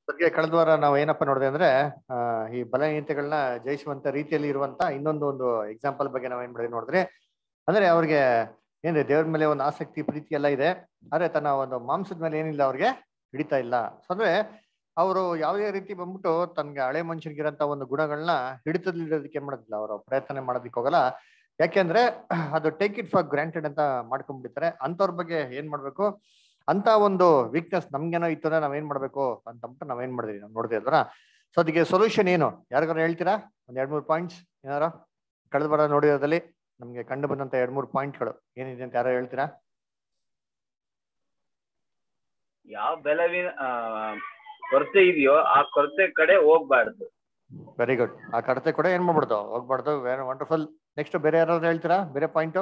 ಬಗ್ಗೆ ಕಳೆದ ವಾರ ನಾವು ಏನಪ್ಪ ನೋಡಿದೆ ಅಂದ್ರೆ ಆ, ಈ ಬಲಹೀನತೆಗಳನ್ನ ಜಯಿಸುವಂತ ರೀತಿಯಲ್ಲಿ ಇರುವಂತ ಇನ್ನೊಂದು ಒಂದು ಎಕ್ಸಾಂಪಲ್ ಬಗ್ಗೆ ನಾವ್ ಏನ್ ಮಾಡಿದ್ವಿ ನೋಡಿದ್ರೆ ಅಂದ್ರೆ ಅವ್ರಿಗೆ ಏನ್ರಿ ದೇವ್ರ ಮೇಲೆ ಒಂದು ಆಸಕ್ತಿ ಪ್ರೀತಿ ಎಲ್ಲ ಇದೆ ಆದ್ರೆ ತನ್ನ ಒಂದು ಮಾಂಸದ ಮೇಲೆ ಏನಿಲ್ಲ ಅವ್ರಿಗೆ ಹಿಡಿತಾ ಇಲ್ಲ ಸೊ ಅಂದ್ರೆ ಅವರು ಯಾವುದೇ ರೀತಿ ಬಂದ್ಬಿಟ್ಟು ತನ್ಗೆ ಹಳೆ ಮನುಷ್ಯನಿಗಿರಂತ ಒಂದು ಗುಣಗಳನ್ನ ಹಿಡಿತದಲ್ಲಿಡೋದಕ್ಕೆ ಏನ್ ಮಾಡೋದಿಲ್ಲ ಅವರು ಪ್ರಯತ್ನ ಮಾಡೋದಕ್ಕೆ ಹೋಗಲ್ಲ ಯಾಕೆಂದ್ರೆ ಅದು ಟೇಕ್ ಇಟ್ ಫಾರ್ ಗ್ರಾಂಟೆಡ್ ಅಂತ ಮಾಡ್ಕೊಂಡ್ಬಿಡ್ತಾರೆ ಅಂತವ್ರ ಬಗ್ಗೆ ಏನ್ ಮಾಡ್ಬೇಕು ಅಂತ ಒಂದು ವೀಕ್ನೆಸ್ ನಮ್ಗೇನೋ ಇತ್ತು ಅಂದ್ರೆ ನಾವೇನ್ ಮಾಡ್ಬೇಕು ಅಂತ ಅಂದ್ಬಿಟ್ಟು ನಾವೇನ್ ಮಾಡಿದ್ವಿ ನಾವು ನೋಡ್ತಾ ಇದ್ವರ ಸೊ ಅದಕ್ಕೆ ಸೊಲ್ಯೂಷನ್ ಏನು ಯಾರಿಗಾರು ಹೇಳ್ತೀರಾ ಒಂದ್ ಎರಡ್ ಮೂರು ಪಾಯಿಂಟ್ಸ್ ಏನಾರ ಕಳೆದ ಬರ ನೋಡಿರೋದಲ್ಲಿ ನಮ್ಗೆ ಕಂಡು ಬಂದಂತ ಎರಡ್ ಮೂರು ಪಾಯಿಂಟ್ಗಳು ಏನಿದೆ ಅಂತ ಯಾರೋ ಹೇಳ್ತೀರಾ ಯಾವ ಬೆಲವಿನ ಆ, ಕೊರತೆ ಇದೆಯೋ ಆ ಕೊರತೆ ಕಡೆ ಹೋಗ್ಬಾರ್ದು ವೆರಿ ಗುಡ್ ಆ ಕಡತೆ ಕೂಡ ಏನ್ ಮಾಡ್ಬಿಡ್ತು ಹೋಗ್ಬಾರ್ದು ವೆರಿ ವಂಡರ್ಫುಲ್ ನೆಕ್ಸ್ಟ್ ಬೇರೆ ಯಾರಾದ್ರು ಹೇಳ್ತೀರಾ ಬೇರೆ ಪಾಯಿಂಟ್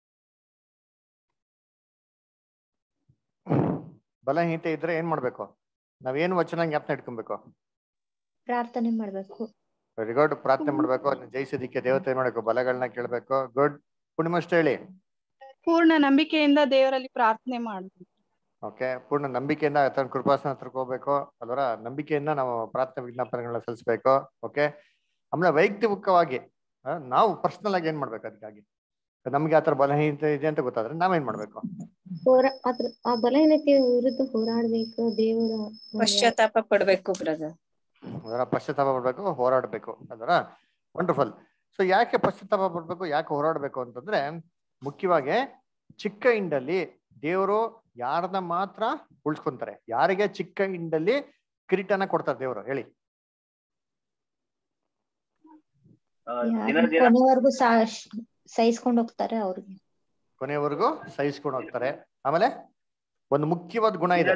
ಬಲಹೀನತೆ ಇದ್ರೆ ಏನ್ ಮಾಡ್ಬೇಕು ನಾವೇನ್ ವಚನ ಜ್ಞಾಪನ ಇಟ್ಕೊಬೇಕು ಪ್ರಾರ್ಥನೆ ಮಾಡ್ಬೇಕು ವೆರಿ ಗುಡ್ ಪ್ರಾರ್ಥನೆ ಮಾಡ್ಬೇಕು ಅದನ್ನ ಜಯಿಸೋದಿಕ್ಕೆ ದೇವತೆ ಮಾಡ್ಬೇಕು ಬಲಗಳನ್ನ ಕೇಳ್ಬೇಕು ಗುಡ್ ಪೂರ್ಣಿಮಷ್ಟು ಹೇಳಿ ಪೂರ್ಣ ನಂಬಿಕೆಯಿಂದ ದೇವರಲ್ಲಿ ಪ್ರಾರ್ಥನೆ ಮಾಡ್ಬೇಕು ಓಕೆ ಪೂರ್ಣ ನಂಬಿಕೆಯಿಂದ ತನ್ನ ಕೃಪಾಸನ ಹತ್ರಕ್ಕೆ ಹೋಗ್ಬೇಕು ಅದರ ನಂಬಿಕೆಯಿಂದ ನಾವು ಪ್ರಾರ್ಥನೆ ವಿಜ್ಞಾಪನೆಗಳನ್ನ ಸಲ್ಲಿಸ್ಬೇಕು ಓಕೆ ಆಮೇಲೆ ವೈಯಕ್ತಿಕವಾಗಿ ಆ, ನಾವು ಪರ್ಸನಲ್ ಆಗಿ ಏನ್ ಮಾಡ್ಬೇಕು ಅದಕ್ಕಾಗಿ ನಮ್ಗೆ ಆತರ ಬಲಹೀನತೆ ಇದೆ ಅಂತ ಗೊತ್ತಾದ್ರೆ ನಾವೇನ್ ಮಾಡ್ಬೇಕು ಹೋರಾ ಅದ್ರ ಆ ಬಲಹೀನತೆ ವಿರುದ್ಧ ಹೋರಾಡ್ಬೇಕು ದೇವರ ಒಂದು ಪಶ್ಚಾತ್ತಾಪ ಪಡ್ಬೇಕು ಬ್ರದರ್ ಅದರ ಪಶ್ಚಾತ್ತಾಪ ಪಡ್ಬೇಕು ಹೋರಾಡ್ಬೇಕು ಅದರ ವಂಡರ್ಫುಲ್ ಸೊ ಯಾಕೆ ಪಶ್ಚಾತ್ತಾಪ ಪಡ್ಬೇಕು ಯಾಕೆ ಹೋರಾಡ್ಬೇಕು ಅಂತಂದ್ರೆ ಮುಖ್ಯವಾಗಿ ಚಿಕ್ಕ ಇಂಡಲ್ಲಿ ದೇವರು ಯಾರನ್ನ ಮಾತ್ರ ಉಳಿಸ್ಕೊಂತಾರೆ ಯಾರಿಗೆ ಚಿಕ್ಕ ಇಂಡಲ್ಲಿ ಕಿರೀಟನ ಕೊಡ್ತಾರೆ ದೇವರು ಹೇಳಿ ಆ, ಯಾರು ದಿನ ದಿನ ಕೊನೆವರೆಗೂ ಸಹಿಸ್ಕೊಂಡು ಹೋಗ್ತಾರೆ ಅವ್ರಿಗೆ ಕೊನೆಯವರೆಗೂ ಸಹಿಸ್ಕೊಂಡು ಹೋಗ್ತಾರೆ ಆಮೇಲೆ ಒಂದು ಮುಖ್ಯವಾದ ಗುಣ ಇದೆ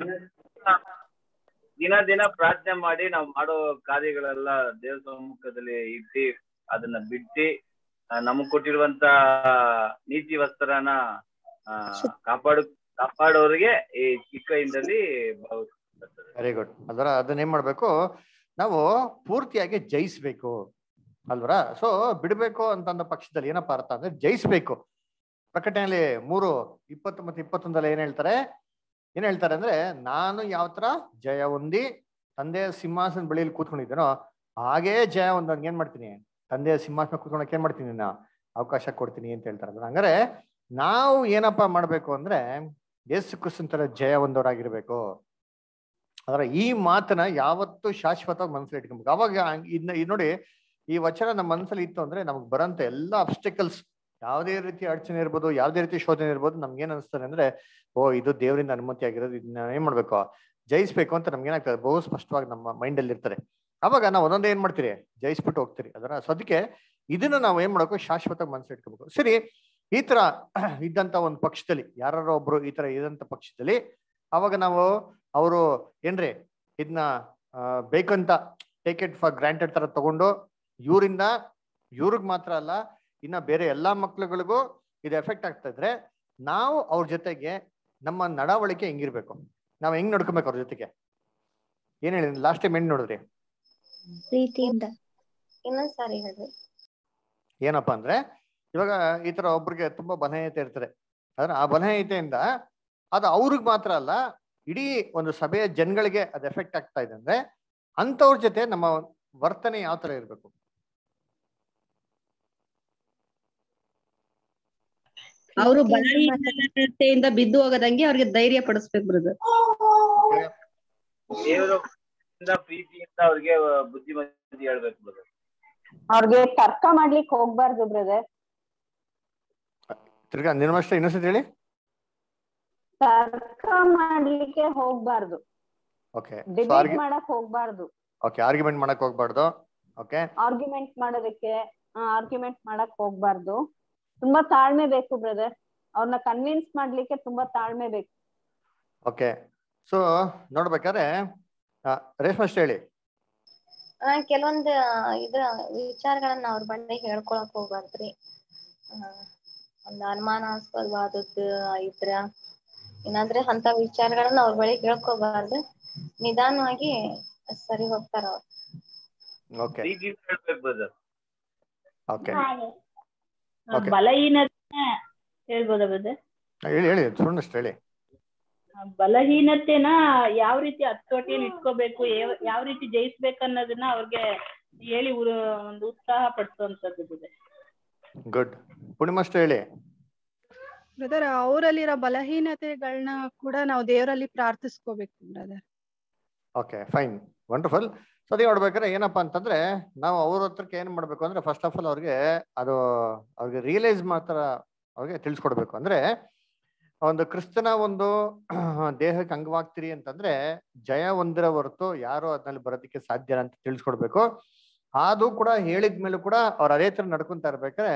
ದಿನ ದಿನ ಪ್ರಾರ್ಥನೆ ಮಾಡಿ ನಾವು ಮಾಡೋ ಕಾರ್ಯಗಳೆಲ್ಲ ದೇವ್ರ ಸಮ್ಮುಖದಲ್ಲಿ ಇಟ್ಟು ಅದನ್ನ ಬಿಟ್ಟು ಆ, ನಮಗ್ ಕೊಟ್ಟಿರುವಂತ ನೀತಿ ವಸ್ತ್ರನ ಆ, ಕಾಪಾಡು ಕಾಪಾಡೋರಿಗೆ ಈ ಚಿಕ್ಕ ಇಂದಲ್ಲಿ ಭಾವಿಸ್ತದೆ ವೆರಿ ಗುಡ್ ಅದರ ಅದನ್ನ ಏನ್ ಮಾಡ್ಬೇಕು ನಾವು ಪೂರ್ತಿಯಾಗಿ ಜಯಿಸ್ಬೇಕು ಅಲ್ವರ ಸೊ ಬಿಡ್ಬೇಕು ಅಂತಂದ ಪಕ್ಷದಲ್ಲಿ ಏನಪ್ಪಾ ಅರ್ಥ ಅಂದ್ರೆ ಜಯಿಸ್ಬೇಕು ಪ್ರಕಟಣೆಯಲ್ಲಿ ಮೂರು ಇಪ್ಪತ್ತು ಮತ್ತೆ ಇಪ್ಪತ್ತೊಂದಲ್ಲಿ ಏನ್ ಹೇಳ್ತಾರೆ ಏನ್ ಹೇಳ್ತಾರೆ ಅಂದ್ರೆ ನಾನು ಯಾವ ತರ ಜಯ ಹೊಂದಿ ತಂದೆಯ ಸಿಂಹಾಸನ ಬಳಿಯಲ್ಲಿ ಕೂತ್ಕೊಂಡಿದ್ದೇನೋ ಹಾಗೇ ಜಯ ಹೊಂದಂಗೆ ಏನ್ ಮಾಡ್ತೀನಿ ತಂದೆಯ ಸಿಂಹಾಸನ ಕೂತ್ಕೊಳಕ್ ಏನ್ ಮಾಡ್ತೀನಿ ನಾ ಅವಕಾಶ ಕೊಡ್ತೀನಿ ಅಂತ ಹೇಳ್ತಾರೆ ಅಂದ್ರೆ ಹಂಗಾರೆ ನಾವು ಏನಪ್ಪಾ ಮಾಡ್ಬೇಕು ಅಂದ್ರೆ ಯೇಸು ಕ್ರಿಸ್ತನ್ ತರ ಜಯ ಹೊಂದೋರಾಗಿರ್ಬೇಕು ಅದರ ಈ ಮಾತನ್ನ ಯಾವತ್ತೂ ಶಾಶ್ವತವಾಗಿ ಮನಸ್ಸಲ್ಲಿ ಇಟ್ಕೊಬೇಕು ಅವಾಗ ಇದ್ನ ಇದ್ ನೋಡಿ ಈ ವಚನ ನಮ್ಮ ಮನಸ್ಸಲ್ಲಿ ಇತ್ತು ಅಂದ್ರೆ ನಮ್ಗೆ ಬರಂತ ಎಲ್ಲಾ ಅಬ್ಸ್ಟಿಕಲ್ಸ್ ಯಾವುದೇ ರೀತಿ ಅಡಚಣೆ ಇರ್ಬೋದು ಯಾವುದೇ ರೀತಿ ಶೋಧನೆ ಇರ್ಬೋದು ನಮ್ಗೆ ಏನ್ ಅನಿಸ್ತದೆ ಅಂದ್ರೆ ಓ ಇದು ದೇವರಿಂದ ಅನುಮತಿ ಆಗಿರೋದು ಇದನ್ನ ಏನ್ ಮಾಡ್ಬೇಕು ಜಯಿಸ್ಬೇಕು ಅಂತ ನಮ್ಗೆ ಏನಾಗ್ತದೆ ಬಹು ಸ್ಪಷ್ಟವಾಗಿ ನಮ್ಮ ಮೈಂಡ್ ಅಲ್ಲಿ ಇರ್ತಾರೆ ಅವಾಗ ನಾವು ಒಂದೊಂದೇ ಏನ್ ಮಾಡ್ತೀರಿ ಜಯಿಸ್ಬಿಟ್ಟು ಹೋಗ್ತೀರಿ ಅದರ ಸೊ ಅದಕ್ಕೆ ಇದನ್ನ ನಾವು ಏನ್ ಮಾಡ್ಬೇಕು ಶಾಶ್ವತ ಮನಸ್ಸಲ್ಲಿ ಇಟ್ಕೋಬೇಕು ಸರಿ ಈ ತರ ಇದ್ದಂತ ಒಂದು ಪಕ್ಷದಲ್ಲಿ ಯಾರು ಒಬ್ರು ಈ ತರ ಇದ್ದಂತ ಪಕ್ಷದಲ್ಲಿ ಅವಾಗ ನಾವು ಅವರು ಏನ್ರಿ ಇದನ್ನ ಬೇಕಂತ ಟೇಕ್ ಇಟ್ ಫಾರ್ ಗ್ರಾಂಟೆಡ್ ತರ ತಗೊಂಡು ಇವರಿಂದ ಇವ್ರಿಗೆ ಮಾತ್ರ ಅಲ್ಲ ಇನ್ನ ಬೇರೆ ಎಲ್ಲಾ ಮಕ್ಳುಗಳಿಗೂ ಇದು ಎಫೆಕ್ಟ್ ಆಗ್ತಾ ಇದ್ರೆ ನಾವು ಅವ್ರ ಜೊತೆಗೆ ನಮ್ಮ ನಡವಳಿಕೆ ಹೆಂಗಿರ್ಬೇಕು ನಾವ್ ಹೆಂಗ್ ನಡ್ಕೊಬೇಕು ಅವ್ರ ಜೊತೆಗೆ ಏನ್ ಹೇಳಿ ಲಾಸ್ಟ್ ಟೈಮ್ ಏನ್ ನೋಡಿದ್ರಿ ಪ್ರೀತಿಯಿಂದ ಇನ್ನೊಂದ್ ಸಾರಿ ಹೇಳ್ರಿ ಏನಪ್ಪಾ ಅಂದ್ರೆ ಇವಾಗ ಈ ತರ ಒಬ್ರಿಗೆ ತುಂಬಾ ಬಲಹೀನತೆ ಇರ್ತದೆ ಆದ್ರೆ ಆ ಬಲಹೀನತೆಯಿಂದ ಅದು ಅವ್ರಿಗೆ ಮಾತ್ರ ಅಲ್ಲ ಇಡೀ ಒಂದು ಸಭೆಯ ಜನಗಳಿಗೆ ಅದು ಎಫೆಕ್ಟ್ ಆಗ್ತಾ ಇದೆ ಅಂದ್ರೆ ಅಂತವ್ರ ಜೊತೆ ನಮ್ಮ ವರ್ತನೆ ಯಾವ ತರ ಇರ್ಬೇಕು ಅವರು ಬಲಹೀನತೆಯಿಂದ ಬಿದ್ದು ಹೋಗದಂಗೆ ಅವ್ರಿಗೆ ಧೈರ್ಯ ಪಡಿಸ್ಬೇಕು ಬ್ರದರ್ ದೇವರು ಪ್ರೀತಿಯಿಂದ ಅವ್ರಿಗೆ ಬುದ್ಧಿಮತಿ ಹೇಳ್ಬೇಕು brother. ಅವ್ರಿಗೆ ತರ್ಕ ಮಾಡ್ಲಿಕ್ಕೆ ಹೋಗ್ಬಾರ್ದು ಬ್ರದರ್ ತಿರ್ಗಾ ನಿರ್ಮಷ್ಟ ಇನ್ನೊಂದ್ಸತಿ ಹೇಳಿ ತರ್ಕ ಮಾಡ್ಲಿಕ್ಕೆ ಹೋಗ್ಬಾರ್ದು ಓಕೆ ಡಿಬೇಟ್ ಮಾಡಕ್ ಹೋಗ್ಬಾರ್ದು ಓಕೆ ಆರ್ಗ್ಯುಮೆಂಟ್ ಮಾಡಕ್ ಹೋಗ್ಬಾರ್ದು ಓಕೆ ಆರ್ಗ್ಯುಮೆಂಟ್ ಮಾಡೋದಕ್ಕೆ ಆರ್ಗ್ಯುಮೆಂಟ್ ಮಾಡಕ್ ಹೋಗ್ಬಾರ್ದು ತುಂಬಾ ತಾಳ್ಮೆ ಬೇಕು ಬ್ರದರ್ ಅವ್ರನ್ನ ಕನ್ವಿನ್ಸ್ ಮಾಡ್ಲಿಕ್ಕೆ ತುಂಬಾ ತಾಳ್ಮೆ ಬೇಕು ಓಕೆ ಸೊ ನೋಡ್ಬೇಕಾದ್ರೆ ಆ, ರೇಷ್ಮಷ್ಟ ಹೇಳಿ ಆ, ಕೆಲವೊಂದ್ ಇದ ವಿಚಾರಗಳನ್ನ ಅವ್ರ ಬಂಡೆ ಹೇಳ್ಕೊಳಕ್ ಹೋಗ್ಬಾರ್ದ್ರಿ ಆ, ಒಂದ್ ಅನುಮಾನಾಸ್ಪದವಾದದ್ದು ಇದ್ರ ಏನಾದ್ರೆ ಅಂತ ವಿಚಾರಗಳನ್ನ ಅವ್ರ ಬಳಿ ಹೇಳ್ಕೋಬಾರ್ದು ನಿಧಾನವಾಗಿ ಸರಿ ಹೋಗ್ತಾರ ಅವ್ರು ಓಕೆ ಪ್ರೀತಿಯಿಂದ ಹೇಳ್ಬೇಕು ಬ್ರದರ್ ಓಕೆ ಬಲಹೀನತೆ ಹೇಳ್ಬೋದಾ ಬ್ರದರ್ ಹೇಳಿ ಹೇಳಿ ಸುಣ್ಣಷ್ಟು ಹೇಳಿ ಬಲಹೀನತೆನ ಯಾವ ರೀತಿ ಹತೋಟಿಯಲ್ಲಿ ಇಟ್ಕೋಬೇಕು ಯಾವ- ಯಾವ ರೀತಿ ಜಯಿಸ್ಬೇಕು ಅನ್ನೋದನ್ನ ಅವ್ರಿಗೆ ಹೇಳಿ ಉ- ಒಂದು ಉತ್ಸಾಹ ಪಡಿಸುವಂತದ್ದು ಇದೆ ಗುಡ್ ಪೂರ್ಣಿಮಾಷ್ಟ ಹೇಳಿ ಬ್ರದರ್ ಅವರಲ್ಲಿರೋ ಬಲಹೀನತೆಗಳನ್ನ ಕೂಡ ನಾವು ದೇವರಲ್ಲಿ ಪ್ರಾರ್ಥಿಸ್ಕೋಬೇಕು brother okay fine wonderful so ಅದೇ ನೋಡ್ಬೇಕಾದ್ರೆ ಏನಪ್ಪಾ ಅಂತಂದ್ರೆ ನಾವು ಅವ್ರ ಹತ್ರಕ್ಕೆ ಏನ್ ಮಾಡ್ಬೇಕು ಅಂದ್ರೆ ಫಸ್ಟ್ ಆಫ್ ಆಲ್ ಅವ್ರಿಗೆ ಅದು ಅವ್ರಿಗೆ ರಿಯಲೈಸ್ ಮಾತ್ರ ಅವ್ರಿಗೆ ತಿಳಿಸ್ಕೊಡ್ಬೇಕು ಅಂದ್ರೆ ಒಂದು ಕ್ರಿಸ್ತನ ಒಂದು ದೇಹಕ್ಕೆ ಅಂಗವಾಗ್ತೀರಿ ಅಂತಂದ್ರೆ ಜಯ ಹೊಂದಿರೋ ಹೊರತು ಯಾರು ಅದ್ರಲ್ಲಿ ಬರೋದಕ್ಕೆ ಸಾಧ್ಯ ಇಲ್ಲ ಅಂತ ತಿಳಿಸ್ಕೊಡ್ಬೇಕು ಅದು ಕೂಡ ಹೇಳಿದ ಮೇಲೂ ಕೂಡ ಅವ್ರು ಅದೇ ತರ ನಡ್ಕೊಂತ ಇರ್ಬೇಕಾದ್ರೆ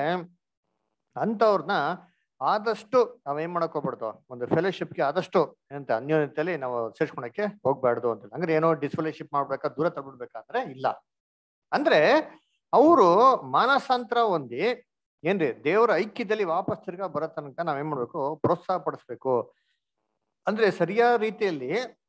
ಅಂಥವ್ರನ್ನ ಆದಷ್ಟು ನಾವೇನ್ ಮಾಡಕ್ ಹೋಗ್ಬಾರ್ದು ಒಂದು ಫೆಲೋಶಿಪ್ಗೆ ಆದಷ್ಟು ಏನಂತ ಅನ್ಯೋನ್ಯತೆಯಲ್ಲಿ ನಾವು ಸೇರ್ಸ್ಕೊಳಕ್ಕೆ ಹೋಗ್ಬಾರ್ದು ಅಂತ ಅಂದ್ರೆ ಏನೋ ಡಿಸ್ಫೆಲೋಶಿಪ್ ಮಾಡ್ಬೇಕಾ ದೂರ ತಗೊಳ್ಬೇಕಾದ್ರೆ ಇಲ್ಲ ಅಂದ್ರೆ ಅವರು ಮಾನಸಾಂತರ ಹೊಂದಿ ಏನ್ರಿ ದೇವರ ಐಕ್ಯದಲ್ಲಿ ವಾಪಸ್ ತಿರ್ಗಾ ಬರೋ ತನಕ ನಾವೇನ್ ಮಾಡ್ಬೇಕು ಪ್ರೋತ್ಸಾಹ ಪಡಿಸ್ಬೇಕು ಅಂದ್ರೆ ಸರಿಯಾದ ರೀತಿಯಲ್ಲಿ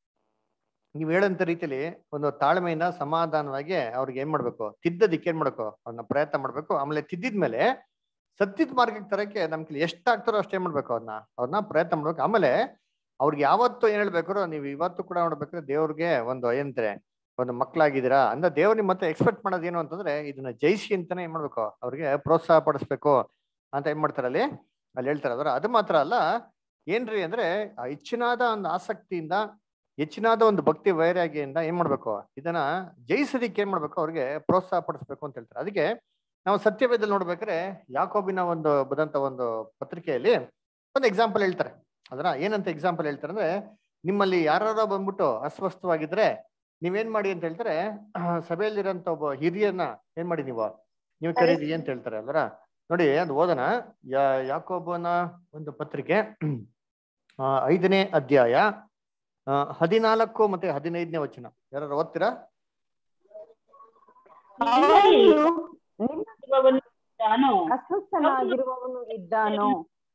ನೀವ್ ಹೇಳಂತ ರೀತಿಯಲ್ಲಿ ಒಂದು ತಾಳ್ಮೆಯಿಂದ ಸಮಾಧಾನವಾಗಿ ಅವ್ರಿಗೆ ಏನ್ ಮಾಡ್ಬೇಕು ತಿದ್ದದಿಕ್ಕೆ ಏನ್ ಮಾಡ್ಬೇಕು ಅವ್ರನ್ನ ಪ್ರಯತ್ನ ಮಾಡ್ಬೇಕು ಆಮೇಲೆ ತಿದ್ದಿದ್ಮೇಲೆ ಸತ್ಯದ ಮಾರ್ಗಕ್ಕೆ ತರಕ್ಕೆ ನಮ್ ಕೈಲಿ ಎಷ್ಟಾಗ್ತಾರೋ ಅಷ್ಟೇ ಮಾಡ್ಬೇಕು ಅವ್ರನ್ನ ಅವ್ರನ್ನ ಪ್ರಯತ್ನ ಮಾಡ್ಬೇಕು ಆಮೇಲೆ ಅವ್ರಿಗೆ ಯಾವತ್ತು ಏನ್ ಹೇಳ್ಬೇಕಾರೋ ನೀವು ಇವತ್ತು ಕೂಡ ನೋಡ್ಬೇಕಾದ್ರೆ ದೇವ್ರಿಗೆ ಒಂದು ಏನಂತಾರೆ ಒಂದು ಮಕ್ಕಳಾಗಿದ್ದೀರಾ ಅಂದ್ರೆ ದೇವ್ರ ನಿಮ್ಮ ಮತ್ತೆ ಎಕ್ಸ್ಪೆಕ್ಟ್ ಮಾಡೋದು ಏನು ಅಂತಂದ್ರೆ ಇದನ್ನ ಜಯಿಸಿ ಅಂತಾನೆ ಏನ್ ಮಾಡ್ಬೇಕು ಅವ್ರಿಗೆ ಪ್ರೋತ್ಸಾಹ ಪಡಿಸ್ಬೇಕು ಅಂತ ಏನ್ ಮಾಡ್ತಾರೆ ಅಲ್ಲಿ ಅಲ್ಲಿ ಹೇಳ್ತಾರೆ ಅದರ ಅದು ಮಾತ್ರ ಅಲ್ಲ ಏನ್ರಿ ಅಂದ್ರೆ ಆ ಹೆಚ್ಚಿನಾದ ಒಂದು ಆಸಕ್ತಿಯಿಂದ ಹೆಚ್ಚಿನಾದ ಒಂದು ಭಕ್ತಿ ವೈರಾಗ್ಯದಿಂದ ಏನ್ ಮಾಡ್ಬೇಕು ಇದನ್ನ ಜಯಿಸೋದಿಕ್ಕೆ ಏನ್ ಮಾಡ್ಬೇಕು ಅವ್ರಿಗೆ ಪ್ರೋತ್ಸಾಹ ಪಡಿಸ್ಬೇಕು ಅಂತ ಹೇಳ್ತಾರೆ ಅದಕ್ಕೆ ನಾವು ಸತ್ಯವೇದಲ್ಲಿ ನೋಡ್ಬೇಕಾದ್ರೆ ಯಾಕೋಬಿನ ಒಂದು ಬದಂತ ಒಂದು ಪತ್ರಿಕೆಯಲ್ಲಿ ಒಂದು ಎಕ್ಸಾಂಪಲ್ ಹೇಳ್ತಾರೆ ಅದರ ಏನಂತ ಎಕ್ಸಾಂಪಲ್ ಹೇಳ್ತಾರೆ ಅಂದ್ರೆ ನಿಮ್ಮಲ್ಲಿ ಯಾರು ಬಂದ್ಬಿಟ್ಟು ಅಸ್ವಸ್ಥವಾಗಿದ್ರೆ ನೀವೇನ್ ಮಾಡಿ ಅಂತ ಹೇಳ್ತಾರೆ ಸಭೆಯಲ್ಲಿರೋಂಥ ಒಬ್ಬ ಹಿರಿಯನ್ನ ಏನ್ ಮಾಡಿ ನೀವು ನೀವು ಕರೀರಿ ಅಂತ ಹೇಳ್ತಾರೆ ಅಲ್ವರ ನೋಡಿ ಅದು ಓದೋಣ ಯಾ ಯಾಕೋಬನ ಒಂದು ಪತ್ರಿಕೆ ಆ, ಐದನೇ ಅಧ್ಯಾಯ ಆ, ಹದಿನಾಲ್ಕು ಮತ್ತೆ ಹದಿನೈದನೇ ವಚನ ಯಾರು ಓದ್ತೀರಾ ಇರುವವನು ಇದ್ದಾನೋ? ಅಸ್ವಸ್ಥನಾಗಿರುವವನು ಇದ್ದಾನೋ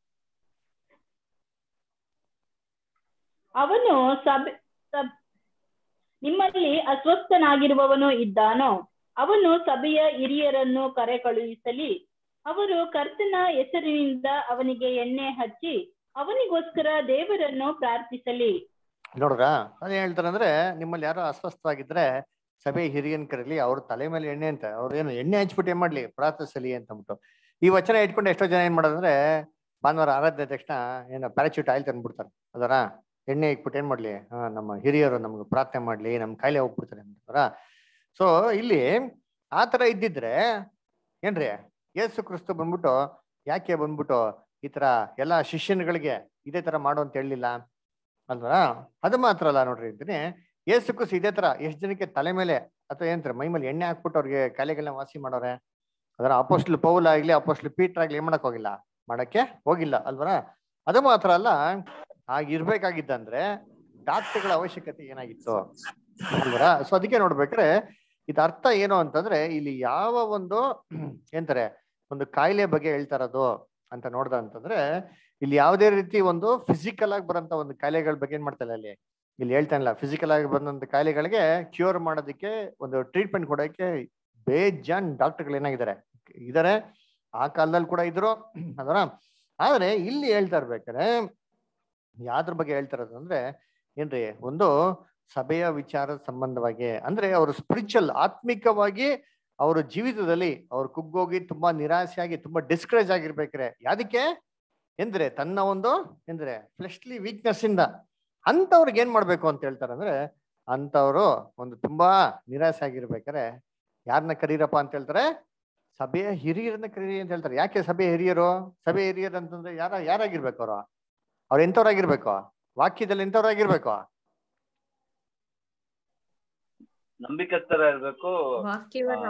ಅವನು ಸಭೆ ಸಬ್- ನಿಮ್ಮಲ್ಲಿ ಅಸ್ವಸ್ಥನಾಗಿರುವವನು ಇದ್ದಾನೋ ಅವನು ಸಭೆಯ ಹಿರಿಯರನ್ನು ಕರೆ ಕಳುಹಿಸಲಿ ಅವರು ಕರ್ತನ ಹೆಸರಿನಿಂದ ಅವನಿಗೆ ಎಣ್ಣೆ ಹಚ್ಚಿ ಅವನಿಗೋಸ್ಕರ ದೇವರನ್ನು ಪ್ರಾರ್ಥಿಸಲಿ ನೋಡ್ರ ಅದೇ ಹೇಳ್ತಾರೆ ಅಂದ್ರೆ ನಿಮ್ಮಲ್ಲಿ ಯಾರೋ ಅಸ್ವಸ್ಥವಾಗಿದ್ರೆ ಸಭೆ ಹಿರಿಯನ್ ಕರೀಲಿ ಅವ್ರ ತಲೆ ಮೇಲೆ ಎಣ್ಣೆ ಅಂತ ಅವ್ರು ಏನು ಎಣ್ಣೆ ಹಚ್ಬಿಟ್ಟು ಏನ್ ಮಾಡ್ಲಿ ಪ್ರಾರ್ಥಿಸಲಿ ಅಂತ ಅಂದ್ಬಿಟ್ಟು ಈ ವಚನ ಇಟ್ಕೊಂಡು ಎಷ್ಟೋ ಜನ ಏನ್ ಮಾಡೋದಂದ್ರೆ ಭಾನುವಾರ ಆರಾಧನೆ ತಕ್ಷಣ ಏನು ಪ್ಯಾರಾಚೂಟ್ ಆಯಿಲ್ ತಂದ್ಬಿಡ್ತಾರೆ ಅದರ ಎಣ್ಣೆ ಇಟ್ಬಿಟ್ಟು ಏನ್ ಮಾಡ್ಲಿ ಹಾ ನಮ್ಮ ಹಿರಿಯರು ನಮ್ಗೆ ಪ್ರಾರ್ಥನೆ ಮಾಡ್ಲಿ ನಮ್ ಕಾಯಿಲೆ ಹೋಗ್ಬಿಡ್ತಾರೆ ಅಂತಾರ ಸೊ ಇಲ್ಲಿ ಆ ತರ ಇದ್ದಿದ್ರೆ ಏನ್ರಿ ಯೇಸು ಕ್ರಿಸ್ತು ಬಂದ್ಬಿಟ್ಟು ಯಾಕೆ ಬಂದ್ಬಿಟ್ಟು ಈ ತರ ಎಲ್ಲಾ ಶಿಷ್ಯನುಗಳಿಗೆ ಇದೇ ತರ ಮಾಡು ಅಂತ ಹೇಳಲಿಲ್ಲ ಅಲ್ವಾ ಅದು ಮಾತ್ರ ಅಲ್ಲ ನೋಡ್ರಿ ಅಂತೀನಿ ಏಸು ಕ್ರಿಸ್ತು ಇದೇ ತರ ಎಷ್ಟ್ ಜನಕ್ಕೆ ತಲೆ ಮೇಲೆ ಅಥವಾ ಏನಂತಾರೆ ಮೈ ಮೇಲೆ ಎಣ್ಣೆ ಹಾಕ್ಬಿಟ್ಟು ಅವ್ರಿಗೆ ಕಾಯಿಲೆಗಳನ್ನ ವಾಸಿ ಮಾಡೋರೆ ಅದರ ಅಪೋಸ್ಟ್ಲ್ ಪೌಲ್ ಆಗ್ಲಿ ಅಪೋಸ್ಟ್ಲ್ ಪೀಟರ್ ಆಗ್ಲಿ ಏನ್ ಮಾಡಕ್ ಹೋಗಿಲ್ಲ ಮಾಡಕ್ಕೆ ಹೋಗಿಲ್ಲ ಅಲ್ವರ ಅದು ಮಾತ್ರ ಅಲ್ಲ ಆಗಿರ್ಬೇಕಾಗಿದ್ದಂದ್ರೆ ಡಾಕ್ಟರ್ಗಳ ಅವಶ್ಯಕತೆ ಏನಾಗಿತ್ತು ಅಲ್ವರ ಸೊ ಅದಕ್ಕೆ ನೋಡ್ಬೇಕ್ರೆ ಇದು ಅರ್ಥ ಏನು ಅಂತಂದ್ರೆ ಇಲ್ಲಿ ಯಾವ ಒಂದು ಏನಂತಾರೆ ಒಂದು ಕಾಯಿಲೆ ಬಗ್ಗೆ ಹೇಳ್ತಾ ಇರೋದು ಅಂತ ನೋಡ್ದ ಅಂತಂದ್ರೆ ಇಲ್ಲಿ ಯಾವುದೇ ರೀತಿ ಒಂದು ಫಿಸಿಕಲ್ ಆಗಿ ಬರೋಂತ ಒಂದು ಕಾಯಿಲೆಗಳ ಬಗ್ಗೆ ಏನ್ ಮಾಡ್ತಾ ಇಲ್ಲ ಅಲ್ಲಿ ಇಲ್ಲಿ ಹೇಳ್ತಾ ಇಲ್ಲ ಫಿಸಿಕಲ್ ಆಗಿ ಬಂದಂತ ಕಾಯಿಲೆಗಳಿಗೆ ಕ್ಯೂರ್ ಮಾಡೋದಕ್ಕೆ ಒಂದು ಟ್ರೀಟ್ಮೆಂಟ್ ಕೊಡೋಕೆ ಬೇಜಾನ್ ಡಾಕ್ಟರ್ಗಳು ಏನಾಗಿದ್ದಾರೆ ಇದಾರೆ ಆ ಕಾಲದಲ್ಲಿ ಕೂಡ ಇದ್ರು ಅದರ ಆದ್ರೆ ಇಲ್ಲಿ ಹೇಳ್ತಾ ಇರ್ಬೇಕಾದ್ರೆ ಯಾವ್ದ್ರ ಬಗ್ಗೆ ಹೇಳ್ತಾ ಇರೋದು ಅಂದ್ರೆ ಏನ್ರಿ ಒಂದು ಸಭೆಯ ವಿಚಾರದ ಸಂಬಂಧವಾಗಿ ಅಂದ್ರೆ ಅವರು ಸ್ಪಿರಿಚುವಲ್ ಆತ್ಮಿಕವಾಗಿ ಅವರ ಜೀವಿತದಲ್ಲಿ ಅವ್ರು ಕುಗ್ಗೋಗಿ ತುಂಬಾ ನಿರಾಸೆಯಾಗಿ ತುಂಬಾ ಡಿಸ್ಕರೇಜ್ ಆಗಿರ್ಬೇಕ್ರೆ ಯಾದಕ್ಕೆ ಎಂದ್ರೆ ತನ್ನ ಒಂದು ಎಂದ್ರೆ ಫ್ಲೆಶ್ಲಿ ವೀಕ್ನೆಸ್ ಇಂದ ಅಂತವ್ರಿಗೆ ಏನ್ ಮಾಡ್ಬೇಕು ಅಂತ ಹೇಳ್ತಾರೆ ಅಂದ್ರೆ ಅಂತವ್ರು ಒಂದು ತುಂಬಾ ನಿರಾಸೆ ಆಗಿರ್ಬೇಕಾರೆ ಯಾರನ್ನ ಕರೀರಪ್ಪ ಅಂತ ಹೇಳ್ತಾರೆ ಸಭೆಯ ಹಿರಿಯರನ್ನ ಕರೀರಿ ಅಂತ ಹೇಳ್ತಾರೆ ಯಾಕೆ ಸಭೆಯ ಹಿರಿಯರು ಸಭೆ ಹಿರಿಯರು ಅಂತಂದ್ರೆ ಯಾರ ಯಾರಾಗಿರ್ಬೇಕು ಅವರು ಅವ್ರು ಎಂಥವ್ರಾಗಿರ್ಬೇಕು ವಾಕ್ಯದಲ್ಲಿ ಎಂಥವ್ರಾಗಿರ್ಬೇಕು ನಂಬಿಕಸ್ತರ ಇರ್ಬೇಕು ವಾಕ್ಯವನ್ನ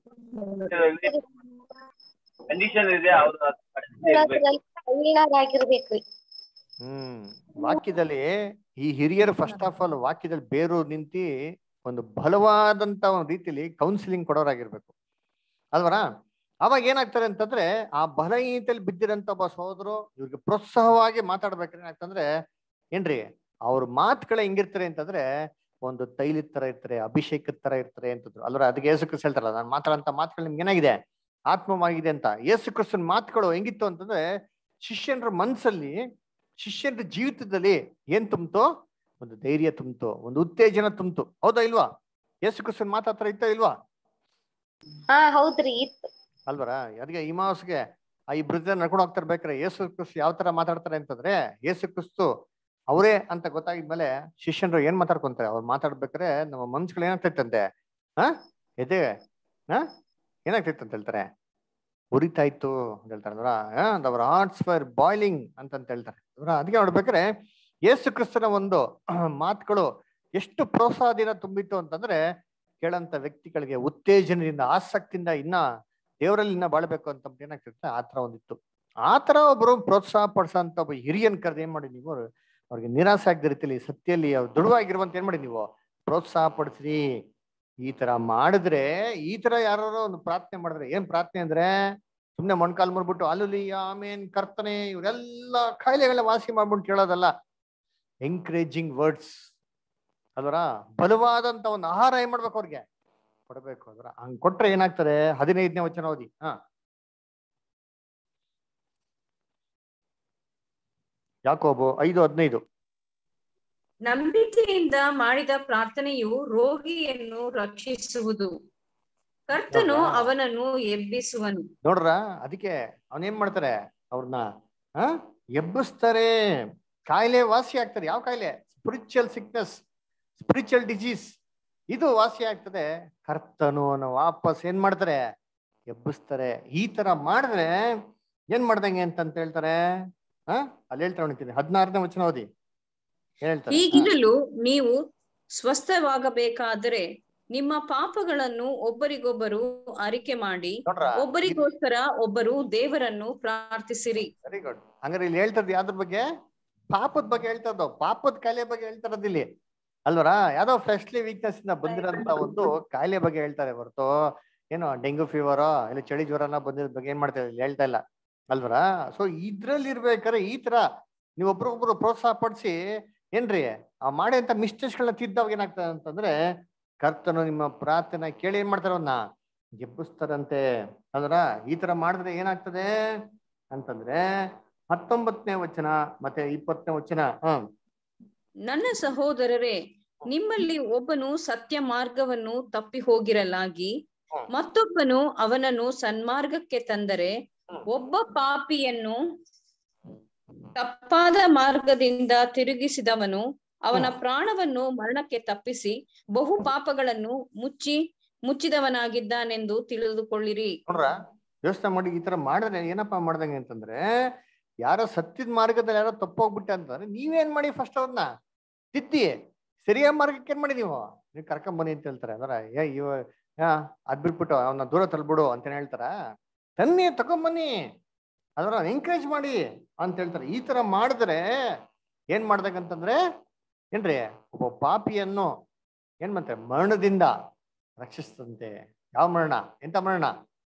ಕಂಡೀಷನ್ ಇದೆ ಅವ್ರು ಅದ್ ಪರಿಸ್ಥಿತಿ ಇರ್ಬೇಕು ಒಳ್ಳೆಯದಾಗಿರ್ಬೇಕ್ರಿ ಹ್ಮ್ ವಾಕ್ಯದಲ್ಲಿ ಈ ಹಿರಿಯರು ಫಸ್ಟ್ ಆಫ್ ಆಲ್ ವಾಕ್ಯದಲ್ಲಿ ಬೇರು ನಿಂತಿ ಒಂದು ಬಲವಾದಂತ ಒಂದು ರೀತಿಲಿ ಕೌನ್ಸಿಲಿಂಗ್ ಕೊಡೋರಾಗಿರ್ಬೇಕು ಅಲ್ವರ ಅವಾಗ ಏನಾಗ್ತಾರೆ ಅಂತಂದ್ರೆ ಆ ಬಲಹೀನತೆಯಲ್ಲಿ ಬಿದ್ದಿರಂತ ಒಬ್ಬ ಸಹೋದರು ಇವ್ರಿಗೆ ಪ್ರೋತ್ಸಾಹವಾಗಿ ಮಾತಾಡ್ಬೇಕ್ರೆ ಏನಾಗ್ತಂದ್ರೆ ಏನ್ರಿ ಅವ್ರ ಮಾತುಗಳು ಹೆಂಗಿರ್ತಾರೆ ಅಂತಂದ್ರೆ ಒಂದು ತೈಲದ ತರ ಇರ್ತಾರೆ ಅಭಿಷೇಕದ ತರ ಇರ್ತಾರೆ ಅಂತಂದ್ರು ಅಲ್ವರ ಅದಕ್ಕೆ ಯೇಸು ಕ್ರಿಸ್ತ ಹೇಳ್ತಾರಲ್ಲ ನಾನು ಮಾತಾಡಂತ ಮಾತುಗಳು ನಿಮ್ಗೆ ಏನಾಗಿದೆ ಆತ್ಮವಾಗಿದೆ ಅಂತ ಯೇಸು ಕ್ರಿಸ್ತನ ಮಾತುಗಳು ಹೆಂಗಿತ್ತು ಅಂತಂದ್ರೆ ಶಿಷ್ಯನರ ಮನ್ಸಲ್ಲಿ ಶಿಷ್ಯರ ಜೀವಿತದಲ್ಲಿ ಏನ್ ತುಂಬ್ತು ಒಂದು ಧೈರ್ಯ ತುಂಬ್ತು ಒಂದು ಉತ್ತೇಜನ ತುಂಬ್ತು ಹೌದಾ ಇಲ್ವಾ ಯೇಸು ಕ್ರಿಸ್ತನ್ ಮಾತಾಡ್ತಾರ ಇತ್ತ ಇಲ್ವಾ ಹಾ ಹೌದ್ರಿ ಇತ್ತು ಅಲ್ವರ ಅದಕ್ಕೆ ಇಮಾಸ್ಗೆ ಆ ಇಬ್ರು ಜನ ನಡ್ಕೊಂಡು ಹೋಗ್ತಾರೆ ಬೇಕಾರೆ ಯೇಸು ಕ್ರಿಸ್ತು ಯಾವ ತರ ಮಾತಾಡ್ತಾರೆ ಅಂತಂದ್ರೆ ಯೇಸು ಕ್ರಿಸ್ತು ಅವರೇ ಅಂತ ಗೊತ್ತಾಗಿದ್ಮೇಲೆ ಶಿಷ್ಯನ್ರು ಏನ್ ಮಾತಾಡ್ಕೊಂತಾರೆ ಅವ್ರು ಮಾತಾಡ್ಬೇಕಾರೆ ನಮ್ಮ ಮನ್ಸುಗಳು ಏನಾಗ್ತೈತಂತೆ ಹಾ ಎದೆ ಹಾ ಏನಾಗ್ತೈತೆ ಅಂತ ಹೇಳ್ತಾರೆ ಉರಿತಾ ಇತ್ತು ಅಂತ ಹೇಳ್ತಾರೆ ಅಂದ್ರ ಅವರ ಹಾರ್ಟ್ಸ್ ಫೈರ್ ಬಾಯ್ಲಿಂಗ್ ಅಂತ ಹೇಳ್ತಾರೆ ಅಂದ್ರ ಅದಕ್ಕೆ ನೋಡ್ಬೇಕಾರೆ ಯೇಸು ಕ್ರಿಸ್ತನ ಒಂದು ಮಾತುಗಳು ಎಷ್ಟು ಪ್ರೋತ್ಸಾಹದಿಂದ ತುಂಬಿತ್ತು ಅಂತಂದ್ರೆ ಕೇಳಂತ ವ್ಯಕ್ತಿಗಳಿಗೆ ಉತ್ತೇಜನದಿಂದ ಆಸಕ್ತಿಯಿಂದ ಇನ್ನ ದೇವರಲ್ಲಿ ಇನ್ನ ಬಾಳ್ಬೇಕು ಅಂತ ಏನಾಗ್ತಿರುತ್ತೆ ಆ ತರ ಒಂದಿತ್ತು ಆ ತರ ಒಬ್ರು ಪ್ರೋತ್ಸಾಹ ಪಡಿಸೋಂತ ಒಬ್ಬ ಹಿರಿಯನ್ ಕರೆದು ಏನ್ ಮಾಡಿ ನೀವು ಅವ್ರಿಗೆ ನಿರಾಸೆ ಆಗದ ರೀತಿಯಲ್ಲಿ ಸತ್ಯಲ್ಲಿ ಅವ್ರು ದೃಢವಾಗಿರುವಂತ ಏನ್ ಮಾಡಿ ನೀವು ಪ್ರೋತ್ಸಾಹ ಪಡಿಸ್ರಿ ಈ ತರ ಮಾಡಿದ್ರೆ ಈ ತರ ಯಾರು ಒಂದು ಪ್ರಾರ್ಥನೆ ಮಾಡಿದ್ರೆ ಏನ್ ಪ್ರಾರ್ಥನೆ ಅಂದ್ರೆ ಸುಮ್ನೆ ಮೊಣ್ಕಾಲ್ ಮುರ್ಬಿಟ್ಟು ಅಲ್ಲುಲಿ ಆಮೇನ್ ಕರ್ತನೆ ಇವರೆಲ್ಲ ಕಾಯಿಲೆಗಳ ವಾಸಿ ಮಾಡ್ಬಿಟ್ಟು ಕೇಳೋದಲ್ಲ ಎಂಕರೇಜಿಂಗ್ ವರ್ಡ್ಸ್ ಅಲ್ವರ ಬಲವಾದಂತ ಒಂದು ಆಹಾರ ಏನ್ ಮಾಡ್ಬೇಕು ಅವ್ರಿಗೆ ಕೊಡ್ಬೇಕು ಅದ್ರ ಹಂಗ್ ಕೊಟ್ರೆ ಏನಾಗ್ತದೆ ಹದಿನೈದನೇ ವಚನ ಓದಿ ಹಾ ಯಾಕೋಬು ಐದು ಹದಿನೈದು ನಂಬಿಕೆಯಿಂದ ಮಾಡಿದ ಪ್ರಾರ್ಥನೆಯು ರೋಗಿಯನ್ನು ರಕ್ಷಿಸುವುದು ಕರ್ತನು ಹೌದಾ? ಅವನನ್ನು ಎಬ್ಬಿಸುವನು ನೋಡ್ರ ಅದಕ್ಕೆ ಅವನೇನ್ ಮಾಡ್ತಾರೆ ಅವ್ರನ್ನ ಹ ಎಬ್ಬಿಸ್ತಾರೆ ಕಾಯಿಲೆ ವಾಸಿ ಆಗ್ತಾರೆ ಯಾವ ಕಾಯಿಲೆ ಸ್ಪಿರಿಚುವಲ್ ಸಿಕ್ನೆಸ್ ಸ್ಪಿರಿಚುವಲ್ ಡಿಸೀಸ್ ಇದು ವಾಸಿ ಆಗ್ತದೆ ಕರ್ತನು ಅನ್ನೋ ವಾಪಸ್ ಏನ್ ಮಾಡ್ತಾರೆ ಎಬ್ಬಿಸ್ತಾರೆ ಈ ತರ ಮಾಡಿದ್ರೆ ಏನ್ ಮಾಡ್ದಂಗೆ ಅಂತ ಹೇಳ್ತಾರೆ ಹ ಅಲ್ಲಿ ಹೇಳ್ತಾ ಹೊಣಿತೀನಿ ಹದಿನಾರನೇ ವಚನ ಓದಿ ಏನ್ ಹೇಳ್ತಾರೆ ಹ. ಹೀಗಿರಲು ನೀವು ಸ್ವಸ್ಥವಾಗಬೇಕಾದರೆ ನಿಮ್ಮ ಪಾಪಗಳನ್ನು ಒಬ್ಬರಿಗೊಬ್ಬರು ಅರಿಕೆ ಮಾಡಿ ನೋಡ್ರ ಒಬ್ಬರಿಗೋಸ್ಕರ ಒಬ್ಬರು ದೇವರನ್ನು ಪ್ರಾರ್ಥಿಸಿರಿ ವೆರಿ ಗುಡ್ ಹಂಗಾರೆ ಇಲ್ಲಿ ಹೇಳ್ತದ್ದು ಯಾವ್ದ್ರ ಬಗ್ಗೆ ಪಾಪದ ಬಗ್ಗೆ ಹೇಳ್ತಾ ಇದ್ದೋ ಪಾಪದ ಕಾಯಿಲೆ ಬಗ್ಗೆ ಹೇಳ್ತಾ ಇರೋದು ಇಲ್ಲಿ ಅಲ್ವರ ಯಾವ್ದೋ ಫ್ರೆಶ್ಲಿ ವೀಕ್ನೆಸ್ ಇಂದ ಬಂದಿರೋಂತ ಒಂದು ಕಾಯಿಲೆ ಬಗ್ಗೆ ಹೇಳ್ತಾರೆ ಹೊರತು ಏನೋ ಡೆಂಗು ಫೀವರ್ ಇಲ್ಲ ಚಳಿ ಜ್ವರನ ಬಂದಿರೋ ಬಗ್ಗೆ ಏನ್ ಮಾಡ್ತಾರೆ ಇಲ್ಲಿ ಹೇಳ್ತಾ ಇಲ್ಲ ಅಲ್ವರ ಸೊ ಇದ್ರಲ್ಲಿ ಇರ್ಬೇಕಾದ್ರೆ ಈ ತರ ನೀವು ಒಬ್ರೊಬ್ರು ಪ್ರೋತ್ಸಾಹ ಪಡಿಸಿ ಏನ್ರಿ ಆ ಮಾಡಿ ಅಂತ ಮಿಸ್ಟೇಕ್ಸ್ಗಳನ್ನ ತಿದ್ದವಾಗ ಏನಾಗ್ತದೆ ಅಂತಂದ್ರೆ ಕರ್ತನು ನಿಮ್ಮ ಪ್ರಾರ್ಥನೆ ಕೇಳಿ ಏನ್ ಮಾಡ್ತಾರೆ ಅವನ್ನ ಎಬ್ಬಿಸ್ತಾರಂತೆ ಅಲ್ವರ ಈ ತರ ಮಾಡಿದ್ರೆ ಏನಾಗ್ತದೆ ಅಂತಂದ್ರೆ ಹತ್ತೊಂಬತ್ತನೇ ವಚನ ಮತ್ತೆ ಇಪ್ಪತ್ತನೇ ವಚನ ಹ್ಮ್ ನನ್ನ ಸಹೋದರರೇ ನಿಮ್ಮಲ್ಲಿ ಒಬ್ಬನು ಸತ್ಯ ಮಾರ್ಗವನ್ನು ತಪ್ಪಿ ಹೋಗಿರಲಾಗಿ ಹ್ಮ್. ಮತ್ತೊಬ್ಬನು ಅವನನ್ನು ಸನ್ಮಾರ್ಗಕ್ಕೆ ತಂದರೆ ಒಬ್ಬ ಪಾಪಿಯನ್ನು ತಪ್ಪಾದ ಮಾರ್ಗದಿಂದ ತಿರುಗಿಸಿದವನು ಅವನ ಹ್ಮ್. ಪ್ರಾಣವನ್ನು ಮರಣಕ್ಕೆ ತಪ್ಪಿಸಿ ಬಹು ಪಾಪಗಳನ್ನು ಮುಚ್ಚಿ ಮುಚ್ಚಿದವನಾಗಿದ್ದಾನೆಂದು ತಿಳಿದುಕೊಳ್ಳಿರಿ ನೋಡ್ರ ಯೋಚನೆ ಮಾಡಿ ಈ ತರ ಮಾಡಿದ್ರೆ ಏನಪ್ಪಾ ಮಾಡ್ದಂಗೆ ಅಂತಂದ್ರೆ ಯಾರೋ ಸತ್ಯದ ಮಾರ್ಗದಲ್ಲಿ ಯಾರೋ ತಪ್ಪೋಗ್ಬಿಟ್ಟೆ ಅಂತಂದ್ರೆ ನೀವೇನ್ ಮಾಡಿ ಫಸ್ಟ್ ಅವ್ರನ್ನ ತಿದ್ದಿ ಸರಿಯಾದ ಮಾರ್ಗಕ್ಕೆ ಏನ್ ಮಾಡಿ ನೀವು ನೀವು ಕರ್ಕೊಂಡ್ ಬನ್ನಿ ಅಂತ ಹೇಳ್ತಾರೆ ಅಂದ್ರೆ ಏ ಇವ ಯಾ ಅದ್ ಬಿಟ್ಬಿಟ್ಟು ಅವನ್ನ ದೂರ ತಳ್ಬಿಡು ಅಂತ ಹೇಳ್ತಾರ ತನ್ನಿ ತಗೊಂಬನ್ನಿ ಅದರ ಎಂಕರೇಜ್ ಮಾಡಿ ಅಂತ ಹೇಳ್ತಾರೆ ಈ ತರ ಮಾಡಿದ್ರೆ ಏನ್ ಮಾಡ್ದಂಗಂತಂದ್ರೆ ಏನ್ರಿ ಒಬ್ಬ ಪಾಪಿಯನ್ನು ಏನ್ ಮಾಡ್ತಾರೆ ಮರಣದಿಂದ ರಕ್ಷಿಸ್ತಂತೆ ಯಾವ ಮರಣ ಎಂತ ಮರಣ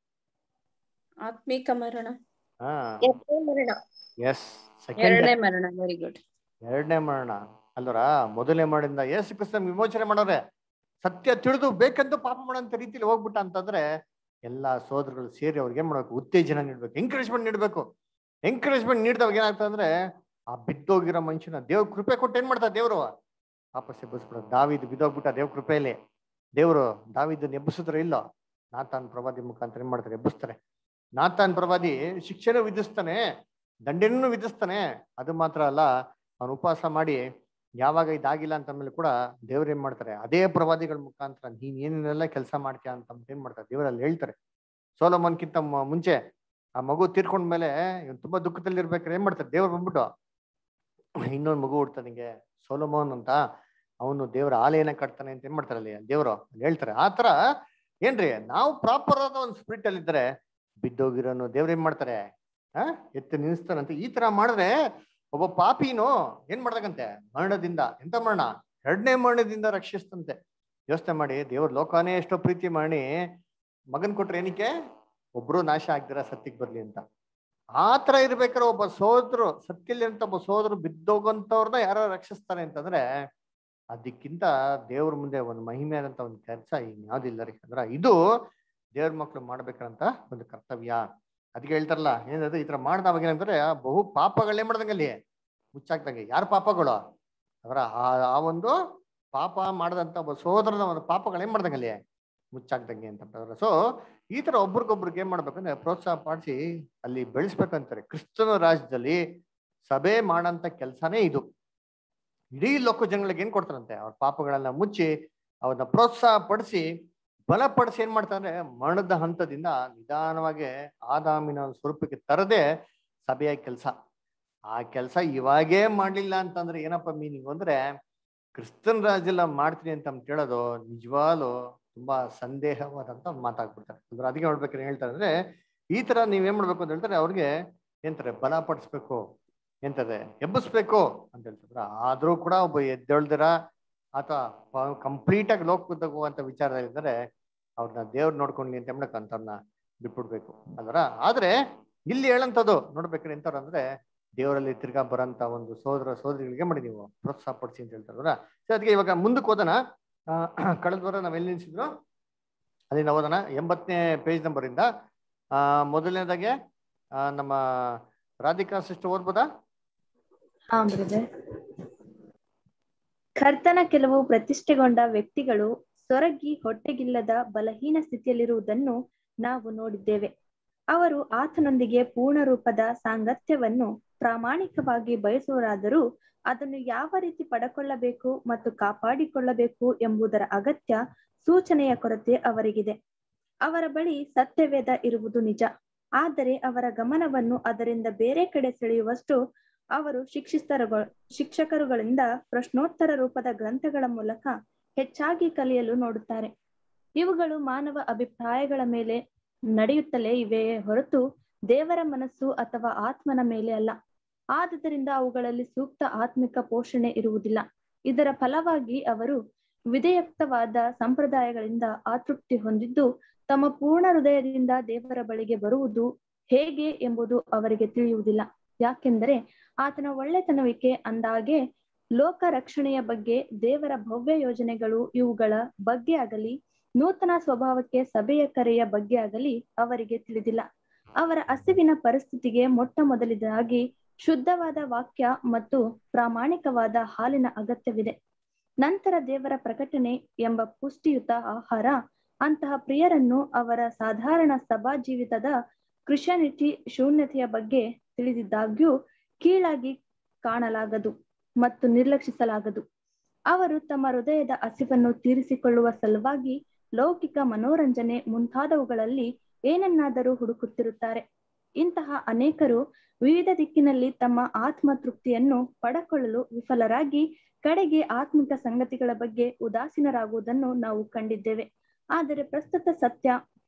ಆತ್ಮಿಕ ಮರಣ ಹಾ ಎಷ್ಟೇ ಮರಣ ಎಸ್ ಸೆಕೆಂಡ್ ಎರಡನೇ ಮರಣ ವೆರಿ ಗುಡ್ ಎರಡನೇ ಮರಣ ಅಲ್ವರ ಮೊದಲನೇ ಮರಣದಿಂದ ಯೇಸು ಕ್ರಿಸ್ತ ವಿಮೋಚನೆ ಮಾಡೋರೆ ಸತ್ಯ ತಿಳಿದು ಬೇಕಂತ ಪಾಪ ಮಾಡೋಂತ ರೀತಿಲಿ ಹೋಗ್ಬಿಟ್ಟ ಅಂತಂದ್ರೆ ಎಲ್ಲಾ ಸೋದರಗಳು ಸೇರಿ ಅವ್ರಿಗೆ ಏನ್ ಮಾಡ್ಬೇಕು ಉತ್ತೇಜನ ನೀಡ್ಬೇಕು ಎಂಕರೇಜ್ಮೆಂಟ್ ನೀಡ್ಬೇಕು ಎಂಕರೇಜ್ಮೆಂಟ್ ನೀಡಿದವಾಗ ಏನಾಗ್ತದೆ ಅಂದ್ರೆ ಆ ಬಿದ್ದೋಗಿರೋ ಮನುಷ್ಯನ ದೇವ್ರ ಕೃಪೆ ಕೊಟ್ಟು ಏನ್ ಮಾಡ್ತಾರೆ ದೇವ್ರು ವಾಪಸ್ ಎಬ್ಬಿಸ್ಬಿಡೋದು ದಾವಿದ್ ಬಿದ್ದೋಗ್ಬಿಟ್ಟ ದೇವ್ರ ಕೃಪೆಯಲ್ಲಿ ದೇವ್ರು ದಾವಿದನ್ನ ಎಬ್ಬಿಸಿದ್ರೆ ಇಲ್ಲ ನಾತಾನ್ ಪ್ರವಾದಿ ಮುಖಾಂತರ ಏನ್ ಮಾಡ್ತಾರೆ ಎಬ್ಬಿಸ್ತಾರೆ ನಾತಾನ್ ಪ್ರವಾದಿ ಶಿಕ್ಷೆನೂ ವಿಧಿಸ್ತಾನೆ ದಂಡನೆನೂ ವಿಧಿಸ್ತಾನೆ ಅದು ಮಾತ್ರ ಅಲ್ಲ ಅವನು ಉಪವಾಸ ಮಾಡಿ ಯಾವಾಗ ಇದಾಗಿಲ್ಲ ಅಂತ ಮೇಲೆ ಕೂಡ ದೇವ್ರು ಏನ್ ಮಾಡ್ತಾರೆ ಅದೇ ಪ್ರವಾದಿಗಳ ಮುಖಾಂತರ ನೀನ್ ಏನೇನೆಲ್ಲ ಕೆಲಸ ಮಾಡ್ತೀಯ ಅಂತ ಅಂದ್ಬಿಟ್ಟು ಏನ್ ಮಾಡ್ತಾರೆ ದೇವರಲ್ಲಿ ಹೇಳ್ತಾರೆ ಸೋಲೋಮನ್ಕಿಂತ ಮ- ಮುಂಚೆ ಆ ಮಗು ತೀರ್ಕೊಂಡ್ಮೇಲೆ ಇವ್ನು ತುಂಬಾ ದುಃಖದಲ್ಲಿ ಇರ್ಬೇಕಾದ್ರೆ ಏನ್ ಮಾಡ್ತಾರೆ ದೇವ್ರು ಬಂದ್ಬಿಟ್ಟು ಇನ್ನೊಂದು ಮಗು ಹುಡ್ತಾನೆ ನಿಂಗೆ ಸೋಲೋಮೋನ್ ಅಂತ ಅವನು ದೇವರ ಆಲಯನ ಕಟ್ತಾನೆ ಅಂತ ಏನ್ ಮಾಡ್ತಾರೆ ಅಲ್ಲಿ ದೇವರು ಅಲ್ಲಿ ಹೇಳ್ತಾರೆ ಆ ತರ ಏನ್ರಿ ನಾವು ಪ್ರಾಪರ್ ಆದ ಒಂದು ಸ್ಪಿರಿಟ್ ಅಲ್ಲಿ ಇದ್ರೆ ಬಿದ್ದೋಗಿರೋನು ದೇವ್ರು ಏನ್ ಮಾಡ್ತಾರೆ ಆ ಎತ್ತಿ ನಿಲ್ಲಿಸ್ತಾರಂತೆ ಈ ತರ ಮಾಡಿದ್ರೆ ಒಬ್ಬ ಪಾಪಿನು ಏನ್ ಮಾಡ್ದಂತೆ ಮರಣದಿಂದ ಎಂತ ಮರಣ ಎರಡನೇ ಮರಣದಿಂದ ರಕ್ಷಿಸ್ತಂತೆ ಯೋಚನೆ ಮಾಡಿ ದೇವ್ರ ಲೋಕಾನೇ ಎಷ್ಟೋ ಪ್ರೀತಿ ಮಾಡಿ ಮಗನ್ ಕೊಟ್ರೆ ಏನಕ್ಕೆ ಒಬ್ರು ನಾಶ ಆಗ್ದಿರ ಸತ್ಯಕ್ಕೆ ಬರ್ಲಿ ಅಂತ ಆ ತರ ಇರ್ಬೇಕಾದ್ರೆ ಒಬ್ಬ ಸೋದ್ರು ಸತ್ಯಲ್ಲಿ ಅಂತ ಒಬ್ಬ ಸೋದ್ರು ಬಿದ್ದೋಗಂತವ್ರನ್ನ ಯಾರೋ ರಕ್ಷಿಸ್ತಾರೆ ಅಂತಂದ್ರೆ ಅದಕ್ಕಿಂತ ದೇವ್ರ ಮುಂದೆ ಒಂದು ಮಹಿಮೆ ಆದಂತ ಒಂದು ಕೆಲಸ ಇನ್ಯಾವ್ದಿಲ್ಲ ರೀ ಅಂದ್ರ ಇದು ದೇವ್ರ ಮಕ್ಳು ಮಾಡ್ಬೇಕಂತ ಒಂದು ಕರ್ತವ್ಯ ಅದಕ್ಕೆ ಹೇಳ್ತಾರಲ್ಲ ಏನಂದ್ರೆ ಈ ತರ ಮಾಡ್ದವಾಗ ಏನಂದ್ರೆ ಬಹು ಪಾಪಗಳೇ ಮಾಡ್ದಂಗಲ್ಲಿ ಮುಚ್ಚಾಕ್ದಂಗೆ ಯಾರ ಪಾಪಗಳು ಅವರ ಆ ಆ ಒಂದು ಪಾಪ ಮಾಡದಂತ ಒಬ್ಬ ಸೋದರನ ಒಂದು ಪಾಪಗಳು ಏನ್ ಮಾಡ್ದಂಗೆ ಅಲ್ಲಿ ಮುಚ್ಚಾಕ್ದಂಗೆ ಅಂತ ಸೊ ಈ ತರ ಒಬ್ರಿಗೊಬ್ರಿಗೆ ಏನ್ ಮಾಡ್ಬೇಕಂದ್ರೆ ಪ್ರೋತ್ಸಾಹ ಮಾಡಿಸಿ ಅಲ್ಲಿ ಬೆಳೆಸ್ಬೇಕಂತಾರೆ ಕ್ರಿಸ್ತನ ರಾಜ್ಯದಲ್ಲಿ ಸಭೆ ಮಾಡಂತ ಕೆಲಸನೇ ಇದು ಇಡೀ ಲೋಕ ಜನಗಳಿಗೆ ಏನ್ ಕೊಡ್ತಾರಂತೆ ಅವ್ರ ಪಾಪಗಳನ್ನ ಮುಚ್ಚಿ ಅವ್ರನ್ನ ಪ್ರೋತ್ಸಾಹ ಪಡಿಸಿ ಬಲಪಡಿಸಿ ಏನ್ ಮಾಡ್ತಾರೆ ಮರಣದ ಹಂತದಿಂದ ನಿಧಾನವಾಗಿ ಆದಾಮಿನ ಒಂದು ಸ್ವರೂಪಕ್ಕೆ ತರದೆ ಸಭೆಯ ಕೆಲಸ ಆ ಕೆಲಸ ಇವಾಗೇ ಮಾಡ್ಲಿಲ್ಲ ಅಂತಂದ್ರೆ ಏನಪ್ಪ ಮೀನಿಂಗ್ ಅಂದ್ರೆ ಕ್ರಿಸ್ತನ್ ರಾಜ್ಯಲ್ಲ ಮಾಡ್ತೀನಿ ಅಂತ ಅಂತ ಹೇಳೋದು ನಿಜವಾಗ್ಲು ತುಂಬಾ ಸಂದೇಹವಾದಂತ ಒಂದ್ ಮಾತಾಗ್ಬಿಡ್ತಾರೆ ಅಂದ್ರೆ ಅದಕ್ಕೆ ನೋಡ್ಬೇಕಾದ್ರೆ ಹೇಳ್ತಾರೆ ಅಂದ್ರೆ ಈ ತರ ನೀವೇನ್ ಮಾಡ್ಬೇಕು ಅಂತ ಹೇಳ್ತಾರೆ ಅವ್ರಿಗೆ ಎಂತಾರೆ ಬಲಪಡಿಸ್ಬೇಕು ಎಂತದೆ ಎಬ್ಬಿಸ್ಬೇಕು ಅಂತ ಹೇಳ್ತಾರೆ ಆದ್ರೂ ಕೂಡ ಒಬ್ಬ ಎದ್ದೇಳ್ದಿರ ಅಥವಾ ಕಂಪ್ಲೀಟ್ ಆಗಿ ಲೋಕ ತಗುವಂತ ವಿಚಾರದಲ್ಲಿದ್ದಾರೆ ಅವ್ರನ್ನ ದೇವ್ರು ನೋಡ್ಕೊಂಡ್ಲಿ ಅಂತ ಹೇಳಕ್ ಅಂತವ್ರನ್ನ ಬಿಟ್ಬಿಡ್ಬೇಕು ಅದರ ಆದ್ರೆ ಇಲ್ಲಿ ಹೇಳಂತದ್ದು ನೋಡ್ಬೇಕ್ರಿ ಎಂತವ್ರು ಅಂದ್ರೆ ದೇವರಲ್ಲಿ ತಿರ್ಗಾ ಬರಂತ ಒಂದು ಸೋದರ ಸೋದರಿಗಳಿಗೆ ಮಾಡಿ ನೀವು ಪ್ರೋತ್ಸಾಹ ಪಡಿಸಿ ಅಂತ ಹೇಳ್ತಾರಲ್ಲ ಸೊ ಅದಕ್ಕೆ ಇವಾಗ ಮುಂದಕ್ಕೆ ಹೋದನ ಕಳೆದ ವಾರ ನಾವ್ ಎಲ್ಲಿ ನಿಲ್ಸಿದ್ರು ಅಲ್ಲಿಂದ ಓದೋಣ ಎಂಬತ್ತನೇ ಪೇಜ್ ನಂಬರ್ ಇಂದ ಆ ಮೊದಲನೇದಾಗೆ ಆ, ನಮ್ಮ ರಾಧಿಕಾ ಸಿಸ್ಟರ್ ಓದ್ಬೋದಾ ಹಾ ಬ್ರದರ್ ಕರ್ತನ ಕೆಲವು ಪ್ರತಿಷ್ಠೆಗೊಂಡ ವ್ಯಕ್ತಿಗಳು ಸೊರಗಿ ಹೊಟ್ಟೆಗಿಲ್ಲದ ಬಲಹೀನ ಸ್ಥಿತಿಯಲ್ಲಿರುವುದನ್ನು ನಾವು ನೋಡಿದ್ದೇವೆ ಅವರು ಆತನೊಂದಿಗೆ ಪೂರ್ಣ ರೂಪದ ಸಾಂಗತ್ಯವನ್ನು ಪ್ರಾಮಾಣಿಕವಾಗಿ ಬಯಸುವರಾದರೂ ಅದನ್ನು ಯಾವ ರೀತಿ ಪಡಕೊಳ್ಳಬೇಕು ಮತ್ತು ಕಾಪಾಡಿಕೊಳ್ಳಬೇಕು ಎಂಬುದರ ಅಗತ್ಯ ಸೂಚನೆಯ ಕೊರತೆ ಅವರಿಗಿದೆ ಅವರ ಬಳಿ ಸತ್ಯವೇದ ಇರುವುದು ನಿಜ ಆದರೆ ಅವರ ಗಮನವನ್ನು ಅದರಿಂದ ಬೇರೆ ಕಡೆ ಸೆಳೆಯುವಷ್ಟು ಅವರು ಶಿಕ್ಷಿತರುಗಳು ಶಿಕ್ಷಕರುಗಳಿಂದ ಪ್ರಶ್ನೋತ್ತರ ರೂಪದ ಗ್ರಂಥಗಳ ಮೂಲಕ ಹೆಚ್ಚಾಗಿ ಕಲಿಯಲು ನೋಡುತ್ತಾರೆ ಇವುಗಳು ಮಾನವ ಅಭಿಪ್ರಾಯಗಳ ಮೇಲೆ ನಡೆಯುತ್ತಲೇ ಇವೆಯೇ ಹೊರತು ದೇವರ ಮನಸ್ಸು ಅಥವಾ ಆತ್ಮನ ಮೇಲೆ ಅಲ್ಲ ಆದುದರಿಂದ ಅವುಗಳಲ್ಲಿ ಸೂಕ್ತ ಆತ್ಮಿಕ ಪೋಷಣೆ ಇರುವುದಿಲ್ಲ ಇದರ ಫಲವಾಗಿ ಅವರು ವಿಧೇಯಕ್ತವಾದ ಸಂಪ್ರದಾಯಗಳಿಂದ ಆತೃಪ್ತಿ ಹೊಂದಿದ್ದು ತಮ್ಮ ಪೂರ್ಣ ಹೃದಯದಿಂದ ದೇವರ ಬಳಿಗೆ ಬರುವುದು ಹೇಗೆ ಎಂಬುದು ಅವರಿಗೆ ತಿಳಿಯುವುದಿಲ್ಲ ಯಾಕೆಂದರೆ ಆತನ ಒಳ್ಳೆತನವಿಕೆ ಅಂದಾಗೆ ಲೋಕ ರಕ್ಷಣೆಯ ಬಗ್ಗೆ ದೇವರ ಭವ್ಯ ಯೋಜನೆಗಳು ಇವುಗಳ ಬಗ್ಗೆ ಆಗಲಿ ನೂತನ ಸ್ವಭಾವಕ್ಕೆ ಸಭೆಯ ಕರೆಯ ಬಗ್ಗೆ ಆಗಲಿ ಅವರಿಗೆ ತಿಳಿದಿಲ್ಲ ಅವರ ಹಸಿವಿನ ಪರಿಸ್ಥಿತಿಗೆ ಮೊಟ್ಟ ಮೊದಲಿದಾಗಿ ಶುದ್ಧವಾದ ವಾಕ್ಯ ಮತ್ತು ಪ್ರಾಮಾಣಿಕವಾದ ಹಾಲಿನ ಅಗತ್ಯವಿದೆ ನಂತರ ದೇವರ ಪ್ರಕಟಣೆ ಎಂಬ ಪುಷ್ಟಿಯುತ ಆಹಾರ ಅಂತಹ ಪ್ರಿಯರನ್ನು ಅವರ ಸಾಧಾರಣ ಸಭಾ ಜೀವಿತದ ಕ್ರಿಶ್ಚಿಯಾನಿಟಿ ಶೂನ್ಯತೆಯ ಬಗ್ಗೆ ತಿಳಿದಿದ್ದಾಗ್ಯೂ ಕೀಳಾಗಿ ಕಾಣಲಾಗದು ಮತ್ತು ನಿರ್ಲಕ್ಷಿಸಲಾಗದು ಅವರು ತಮ್ಮ ಹೃದಯದ ಹಸಿವನ್ನು ತೀರಿಸಿಕೊಳ್ಳುವ ಸಲುವಾಗಿ ಲೌಕಿಕ ಮನೋರಂಜನೆ ಮುಂತಾದವುಗಳಲ್ಲಿ ಏನನ್ನಾದರೂ ಹುಡುಕುತ್ತಿರುತ್ತಾರೆ ಇಂತಹ ಅನೇಕರು ವಿವಿಧ ದಿಕ್ಕಿನಲ್ಲಿ ತಮ್ಮ ಆತ್ಮ ತೃಪ್ತಿಯನ್ನು ಪಡಕೊಳ್ಳಲು ವಿಫಲರಾಗಿ ಕಡೆಗೆ ಆತ್ಮಿಕ ಸಂಗತಿಗಳ ಬಗ್ಗೆ ಉದಾಸೀನರಾಗುವುದನ್ನು ನಾವು ಕಂಡಿದ್ದೇವೆ ಆದರೆ ಪ್ರಸ್ತುತ ಸತ್ಯ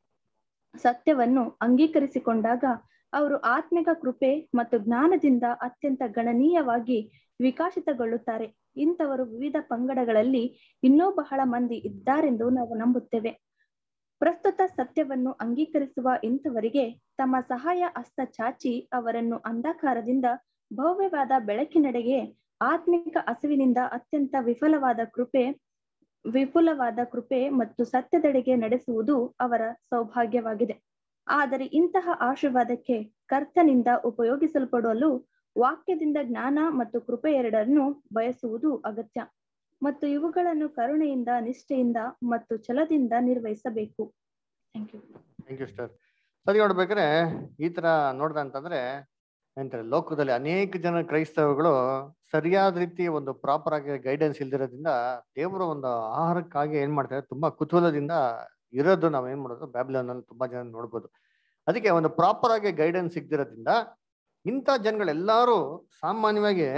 ಸತ್ಯವನ್ನು ಅಂಗೀಕರಿಸಿಕೊಂಡಾಗ ಅವರು ಆತ್ಮಿಕ ಕೃಪೆ ಮತ್ತು ಜ್ಞಾನದಿಂದ ಅತ್ಯಂತ ಗಣನೀಯವಾಗಿ ವಿಕಾಸಿತಗೊಳ್ಳುತ್ತಾರೆ ಇಂಥವರು ವಿವಿಧ ಪಂಗಡಗಳಲ್ಲಿ ಇನ್ನೂ ಬಹಳ ಮಂದಿ ಇದ್ದಾರೆಂದು ನಾವು ನಂಬುತ್ತೇವೆ ಪ್ರಸ್ತುತ ಸತ್ಯವನ್ನು ಅಂಗೀಕರಿಸುವ ಇಂಥವರಿಗೆ ತಮ್ಮ ಸಹಾಯ ಹಸ್ತ ಚಾಚಿ ಅವರನ್ನು ಅಂಧಕಾರದಿಂದ ಭವ್ಯವಾದ ಬೆಳಕಿನೆಡೆಗೆ ಆತ್ಮಿಕ ಹಸಿವಿನಿಂದ ಅತ್ಯಂತ ವಿಫಲವಾದ ಕೃಪೆ ವಿಪುಲವಾದ ಕೃಪೆ ಮತ್ತು ಸತ್ಯದೆಡೆಗೆ ನಡೆಸುವುದು ಅವರ ಸೌಭಾಗ್ಯವಾಗಿದೆ ಆದರೆ ಇಂತಹ ಆಶೀರ್ವಾದಕ್ಕೆ ಕರ್ತನಿಂದ ಉಪಯೋಗಿಸಲ್ಪಡಲು ವಾಕ್ಯದಿಂದ ಜ್ಞಾನ ಮತ್ತು ಕೃಪೆ ಎರಡನ್ನು ಬಯಸುವುದು ಅಗತ್ಯ ಮತ್ತು ಇವುಗಳನ್ನು ಕರುಣೆಯಿಂದ ನಿಷ್ಠೆಯಿಂದ ಮತ್ತು ಛಲದಿಂದ ನಿರ್ವಹಿಸಬೇಕು thank you thank you sister ಸರಿ ನೋಡ್ಬೇಕಾದ್ರೆ ಈ ತರ ನೋಡ್ದ ಅಂತಂದ್ರೆ ಎಂತಾರೆ ಲೋಕದಲ್ಲಿ ಅನೇಕ ಜನ ಕ್ರೈಸ್ತವಗಳು ಸರಿಯಾದ ರೀತಿ ಒಂದು ಪ್ರಾಪರ್ ಆಗಿ ಗೈಡೆನ್ಸ್ ಇಲ್ದಿರೋದ್ರಿಂದ ದೇವರ ಒಂದು ಆಹಾರಕ್ಕಾಗಿ ಏನ್ ಮಾಡ್ತಾರೆ ತುಂಬಾ ಕುತೂಹಲದಿಂದ ಇರೋದು ನಾವ್ ಏನ್ ಮಾಡೋದು ಬ್ಯಾಬ್ಲನ್ ಅಲ್ಲಿ ತುಂಬಾ ಜನ ನೋಡ್ಬೋದು ಅದಕ್ಕೆ ಒಂದು ಪ್ರಾಪರ್ ಆಗಿ ಗೈಡೆನ್ಸ್ ಸಿಗ್ದಿರೋದ್ರಿಂದ ಇಂಥ ಜನಗಳೆಲ್ಲರೂ ಸಾಮಾನ್ಯವಾಗಿ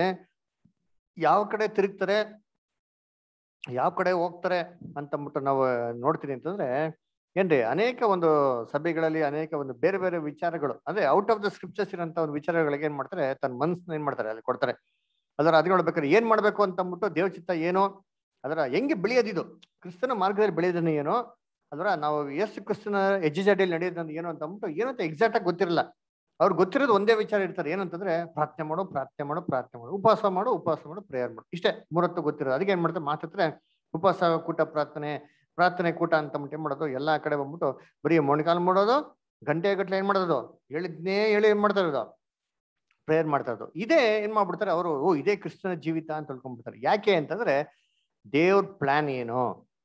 ಯಾವ ಕಡೆ ತಿರುಗ್ತಾರೆ ಯಾವ ಕಡೆ ಹೋಗ್ತಾರೆ ಅಂತಂದ್ಬಿಟ್ಟು ನಾವು ನೋಡ್ತೀನಿ ಅಂತಂದ್ರೆ ಏನ್ರಿ ಅನೇಕ ಒಂದು ಸಭೆಗಳಲ್ಲಿ ಅನೇಕ ಒಂದು ಬೇರೆ ಬೇರೆ ವಿಚಾರಗಳು ಅಂದ್ರೆ ಔಟ್ ಆಫ್ ದ ಸ್ಕ್ರಿಪ್ಚರ್ಸ್ ಇರೋಂಥ ಒಂದು ವಿಚಾರಗಳಿಗೆ ಏನ್ ಮಾಡ್ತಾರೆ ತನ್ನ ಮನಸ್ಸನ್ನ ಏನ್ ಮಾಡ್ತಾರೆ ಅಲ್ಲಿ ಕೊಡ್ತಾರೆ ಅದರ ಅದು ನೋಡ್ಬೇಕಾದ್ರೆ ಏನ್ ಮಾಡ್ಬೇಕು ಅಂತ ಅಂದ್ಬಿಟ್ಟು ದೇವ್ರ ಚಿತ್ತ ಏನು ಅದರ ಹೆಂಗೆ ಬೆಳೆಯೋದಿದು ಕ್ರಿಸ್ತನ ಮಾರ್ಗದಲ್ಲಿ ಬೆಳೆಯೋದನ್ನ ಏನು ಅದರ ನಾವು ಎಷ್ಟು ಕ್ರಿಸ್ತನ ಎಜ್ಜಿಜಾಡಿಯಲ್ಲಿ ನಡೆಯೋದನ್ನ ಏನು ಅಂತ ಅಂದ್ಬಿಟ್ಟು ಏನಂತ ಎಕ್ಸಾಕ್ಟ್ ಆಗಿ ಗೊತ್ತಿರಲ್ಲ ಅವ್ರಿಗೆ ಗೊತ್ತಿರೋದು ಒಂದೇ ವಿಚಾರ ಇರ್ತಾರೆ ಏನಂತಂದ್ರೆ ಪ್ರಾರ್ಥನೆ ಮಾಡು ಪ್ರಾರ್ಥನೆ ಮಾಡು ಪ್ರಾರ್ಥನೆ ಮಾಡು ಉಪವಾಸ ಮಾಡು ಉಪವಾಸ ಮಾಡು ಪ್ರೇಯರ್ ಮಾಡು ಇಷ್ಟೇ ಮೂರತ್ತು ಗೊತ್ತಿರೋದು ಅದಕ್ಕೆ ಏನ್ ಮಾಡ್ತಾರೆ ಮಾತಾಡ್ತಾರೆ ಉಪವಾಸ ಕೂಟ ಪ್ರಾರ್ಥನೆ ಪ್ರಾರ್ಥನೆ ಕೂಟ ಅಂತ ಅಂದ್ಬಿಟ್ಟು ಏನ್ ಮಾಡೋದು ಎಲ್ಲಾ ಕಡೆ ಬಂದ್ಬಿಟ್ಟು ಬರೀ ಮೊಣಕಾಲು ಮಾಡೋದು ಗಂಟೆ ಗಟ್ಲೆ ಏನ್ ಮಾಡೋದು ಹೇಳಿದ್ನೇ ಹೇಳಿ ಏನ್ ಮಾಡ್ತಾ ಇರೋದು ಪ್ರೇಯರ್ ಮಾಡ್ತಾ ಇರೋದು ಇದೇ ಏನ್ ಮಾಡ್ಬಿಡ್ತಾರೆ ಅವರು ಓ ಇದೇ ಕ್ರಿಸ್ತನ ಜೀವಿತ ಅಂತ ತಿಳ್ಕೊಂಡ್ಬಿಡ್ತಾರೆ ಯಾಕೆ ಅಂತಂದ್ರೆ ದೇವ್ರ ಪ್ಲಾನ್ ಏನು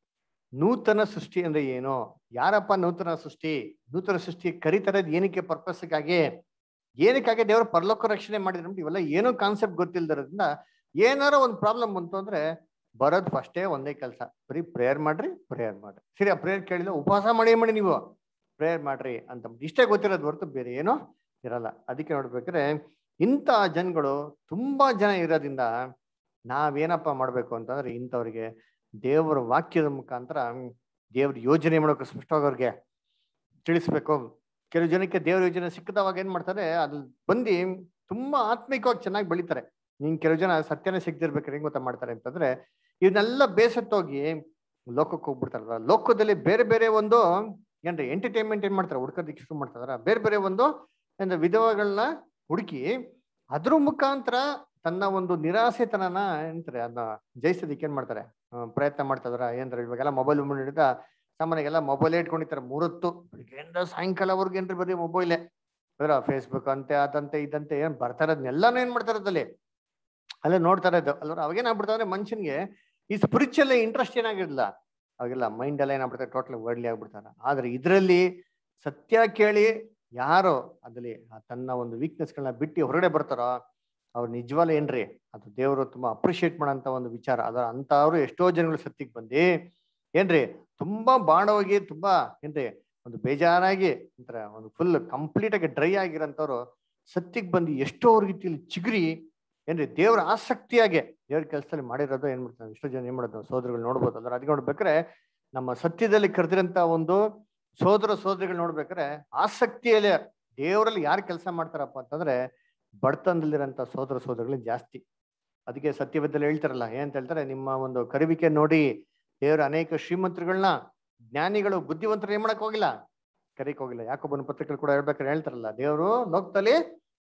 ನೂತನ ಸೃಷ್ಟಿ ಅಂದ್ರೆ ಏನು ಯಾರಪ್ಪ ನೂತನ ಸೃಷ್ಟಿ ನೂತನ ಸೃಷ್ಟಿ ಕರಿತರದ್ ಏನಕ್ಕೆ ಪರ್ಪಸ್ಗಾಗಿ ಏನಕ್ಕಾಗಿ ದೇವ್ರ ಪರಲೋಕ ರಕ್ಷಣೆ ಮಾಡಿದ್ರೆ ಅಂತ ಇವೆಲ್ಲ ಏನೋ ಕಾನ್ಸೆಪ್ಟ್ ಗೊತ್ತಿಲ್ದಿರೋದ್ರಿಂದ ಏನಾರ ಒಂದು ಪ್ರಾಬ್ಲಮ್ ಬಂತು ಅಂದ್ರೆ ಬರೋದ್ ಫಸ್ಟೇ ಒಂದೇ ಕೆಲಸ ಬರೀ ಪ್ರೇಯರ್ ಮಾಡ್ರಿ ಪ್ರೇಯರ್ ಮಾಡ್ರಿ ಸರಿ ಆ ಪ್ರೇಯರ್ ಕೇಳಿಲ್ಲ ಉಪವಾಸ ಮಾಡಿ ಮಾಡಿ ನೀವು ಪ್ರೇಯರ್ ಮಾಡ್ರಿ ಅಂತ ಇಷ್ಟೇ ಗೊತ್ತಿರೋದು ಹೊರತು ಬೇರೆ ಏನೋ ಇರಲ್ಲ ಅದಕ್ಕೆ ನೋಡ್ಬೇಕಾದ್ರೆ ಇಂಥ ಜನಗಳು ತುಂಬಾ ಜನ ಇರೋದ್ರಿಂದ ನಾವೇನಪ್ಪ ಮಾಡ್ಬೇಕು ಅಂತಂದ್ರೆ ಇಂಥವ್ರಿಗೆ ದೇವರ ವಾಕ್ಯದ ಮುಖಾಂತರ ದೇವ್ರ ಯೋಜನೆ ಮಾಡೋಕೆ ಸ್ಪಷ್ಟವಾಗಿ ಅವ್ರಿಗೆ ತಿಳಿಸ್ಬೇಕು ಕೆಲವು ಜನಕ್ಕೆ ದೇವ್ರ ಯೋಜನೆ ಸಿಕ್ಕದವಾಗ ಏನ್ ಮಾಡ್ತಾರೆ ಅಲ್ಲಿ ಬಂದು ತುಂಬಾ ಆತ್ಮಿಕವಾಗಿ ಚೆನ್ನಾಗಿ ಬೆಳಿತಾರೆ ನಿನ್ ಕೆಲವು ಜನ ಸತ್ಯನೇ ಸಿಗ್ದಿರ್ಬೇಕಾದ್ರೆ ಹೆಂಗ್ ಗೊತ್ತಾ ಮಾಡ್ತಾರೆ ಅಂತಂದ್ರೆ ಇವನ್ನೆಲ್ಲ ಬೇಸತ್ತೋಗಿ ಲೋಕಕ್ಕೆ ಹೋಗ್ಬಿಡ್ತಾರಲ್ಲ ಲೋಕದಲ್ಲಿ ಬೇರೆ ಬೇರೆ ಒಂದು ಏನ್ರಿ ಎಂಟರ್ಟೈನ್ಮೆಂಟ್ ಏನ್ ಮಾಡ್ತಾರೆ ಹುಡ್ಕೋದಿಕ್ಕೆ ಶುರು ಮಾಡ್ತಾರ ಬೇರೆ ಬೇರೆ ಒಂದು ಏನ್ರಿ ವಿಧವಗಳನ್ನ ಹುಡುಕಿ ಅದ್ರ ಮುಖಾಂತರ ತನ್ನ ಒಂದು ನಿರಾಸೆತನನ ಏನಂತಾರೆ ಅದನ್ನ ಜಯಿಸೋದಕ್ಕೆ ಏನ್ ಮಾಡ್ತಾರೆ ಆ, ಪ್ರಯತ್ನ ಮಾಡ್ತಾ ಇದಾರ ಏನ್ರಿ ಇವಾಗೆಲ್ಲ ಮೊಬೈಲ್ ಹಿಡಿದ ಸಾಮಾನ್ಯಗೆಲ್ಲ ಮೊಬೈಲೇ ಇಟ್ಕೊಂಡಿರ್ತಾರೆ ಮೂರೊತ್ತು ಬೆಳಿಗ್ಗೆಯಿಂದ ಸಾಯಂಕಾಲವರೆಗೆ ಏನ್ರಿ ಬರೀ ಮೊಬೈಲೇ ಅದರ ಫೇಸ್ಬುಕ್ ಅಂತೆ ಅದಂತೆ ಇದಂತೆ ಏನ್ ಬರ್ತಾ ಇರೋದ್ನೆಲ್ಲಾನು ಏನ್ ಮಾಡ್ತಾ ಇರೋದಲ್ಲಿ ಅಲ್ಲೇ ನೋಡ್ತಾ ಇರೋದು ಅಲ್ವ ಅವಾಗೇನಾಗ್ಬಿಡ್ತಾವ ಅಂದ್ರೆ ಮನುಷ್ಯನ್ಗೆ ಈ ಸ್ಪಿರಿಚುವಲ್ ಇಂಟ್ರೆಸ್ಟ್ ಏನಾಗಿರ್ಲಿಲ್ಲ ಅವಾಗೆಲ್ಲ ಮೈಂಡ್ ಎಲ್ಲ ಏನಾಗ್ಬಿಡ್ತಾರೆ ಟೋಟಲ್ ವರ್ಡ್ಲಿ ಆಗ್ಬಿಡ್ತಾರ ಆದ್ರೆ ಇದರಲ್ಲಿ ಸತ್ಯ ಕೇಳಿ ಯಾರು ಅದ್ರಲ್ಲಿ ಆ ತನ್ನ ಒಂದು ವೀಕ್ನೆಸ್ಗಳನ್ನ ಬಿಟ್ಟು ಹೊರಗಡೆ ಬರ್ತಾರೋ ಅವ್ರು ನಿಜವಾಗ್ಲೂ ಏನ್ರಿ ಅದು ದೇವರು ತುಂಬಾ ಅಪ್ರಿಶಿಯೇಟ್ ಮಾಡೋಂಥ ಒಂದು ವಿಚಾರ ಅದರ ಅಂತವ್ರು ಎಷ್ಟೋ ಜನಗಳು ಸತ್ಯಕ್ಕೆ ಬಂದು ಏನ್ರಿ ತುಂಬಾ ಬಾಣವಾಗಿ ತುಂಬಾ ಏನ್ರಿ ಒಂದು ಬೇಜಾರಾಗಿ ಅಂತಾರೆ ಒಂದು ಫುಲ್ ಕಂಪ್ಲೀಟ್ ಆಗಿ ಡ್ರೈ ಆಗಿರೋಂಥವ್ರು ಸತ್ಯಕ್ಕೆ ಬಂದು ಎಷ್ಟೋ ರೀತಿಯಲ್ಲಿ ಚಿಗುರಿ ಏನ್ರಿ ದೇವ್ರ ಆಸಕ್ತಿಯಾಗೆ ದೇವ್ರ ಕೆಲಸದಲ್ಲಿ ಮಾಡಿರೋದು ಏನ್ ಮಾಡ್ತಾರೆ ಎಷ್ಟೋ ಜನ ಏನ್ ಮಾಡೋದು ಸೋದರಗಳು ನೋಡ್ಬೋದು ಅದ್ರ ಅದಕ್ಕೆ ನೋಡ್ಬೇಕಾರೆ ನಮ್ಮ ಸತ್ಯದಲ್ಲಿ ಕರೆದಿರಂತ ಒಂದು ಸೋದರ ಸೋದರಿಗಳು ನೋಡ್ಬೇಕಾರೆ ಆಸಕ್ತಿಯಲ್ಲಿ ದೇವರಲ್ಲಿ ಯಾರು ಕೆಲಸ ಮಾಡ್ತಾರಪ್ಪ ಅಂತಂದ್ರೆ ಬಡತನದಲ್ಲಿರೋಂಥ ಸೋದರ ಸೋದರಿಗಳು ಜಾಸ್ತಿ ಅದಕ್ಕೆ ಸತ್ಯವೇದಲ್ಲಿ ಹೇಳ್ತಾರಲ್ಲ ಏನಂತ ಹೇಳ್ತಾರೆ ನಿಮ್ಮ ಒಂದು ಕರುವಿಕೆ ನೋಡಿ ದೇವರ ಅನೇಕ ಶ್ರೀಮಂತರುಗಳನ್ನ ಜ್ಞಾನಿಗಳು ಬುದ್ಧಿವಂತರು ಏನ್ ಮಾಡಕ್ ಹೋಗಿಲ್ಲ ಕರೀಕ್ ಹೋಗಿಲ್ಲ ಯಾಕೊಬ್ಬನ ಪತ್ರಿಕೆ ಕೂಡ ಹೇಳ್ಬೇಕಾದ್ರೆ ಹೇಳ್ತಾರಲ್ಲ ದೇವರು ಲೋಕದಲ್ಲಿ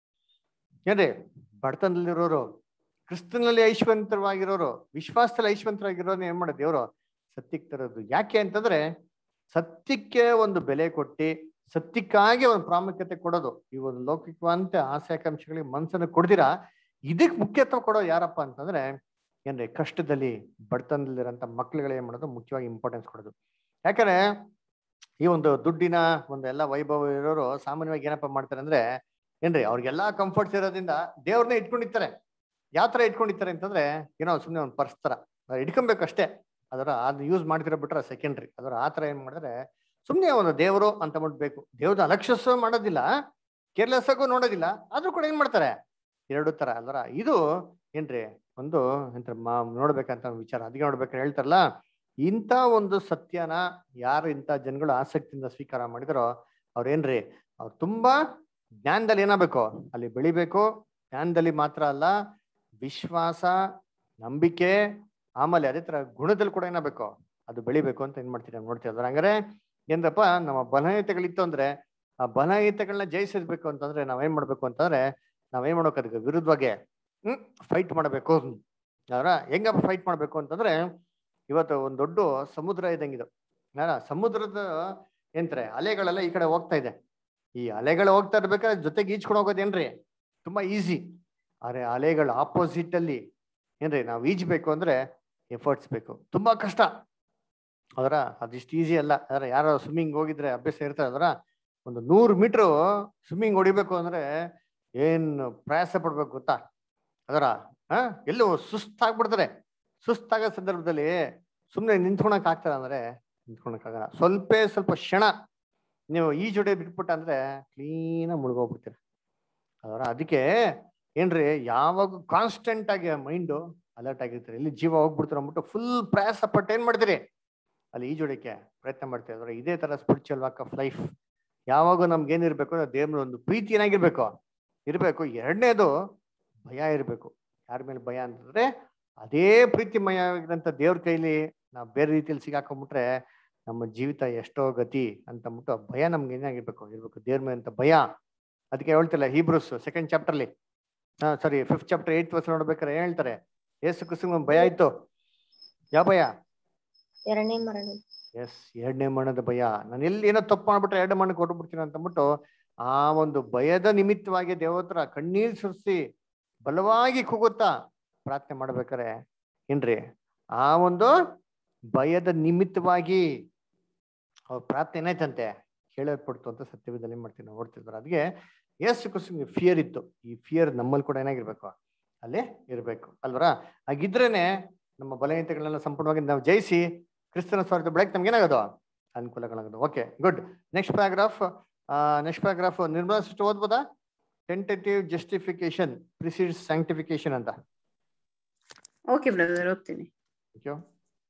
ಏನ್ರಿ ಬಡತನದಲ್ಲಿರೋರು ಕ್ರಿಸ್ತನಲ್ಲಿ ಐಶ್ವಂತರವಾಗಿರೋರು ವಿಶ್ವಾಸದಲ್ಲಿ ಐಶ್ವಂತರಾಗಿರೋರು ಏನ್ ಮಾಡ ದೇವರು ಸತ್ಯಕ್ಕೆ ತರೋದು ಯಾಕೆ ಅಂತಂದ್ರೆ ಸತ್ಯಕ್ಕೆ ಒಂದು ಬೆಲೆ ಕೊಟ್ಟು ಸತ್ಯಕ್ಕಾಗಿ ಒಂದು ಪ್ರಾಮುಖ್ಯತೆ ಕೊಡೋದು ಈ ಒಂದು ಲೌಕಿಕವಂತ ಆಸೆ ಆಕಾಂಕ್ಷೆಗಳಿಗೆ ಮನ್ಸನ್ನು ಕೊಡ್ದಿರಾ ಇದಕ್ ಮುಖ್ಯತ್ವ ಕೊಡೋದು ಯಾರಪ್ಪ ಅಂತಂದ್ರೆ ಏನ್ರಿ ಕಷ್ಟದಲ್ಲಿ ಬಡತನದಲ್ಲಿರೋಂಥ ಮಕ್ಳುಗಳು ಏನ್ ಮಾಡೋದು ಮುಖ್ಯವಾಗಿ ಇಂಪಾರ್ಟೆನ್ಸ್ ಕೊಡೋದು ಯಾಕಂದ್ರೆ ಈ ಒಂದು ದುಡ್ಡಿನ ಒಂದು ಎಲ್ಲ ವೈಭವ ಇರೋರು ಸಾಮಾನ್ಯವಾಗಿ ಏನಪ್ಪ ಮಾಡ್ತಾರೆ ಅಂದ್ರೆ ಏನ್ರಿ ಅವ್ರಿಗೆಲ್ಲಾ ಕಂಫರ್ಟ್ಸ್ ಇರೋದ್ರಿಂದ ದೇವ್ರನ್ನೇ ಇಟ್ಕೊಂಡಿರ್ತಾರೆ ಯಾವ ತರ ಇಟ್ಕೊಂಡಿರ್ತಾರೆ ಅಂತಂದ್ರೆ ಏನೋ ಸುಮ್ಮನೆ ಒಂದು ಪರ್ಸ್ ತರ ಅದ್ ಇಟ್ಕೊಬೇಕು ಅಷ್ಟೇ ಅದರ ಅದನ್ನ ಯೂಸ್ ಮಾಡ್ತಿರೋ ಬಿಟ್ರೆ ಸೆಕೆಂಡ್ರಿ ಅದರ ಆ ತರ ಏನ್ ಮಾಡಿದ್ರೆ ಸುಮ್ಮನೆ ಒಂದು ದೇವರು ಅಂತ ಮಾಡ್ಬೇಕು ದೇವ್ರ ಅಲಕ್ಷಸ ಮಾಡೋದಿಲ್ಲ ಕೇರ್ಲೆಸ್ ಆಗು ನೋಡೋದಿಲ್ಲ ಆದ್ರೂ ಕೂಡ ಏನ್ ಮಾಡ್ತಾರೆ ಎರಡು ತರ ಅಲ್ವರ ಇದು ಏನ್ರಿ ಒಂದು ಎಂತ ಮಾ ನೋಡ್ಬೇಕಂತ ಒಂದ್ ವಿಚಾರ ಅದಕ್ಕೆ ನೋಡ್ಬೇಕಾದ್ರೆ ಹೇಳ್ತಾರಲ್ಲ ಇಂಥ ಒಂದು ಸತ್ಯನ ಯಾರು ಇಂಥ ಜನಗಳು ಆಸಕ್ತಿಯಿಂದ ಸ್ವೀಕಾರ ಮಾಡಿದಾರೋ ಅವ್ರೇನ್ರಿ ಅವ್ರು ತುಂಬಾ ಜ್ಞಾನದಲ್ಲಿ ಏನಾಗಬೇಕು ಅಲ್ಲಿ ಬೆಳಿಬೇಕು ಜ್ಞಾನದಲ್ಲಿ ಮಾತ್ರ ಅಲ್ಲ ವಿಶ್ವಾಸ ನಂಬಿಕೆ ಆಮೇಲೆ ಅದೇ ತರ ಗುಣದಲ್ಲಿ ಕೂಡ ಏನಾಗಬೇಕು ಅದು ಬೆಳಿಬೇಕು ಅಂತ ಏನ್ ಮಾಡ್ತೀವಿ ನೋಡ್ತೀವಿ ಅದ್ರ ಹಂಗಾರೆ ಏನಪ್ಪ ನಮ್ಮ ಬಲಹೀನತೆಗಳಿತ್ತು ಅಂದ್ರೆ ಆ ಬಲಹೀನತೆಗಳನ್ನ ಜಯಿಸಿರ್ಬೇಕು ಅಂತಂದ್ರೆ ನಾವೇನ್ ಮಾಡ್ಬೇಕು ಅಂತಂದ್ರೆ ನಾವೇನ್ ಮಾಡ್ಬೇಕು ಅದಕ್ಕೆ ವಿರುದ್ಧವಾಗಿ ಹ್ಮ್ ಫೈಟ್ ಮಾಡಬೇಕು ಅವರ ಹೆಂಗಪ್ಪ ಫೈಟ್ ಮಾಡ್ಬೇಕು ಅಂತಂದ್ರೆ ಇವತ್ತು ಒಂದ್ ದೊಡ್ಡ ಸಮುದ್ರ ಇದ್ದಂಗಿದು ಯಾರ ಸಮುದ್ರದ ಏನ್ತಾರೆ ಅಲೆಗಳೆಲ್ಲ ಈ ಕಡೆ ಹೋಗ್ತಾ ಇದೆ ಈ ಅಲೆಗಳು ಹೋಗ್ತಾ ಇರ್ಬೇಕಾದ್ರೆ ಜೊತೆಗೆ ಈಜ್ಕೊಂಡು ಹೋಗೋದೇನ್ರಿ ತುಂಬಾ ಈಸಿ ಆದ್ರೆ ಅಲೆಗಳ ಆಪೋಸಿಟ್ ಅಲ್ಲಿ ಏನ್ರಿ ನಾವು ಈಜ್ಬೇಕು ಅಂದ್ರೆ ಎಫರ್ಟ್ಸ್ ಬೇಕು ತುಂಬಾ ಕಷ್ಟ ಅದರ ಅದಿಷ್ಟು ಈಸಿ ಅಲ್ಲ ಅದರ ಯಾರೋ ಸ್ವಿಮ್ಮಿಂಗ್ ಹೋಗಿದ್ರೆ ಅಭ್ಯಾಸ ಇರ್ತಾರೆ ಅದರ ಒಂದು ನೂರು ಮೀಟ್ರು ಸ್ವಿಮ್ಮಿಂಗ್ ಹೊಡಿಬೇಕು ಅಂದ್ರೆ ಏನು ಪ್ರಯಾಸ ಪಡ್ಬೇಕು ಗೊತ್ತಾ ಅದರ ಹ ಎಲ್ಲೋ ಸುಸ್ತಾಗ್ಬಿಡ್ತಾರೆ ಸುಸ್ತಾಗೋ ಸಂದರ್ಭದಲ್ಲಿ ಸುಮ್ಮನೆ ನಿಂತ್ಕೊಳಕ್ ಆಗ್ತದ ಅಂದ್ರೆ ನಿಂತ್ಕೊಳಕ್ ಆಗಲ್ಲ ಸ್ವಲ್ಪ ಸ್ವಲ್ಪ ಕ್ಷಣ ನೀವು ಈಜೊಡೆ ಬಿಟ್ಬಿಟ್ಟ ಅಂದ್ರೆ ಕ್ಲೀನಾಗಿ ಮುಳುಗೋಗ್ಬಿಡ್ತೀರ ಅದರ ಅದಕ್ಕೆ ಏನ್ರಿ ಯಾವಾಗ ಕಾನ್ಸ್ಟೆಂಟ್ ಆಗಿ ಮೈಂಡು ಅಲರ್ಟ್ ಆಗಿರ್ತಾರೆ ಇಲ್ಲಿ ಜೀವ ಹೋಗ್ಬಿಡ್ತಾರೆ ಅಂದ್ಬಿಟ್ಟು ಫುಲ್ ಪ್ರಯಾಸ ಪಟ್ಟು ಏನ್ ಮಾಡ್ತೀರಿ ಅಲ್ಲಿ ಈಜೊಡಕ್ಕೆ ಪ್ರಯತ್ನ ಮಾಡ್ತಾ ಇದ್ರೆ ಇದೇ ತರ ಸ್ಪಿರಿಚುವಲ್ ವಾಕ್ ಆಫ್ ಲೈಫ್ ಯಾವಾಗ ನಮ್ಗೆ ಏನಿರ್ಬೇಕು ಅಂದ್ರೆ ದೇವ್ರ ಒಂದು ಪ್ರೀತಿ ಏನಾಗಿರ್ಬೇಕು ಇರ್ಬೇಕು ಎರಡನೇದು ಭಯ ಇರ್ಬೇಕು ಯಾರ ಮೇಲೆ ಭಯ ಅಂತಂದ್ರೆ ಅದೇ ಪ್ರೀತಿಮಯ ಆಗಿದಂತ ದೇವ್ರ ಕೈಲಿ ನಾವು ಬೇರೆ ರೀತಿಯಲ್ಲಿ ಸಿಗಾಕೊಂಡ್ಬಿಟ್ರೆ ನಮ್ಮ ಜೀವಿತ ಎಷ್ಟೋ ಗತಿ ಅಂತ ಅಂದ್ಬಿಟ್ಟು ಆ ಭಯ ನಮ್ಗೆ ಏನಾಗಿರ್ಬೇಕು ಇರ್ಬೇಕು ದೇವ್ರ ಮೇಲೆ ಅಂತ ಭಯ ಅದಕ್ಕೆ ಹೇಳ್ತಿಲ್ಲ ಹೀಬ್ರೂಸ್ ಸೆಕೆಂಡ್ ಚಾಪ್ಟರ್ಲಿ ಹಾ ಸಾರಿ ಫಿಫ್ತ್ ಚಾಪ್ಟರ್ ಏಟ್ ವರ್ಷ ನೋಡ್ಬೇಕಾರೆ ಏನ್ ಹೇಳ್ತಾರೆ ಏಸು ಕ್ರಿಸ್ತಂಗೆ ಒಂದ್ ಭಯ ಇತ್ತು ಯಾವ ಭಯ ಎರಡನೇ ಮರಣ ಎಸ್ ಎರಡನೇ ಮರಣದ ಭಯ ನಾನು ಎಲ್ಲಿ ಏನೋ ತಪ್ಪು ಮಾಡ್ಬಿಟ್ರೆ ಎರಡು ಮಣ್ಣು ಕೊಟ್ಬಿಡ್ತೀನಿ ಅಂತ ಅಂದ್ಬಿಟ್ಟು ಆ ಒಂದು ಭಯದ ನಿಮಿತ್ತವಾಗಿ ದೇವತ್ರ ಕಣ್ಣೀರ್ ಸುರಿಸಿ ಬಲವಾಗಿ ಕೂಗುತ್ತಾ ಪ್ರಾರ್ಥನೆ ಮಾಡ್ಬೇಕಾರೆ ಏನ್ರಿ ಆ ಒಂದು ಭಯದ ನಿಮಿತ್ತವಾಗಿ ಅವ್ರ ಪ್ರಾರ್ಥನೆ ಏನಾಯ್ತಂತೆ ಕೇಳಲ್ಪಡ್ತು ಅಂತ ಸತ್ಯವಿದಲ್ಲಿ ಮಾಡ್ತೀವಿ ನಾವು ನೋಡ್ತಿದ್ರು ಅದಕ್ಕೆ ಯೇಸು ಕ್ರಿಸ್ತನಿಗೆ ಫಿಯರ್ ಇತ್ತು ಈ ಫಿಯರ್ ನಮ್ಮಲ್ಲಿ ಕೂಡ ಏನಾಗಿರ್ಬೇಕು ಅಲ್ಲಿ ಇರಬೇಕು ಅಲ್ವರ ಹಾಗಿದ್ರೇನೆ ನಮ್ಮ ಬಲಹೀನತೆಗಳನ್ನೆಲ್ಲ ಸಂಪೂರ್ಣವಾಗಿ ನಾವು ಜಯಿಸಿ ಕ್ರಿಸ್ತನ ಸ್ವಾರ್ಥ ಬೆಳಗ್ಗೆ ನಮ್ಗೆ ಏನಾಗೋದು ಅನುಕೂಲಗಳಾಗೋದು okay good next paragraph next paragraph Nirmala sister ಓದ್ಬೋದಾ ಟೆಂಟೇಟಿವ್ ಜಸ್ಟಿಫಿಕೇಶನ್ ಪ್ರಿಸೀಡ್ಸ್ ಸ್ಯಾಂಕ್ಟಿಫಿಕೇಶನ್ ಅಂತ ಓಕೆ ಬ್ರದರ್ ಓದ್ತೀನಿ Thank you.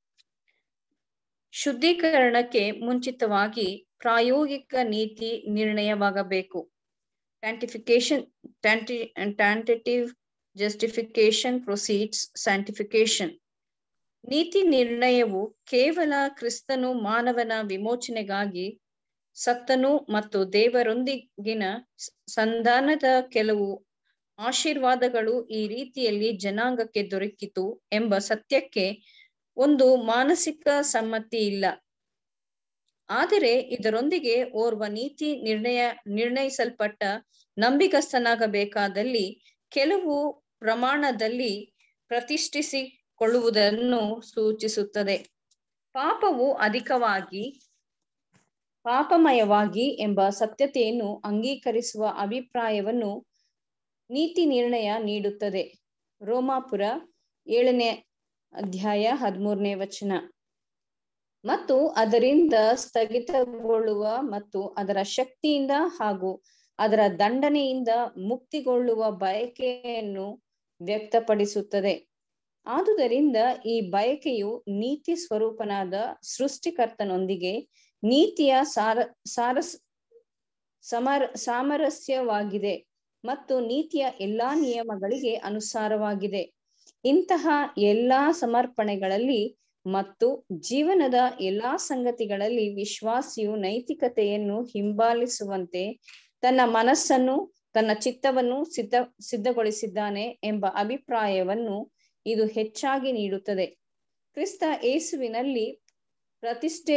ಶುದ್ಧೀಕರಣಕ್ಕೆ ಮುಂಚಿತವಾಗಿ ಪ್ರಾಯೋಗಿಕ ನೀತಿ ನಿರ್ಣಯವಾಗಬೇಕು sanctification tentative justification proceeds sanctification ನೀತಿ ನಿರ್ಣಯವು ಕೇವಲ ಕ್ರಿಸ್ತನು ಮಾನವನ ವಿಮೋಚನೆಗಾಗಿ ಸತ್ತನು ಮತ್ತು ದೇವರೊಂದಿಗಿನ ಸ- ಸಂಧಾನದ ಕೆಲವು ಆಶೀರ್ವಾದಗಳು ಈ ರೀತಿಯಲ್ಲಿ ಜನಾಂಗಕ್ಕೆ ದೊರಕಿತು ಎಂಬ ಸತ್ಯಕ್ಕೆ ಒಂದು ಮಾನಸಿಕ ಸಮ್ಮತಿ ಇಲ್ಲ ಆದರೆ ಇದರೊಂದಿಗೆ ಓರ್ವ ನೀತಿ ನಿರ್ಣಯ ನಿರ್ಣಯಿಸಲ್ಪಟ್ಟ ನಂಬಿಗಸ್ತನಾಗಬೇಕಾದಲ್ಲಿ ಕೆಲವು ಪ್ರಮಾಣದಲ್ಲಿ ಪ್ರತಿಷ್ಠಿಸಿಕೊಳ್ಳುವುದನ್ನು ಸೂಚಿಸುತ್ತದೆ ಪಾಪವು ಅಧಿಕವಾಗಿ ಪಾಪಮಯವಾಗಿ ಎಂಬ ಸತ್ಯತೆಯನ್ನು ಅಂಗೀಕರಿಸುವ ಅಭಿಪ್ರಾಯವನ್ನು ನೀತಿ ನಿರ್ಣಯ ನೀಡುತ್ತದೆ ರೋಮಾಪುರ ಏಳನೇ ಅಧ್ಯಾಯ ಹದಿಮೂರನೇ ವಚನ ಮತ್ತು ಅದರಿಂದ ಸ್ಥಗಿತಗೊಳ್ಳುವ ಮತ್ತು ಅದರ ಶಕ್ತಿಯಿಂದ ಹಾಗೂ ಅದರ ದಂಡನೆಯಿಂದ ಮುಕ್ತಿಗೊಳ್ಳುವ ಬಯಕೆಯನ್ನು ವ್ಯಕ್ತಪಡಿಸುತ್ತದೆ ಆದುದರಿಂದ ಈ ಬಯಕೆಯು ನೀತಿ ಸ್ವರೂಪನಾದ ಸೃಷ್ಟಿಕರ್ತನೊಂದಿಗೆ ನೀತಿಯ ಸಾರ ಸಾರಸ್ ಸಮರ ಸಾಮರಸ್ಯವಾಗಿದೆ ಮತ್ತು ನೀತಿಯ ಎಲ್ಲಾ ನಿಯಮಗಳಿಗೆ ಅನುಸಾರವಾಗಿದೆ ಇಂತಹ ಎಲ್ಲಾ ಸಮರ್ಪಣೆಗಳಲ್ಲಿ ಮತ್ತು ಜೀವನದ ಎಲ್ಲಾ ಸಂಗತಿಗಳಲ್ಲಿ ವಿಶ್ವಾಸಿಯು ನೈತಿಕತೆಯನ್ನು ಹಿಂಬಾಲಿಸುವಂತೆ ತನ್ನ ಮನಸ್ಸನ್ನು ತನ್ನ ಚಿತ್ತವನ್ನು ಸಿದ್ಧ ಸಿದ್ಧಗೊಳಿಸಿದ್ದಾನೆ ಎಂಬ ಅಭಿಪ್ರಾಯವನ್ನು ಇದು ಹೆಚ್ಚಾಗಿ ನೀಡುತ್ತದೆ ಕ್ರಿಸ್ತ ಏಸುವಿನಲ್ಲಿ ಪ್ರತಿಷ್ಠೆ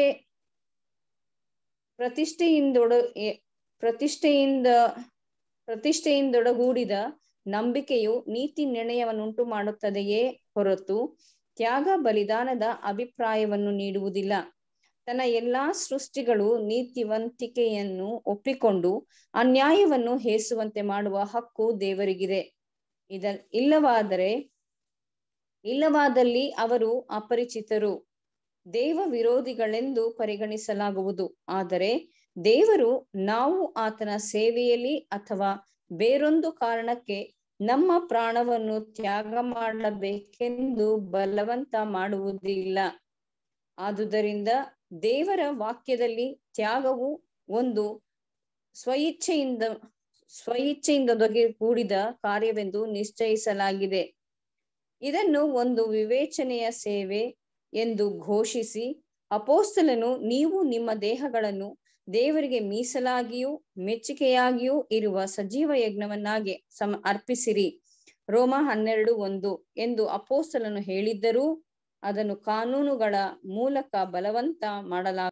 ಪ್ರತಿಷ್ಠೆಯಿಂದೊಡ ಎ- ಪ್ರತಿಷ್ಠೆಯಿಂದ ಪ್ರತಿಷ್ಠೆಯಿಂದೊಡಗೂಡಿದ ನಂಬಿಕೆಯು ನೀತಿ ನಿರ್ಣಯವನ್ನುಂಟು ಮಾಡುತ್ತದೆಯೇ ಹೊರತು ತ್ಯಾಗ ಬಲಿದಾನದ ಅಭಿಪ್ರಾಯವನ್ನು ನೀಡುವುದಿಲ್ಲ ತನ್ನ ಎಲ್ಲಾ ಸೃಷ್ಟಿಗಳು ನೀತಿವಂತಿಕೆಯನ್ನು ಒಪ್ಪಿಕೊಂಡು ಅನ್ಯಾಯವನ್ನು ಹೇಸುವಂತೆ ಮಾಡುವ ಹಕ್ಕು ದೇವರಿಗಿದೆ ಇದ ಇಲ್ಲವಾದರೆ ಇಲ್ಲವಾದಲ್ಲಿ ಅವರು ಅಪರಿಚಿತರು ದೇವ ವಿರೋಧಿಗಳೆಂದು ಪರಿಗಣಿಸಲಾಗುವುದು ಆದರೆ ದೇವರು ನಾವು ಆತನ ಸೇವೆಯಲ್ಲಿ ಅಥವಾ ಬೇರೊಂದು ಕಾರಣಕ್ಕೆ ನಮ್ಮ ಪ್ರಾಣವನ್ನು ತ್ಯಾಗ ಮಾಡಬೇಕೆಂದು ಬಲವಂತ ಮಾಡುವುದಿಲ್ಲ ಆದುದರಿಂದ ದೇವರ ವಾಕ್ಯದಲ್ಲಿ ತ್ಯಾಗವು ಒಂದು ಸ್ವಇಚ್ಛೆಯಿಂದ ಸ್ವಇಚ್ಛೆಯಿಂದ ದೊಗೆ ಕೂಡಿದ ಕಾರ್ಯವೆಂದು ನಿಶ್ಚಯಿಸಲಾಗಿದೆ ಇದನ್ನು ಒಂದು ವಿವೇಚನೆಯ ಸೇವೆ ಎಂದು ಘೋಷಿಸಿ ಅಪೋಸ್ತಲನು ನೀವು ನಿಮ್ಮ ದೇಹಗಳನ್ನು ದೇವರಿಗೆ ಮೀಸಲಾಗಿಯೂ ಮೆಚ್ಚುಗೆಯಾಗಿಯೂ ಇರುವ ಸಜೀವ ಯಜ್ಞವನ್ನಾಗಿ ಸಮ ಅರ್ಪಿಸಿರಿ ರೋಮ ಹನ್ನೆರಡು ಒಂದು ಎಂದು ಅಪೋಸ್ತಲನು ಹೇಳಿದ್ದರೂ ಅದನ್ನು ಕಾನೂನುಗಳ ಮೂಲಕ ಬಲವಂತ ಮಾಡಲಾಗ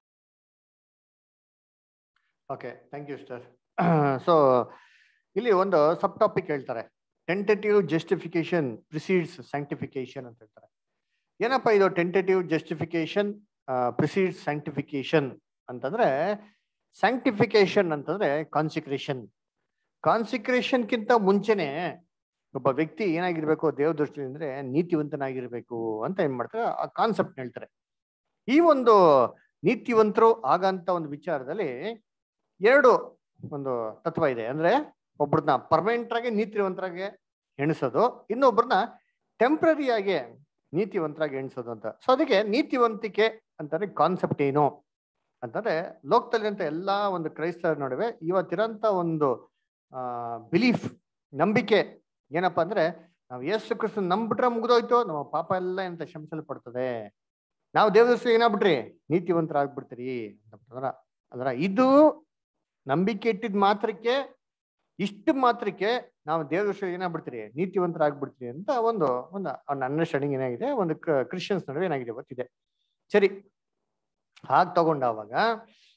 okay thank you sir so ಇಲ್ಲಿ ಒಂದು ಸಬ್ ಟಾಪಿಕ್ ಹೇಳ್ತಾರೆ ಟೆಂಟೇಟಿವ್ ಜಸ್ಟಿಫಿಕೇಶನ್ ಪ್ರಿಸೀಡ್ಸ್ ಸ್ಯಾಂಕ್ಟಿಫಿಕೇಶನ್ ಅಂತ ಹೇಳ್ತಾರೆ ಏನಪ್ಪ ಇದು ಟೆಂಟೇಟಿವ್ ಜಸ್ಟಿಫಿಕೇಶನ್ ಪ್ರಿಸೀಡ್ಸ್ ಸ್ಯಾಂಕ್ಟಿಫಿಕೇಶನ್ ಅಂತಂದ್ರೆ ಸ್ಯಾಂಕ್ಟಿಫಿಕೇಶನ್ ಅಂತಂದ್ರೆ ಕಾನ್ಸಿಕ್ರೇಷನ್ ಕಾನ್ಸಿಕ್ರೇಷನ್ಗಿಂತ ಮುಂಚೆನೆ ಒಬ್ಬ ವ್ಯಕ್ತಿ ಏನಾಗಿರ್ಬೇಕು ದೇವ ದೃಷ್ಟಿ ಅಂದ್ರೆ ನೀತಿವಂತನಾಗಿರ್ಬೇಕು ಅಂತ ಏನ್ ಮಾಡ್ತಾರೆ ಆ ಕಾನ್ಸೆಪ್ಟ್ ಹೇಳ್ತಾರೆ ಈ ಒಂದು ನೀತಿವಂತರು ಆಗಂತ ಒಂದು ವಿಚಾರದಲ್ಲಿ ಎರಡು ಒಂದು ತತ್ವ ಇದೆ ಅಂದ್ರೆ ಒಬ್ರನ್ನ ಪರ್ಮನೆಂಟ್ ಆಗಿ ನೀತಿವಂತರಾಗಿ ಎಣಿಸೋದು ಇನ್ನೊಬ್ರನ್ನ ಟೆಂಪ್ರರಿ ಆಗಿ ನೀತಿವಂತರಾಗಿ ಎಣಿಸೋದು ಅಂತ ಸೊ ಅದಕ್ಕೆ ನೀತಿವಂತಿಕೆ ಅಂತಂದ್ರೆ ಕಾನ್ಸೆಪ್ಟ್ ಏನು ಅಂತಂದ್ರೆ ಲೋಕದಲ್ಲಿರಂತ ಎಲ್ಲಾ ಒಂದು ಕ್ರೈಸ್ತರ ನಡುವೆ ಇವತ್ತಿರಂತ ಒಂದು ಆ ಬಿಲೀಫ್ ನಂಬಿಕೆ ಏನಪ್ಪಾ ಅಂದ್ರೆ ನಾವು ಯೇಸು ಕ್ರಿಸ್ತ ನಂಬಿಟ್ರೆ ಮುಗಿದೋಯ್ತು ನಮ್ಮ ಪಾಪ ಎಲ್ಲ ಎಂತ ಕ್ಷಮಿಸಲ್ಪಡ್ತದೆ ನಾವು ದೇವದರ್ಶಿ ಏನಾಗ್ಬಿಟ್ರಿ ನೀತಿವಂತರಾಗ್ಬಿಡ್ತೀರಿ ಅಂತಂದ್ರ ಅಂದ್ರ ಇದು ನಂಬಿಕೆ ಇಟ್ಟಿದ್ ಮಾತ್ರಕ್ಕೆ ಇಷ್ಟು ಮಾತ್ರಕ್ಕೆ ನಾವು ದೇವದರ್ಶಿ ಏನಾಗ್ಬಿಡ್ತೀರಿ ನೀತಿವಂತರಾಗ್ಬಿಡ್ತೀರಿ ಅಂತ ಒಂದು ಒಂದು ಅಂಡರ್ಸ್ಟ್ಯಾಂಡಿಂಗ್ ಏನಾಗಿದೆ ಒಂದು ಕ್ರಿಶ್ಚಿಯನ್ಸ್ ನಡುವೆ ಏನಾಗಿದೆ ಗೊತ್ತಿದೆ ಸರಿ ಹಾಗೆ ತಗೊಂಡಾವಾಗ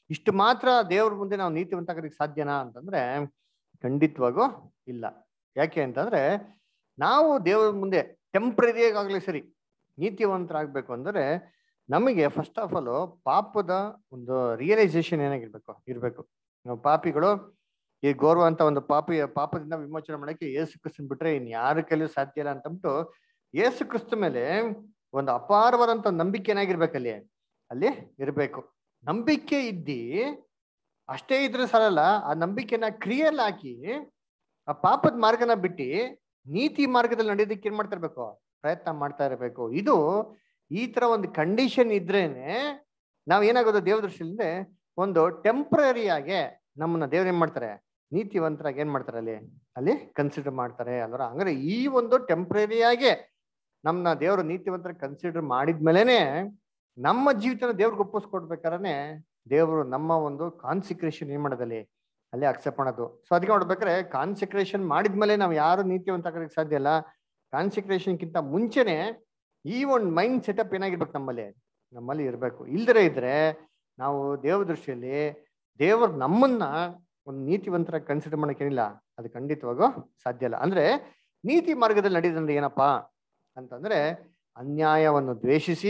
ಇಷ್ಟು ಮಾತ್ರ ದೇವ್ರ ಮುಂದೆ ನಾವು ನೀತಿವಂತ ಆಗಲಿಕ್ಕೆ ಸಾಧ್ಯನಾ ಅಂತಂದ್ರೆ ಖಂಡಿತವಾಗೂ ಇಲ್ಲ ಯಾಕೆ ಅಂತಂದ್ರೆ ನಾವು ದೇವ್ರ ಮುಂದೆ ಟೆಂಪ್ರರಿಯಾಗಿ ಆಗ್ಲಿ ಸರಿ ನೀತಿವಂತರಾಗ್ಬೇಕು ಅಂದ್ರೆ ನಮಗೆ ಫಸ್ಟ್ ಆಫ್ ಆಲ್ ಪಾಪದ ಒಂದು ರಿಯಲೈಸೇಷನ್ ಏನಾಗಿರ್ಬೇಕು ಇರ್ಬೇಕು ನಾವು ಪಾಪಿಗಳು ಈ ಗೌರವ ಅಂತ ಒಂದು ಪಾಪಿ ಪಾಪದಿಂದ ವಿಮೋಚನೆ ಮಾಡಕ್ಕೆ ಏಸು ಕ್ರಿಸ್ತನ್ ಬಿಟ್ರೆ ಇನ್ ಯಾರ ಕೈಲೂ ಸಾಧ್ಯ ಇಲ್ಲ ಅಂತಂದ್ಬಿಟ್ಟು ಏಸು ಕ್ರಿಸ್ತ ಮೇಲೆ ಒಂದು ಅಪಾರವಾದಂತ ನಂಬಿಕೆ ಏನಾಗಿರ್ಬೇಕಲ್ಲಿ ಅಲ್ಲಿ ಇರ್ಬೇಕು ನಂಬಿಕೆ ಇದ್ದಿ ಅಷ್ಟೇ ಇದ್ರೆ ಸರಲ್ಲ ಆ ನಂಬಿಕೆನ ಕ್ರಿಯೆಯಲ್ಲಿ ಹಾಕಿ ಆ ಪಾಪದ ಮಾರ್ಗನ ಬಿಟ್ಟು ನೀತಿ ಮಾರ್ಗದಲ್ಲಿ ನಡೆಯೋದಕ್ಕೆ ಏನ್ ಮಾಡ್ತಾ ಇರ್ಬೇಕು ಪ್ರಯತ್ನ ಮಾಡ್ತಾ ಇರಬೇಕು ಇದು ಈ ತರ ಒಂದು ಕಂಡೀಷನ್ ಇದ್ರೇನೆ ನಾವ್ ಏನಾಗೋದು ದೇವ ದೃಷ್ಟಿಯಿಂದ ಒಂದು ಟೆಂಪ್ರರಿ ಆಗಿ ನಮ್ಮನ್ನ ದೇವ್ರು ಏನ್ ಮಾಡ್ತಾರೆ ನೀತಿವಂತರಾಗಿ ಏನ್ ಮಾಡ್ತಾರೆ ಅಲ್ಲಿ ಅಲ್ಲಿ ಕನ್ಸಿಡರ್ ಮಾಡ್ತಾರೆ ಅಲ್ವರ ಹಂಗಾರೆ ಈ ಒಂದು ಟೆಂಪ್ರರಿ ಆಗಿ ನಮ್ನ ದೇವರು ನೀತಿವಂತರ ಕನ್ಸಿಡರ್ ಮಾಡಿದ್ಮೇಲೆನೆ ನಮ್ಮ ಜೀವಿತನ ದೇವ್ರಿಗೆ ಒಪ್ಪಿಸ್ಕೊಡ್ಬೇಕಾದ್ರೆ ದೇವರು ನಮ್ಮ ಒಂದು ಕಾನ್ಸಿಕ್ರೇಷನ್ ಏನ್ ಮಾಡೋದಲ್ಲಿ ಅಲ್ಲಿ ಅಕ್ಸೆಪ್ಟ್ ಮಾಡೋದು ಸೊ ಅದಕ್ಕೆ ನೋಡ್ಬೇಕಾದ್ರೆ ಕಾನ್ಸಿಕ್ರೇಷನ್ ಮಾಡಿದ್ಮೇಲೆ ನಾವು ಯಾರು ನೀತಿವಂತ ಆಗಲಿಕ್ಕೆ ಸಾಧ್ಯ ಇಲ್ಲ ಕಾನ್ಸಿಕ್ರೇಷನ್ಗಿಂತ ಮುಂಚೆನೆ ಈ ಒಂದು ಮೈಂಡ್ ಸೆಟಪ್ ಏನಾಗಿರ್ಬೇಕು ನಮ್ಮಲ್ಲಿ ನಮ್ಮಲ್ಲಿ ಇರಬೇಕು ಇಲ್ದಿರ ಇದ್ರೆ ನಾವು ದೇವ ದೃಷ್ಟಿಯಲ್ಲಿ ದೇವರು ನಮ್ಮನ್ನ ಒಂದು ನೀತಿವಂತರ ಕನ್ಸಿಡರ್ ಮಾಡಕ್ಕೇನಿಲ್ಲ ಅದು ಖಂಡಿತವಾಗೂ ಸಾಧ್ಯ ಇಲ್ಲ ಅಂದ್ರೆ ನೀತಿ ಮಾರ್ಗದಲ್ಲಿ ನಡೆಯೋದಂದ್ರೆ ಏನಪ್ಪಾ ಅಂತಂದ್ರೆ ಅನ್ಯಾಯವನ್ನು ದ್ವೇಷಿಸಿ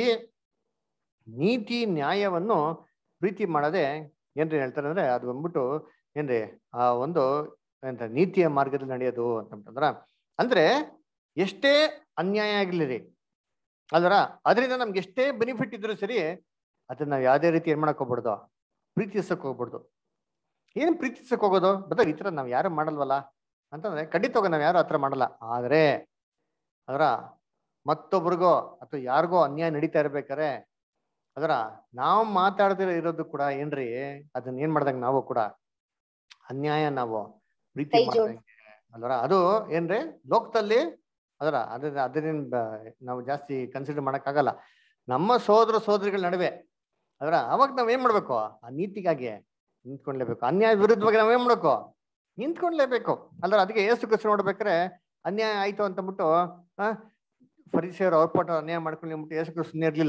ನೀತಿ ನ್ಯಾಯವನ್ನು ಪ್ರೀತಿ ಮಾಡದೆ ಏನ್ರಿ ಹೇಳ್ತಾರೆ ಅಂದ್ರೆ ಅದು ಬಂದ್ಬಿಟ್ಟು ಏನ್ರಿ ಆ ಒಂದು ಎಂತ ನೀತಿಯ ಮಾರ್ಗದಲ್ಲಿ ನಡೆಯೋದು ಅಂತಂದ್ರ ಅಂದ್ರೆ ಎಷ್ಟೇ ಅನ್ಯಾಯ ಆಗ್ಲಿರಿ ಅಲ್ವರ ಅದರಿಂದ ನಮ್ಗೆ ಎಷ್ಟೇ ಬೆನಿಫಿಟ್ ಇದ್ರು ಸರಿ ಅದನ್ನ ನಾವು ಯಾವ್ದೇ ರೀತಿ ಏನ್ ಮಾಡಕ್ ಹೋಗ್ಬಿಡ್ದು ಪ್ರೀತಿಸಕ್ ಹೋಗ್ಬಿಡ್ದು ಏನ್ ಪ್ರೀತಿಸಕ್ ಹೋಗೋದು ಬದಲು ಈ ತರ ನಾವ್ ಯಾರು ಮಾಡಲ್ವಲ್ಲ ಅಂತಂದ್ರೆ ಖಂಡಿತವಾಗ ನಾವ್ ಯಾರು ಹತ್ರ ಮಾಡಲ್ಲ ಆದ್ರೆ ಅದರ ಮತ್ತೊಬ್ರಿಗೋ ಅಥವಾ ಯಾರಿಗೋ ಅನ್ಯಾಯ ನಡೀತಾ ಇರ್ಬೇಕಾರೆ ಅದರ ನಾವು ಮಾತಾಡದಿರೋ ಇರೋದು ಕೂಡ ಏನ್ರಿ ಅದನ್ನ ಏನ್ ಮಾಡ್ದಂಗ ನಾವು ಕೂಡ ಅನ್ಯಾಯ ನಾವು ಪ್ರೀತಿ ಕೈ ಮಾಡ್ದಂಗೆ ಅಲ್ವರ ಅದು ಏನ್ರಿ ಲೋಕದಲ್ಲಿ ಅದರ ಅದ್ರ ಅದನ್ನ ನಾವು ಜಾಸ್ತಿ ಕನ್ಸಿಡರ್ ಮಾಡಕ್ಕಾಗಲ್ಲ ನಮ್ಮ ಸೋದರ ಸೋದರಿಗಳ ನಡುವೆ ಅದರ ಅವಾಗ ನಾವ್ ಏನ್ ಮಾಡ್ಬೇಕು ಆ ನೀತಿಗಾಗಿ ನಿಂತ್ಕೊಂಡ್ಲೇಬೇಕು ಅನ್ಯಾಯ ವಿರುದ್ಧವಾಗಿ ನಾವ್ ಏನ್ ಮಾಡ್ಬೇಕು ನಿಂತ್ಕೊಂಡ್ಲೇಬೇಕು ಅಲ್ರ ಅದಕ್ಕೆ ಏಸು ಕಸ ನೋಡ್ಬೇಕಾರೆ ಅನ್ಯಾಯ ಆಯ್ತು ಅಂತಂದ್ಬಿಟ್ಟು ಆ ಫರಿಸಿಯವರು ಅವ್ರ ಪಟ ಅನ್ಯಾಯ ಮಾಡ್ಕೊಂಡು ಅಂದ್ಬಿಟ್ಟು ಏಸು ಕೃಷ್ಣ ಇರ್ಲಿಲ್ಲ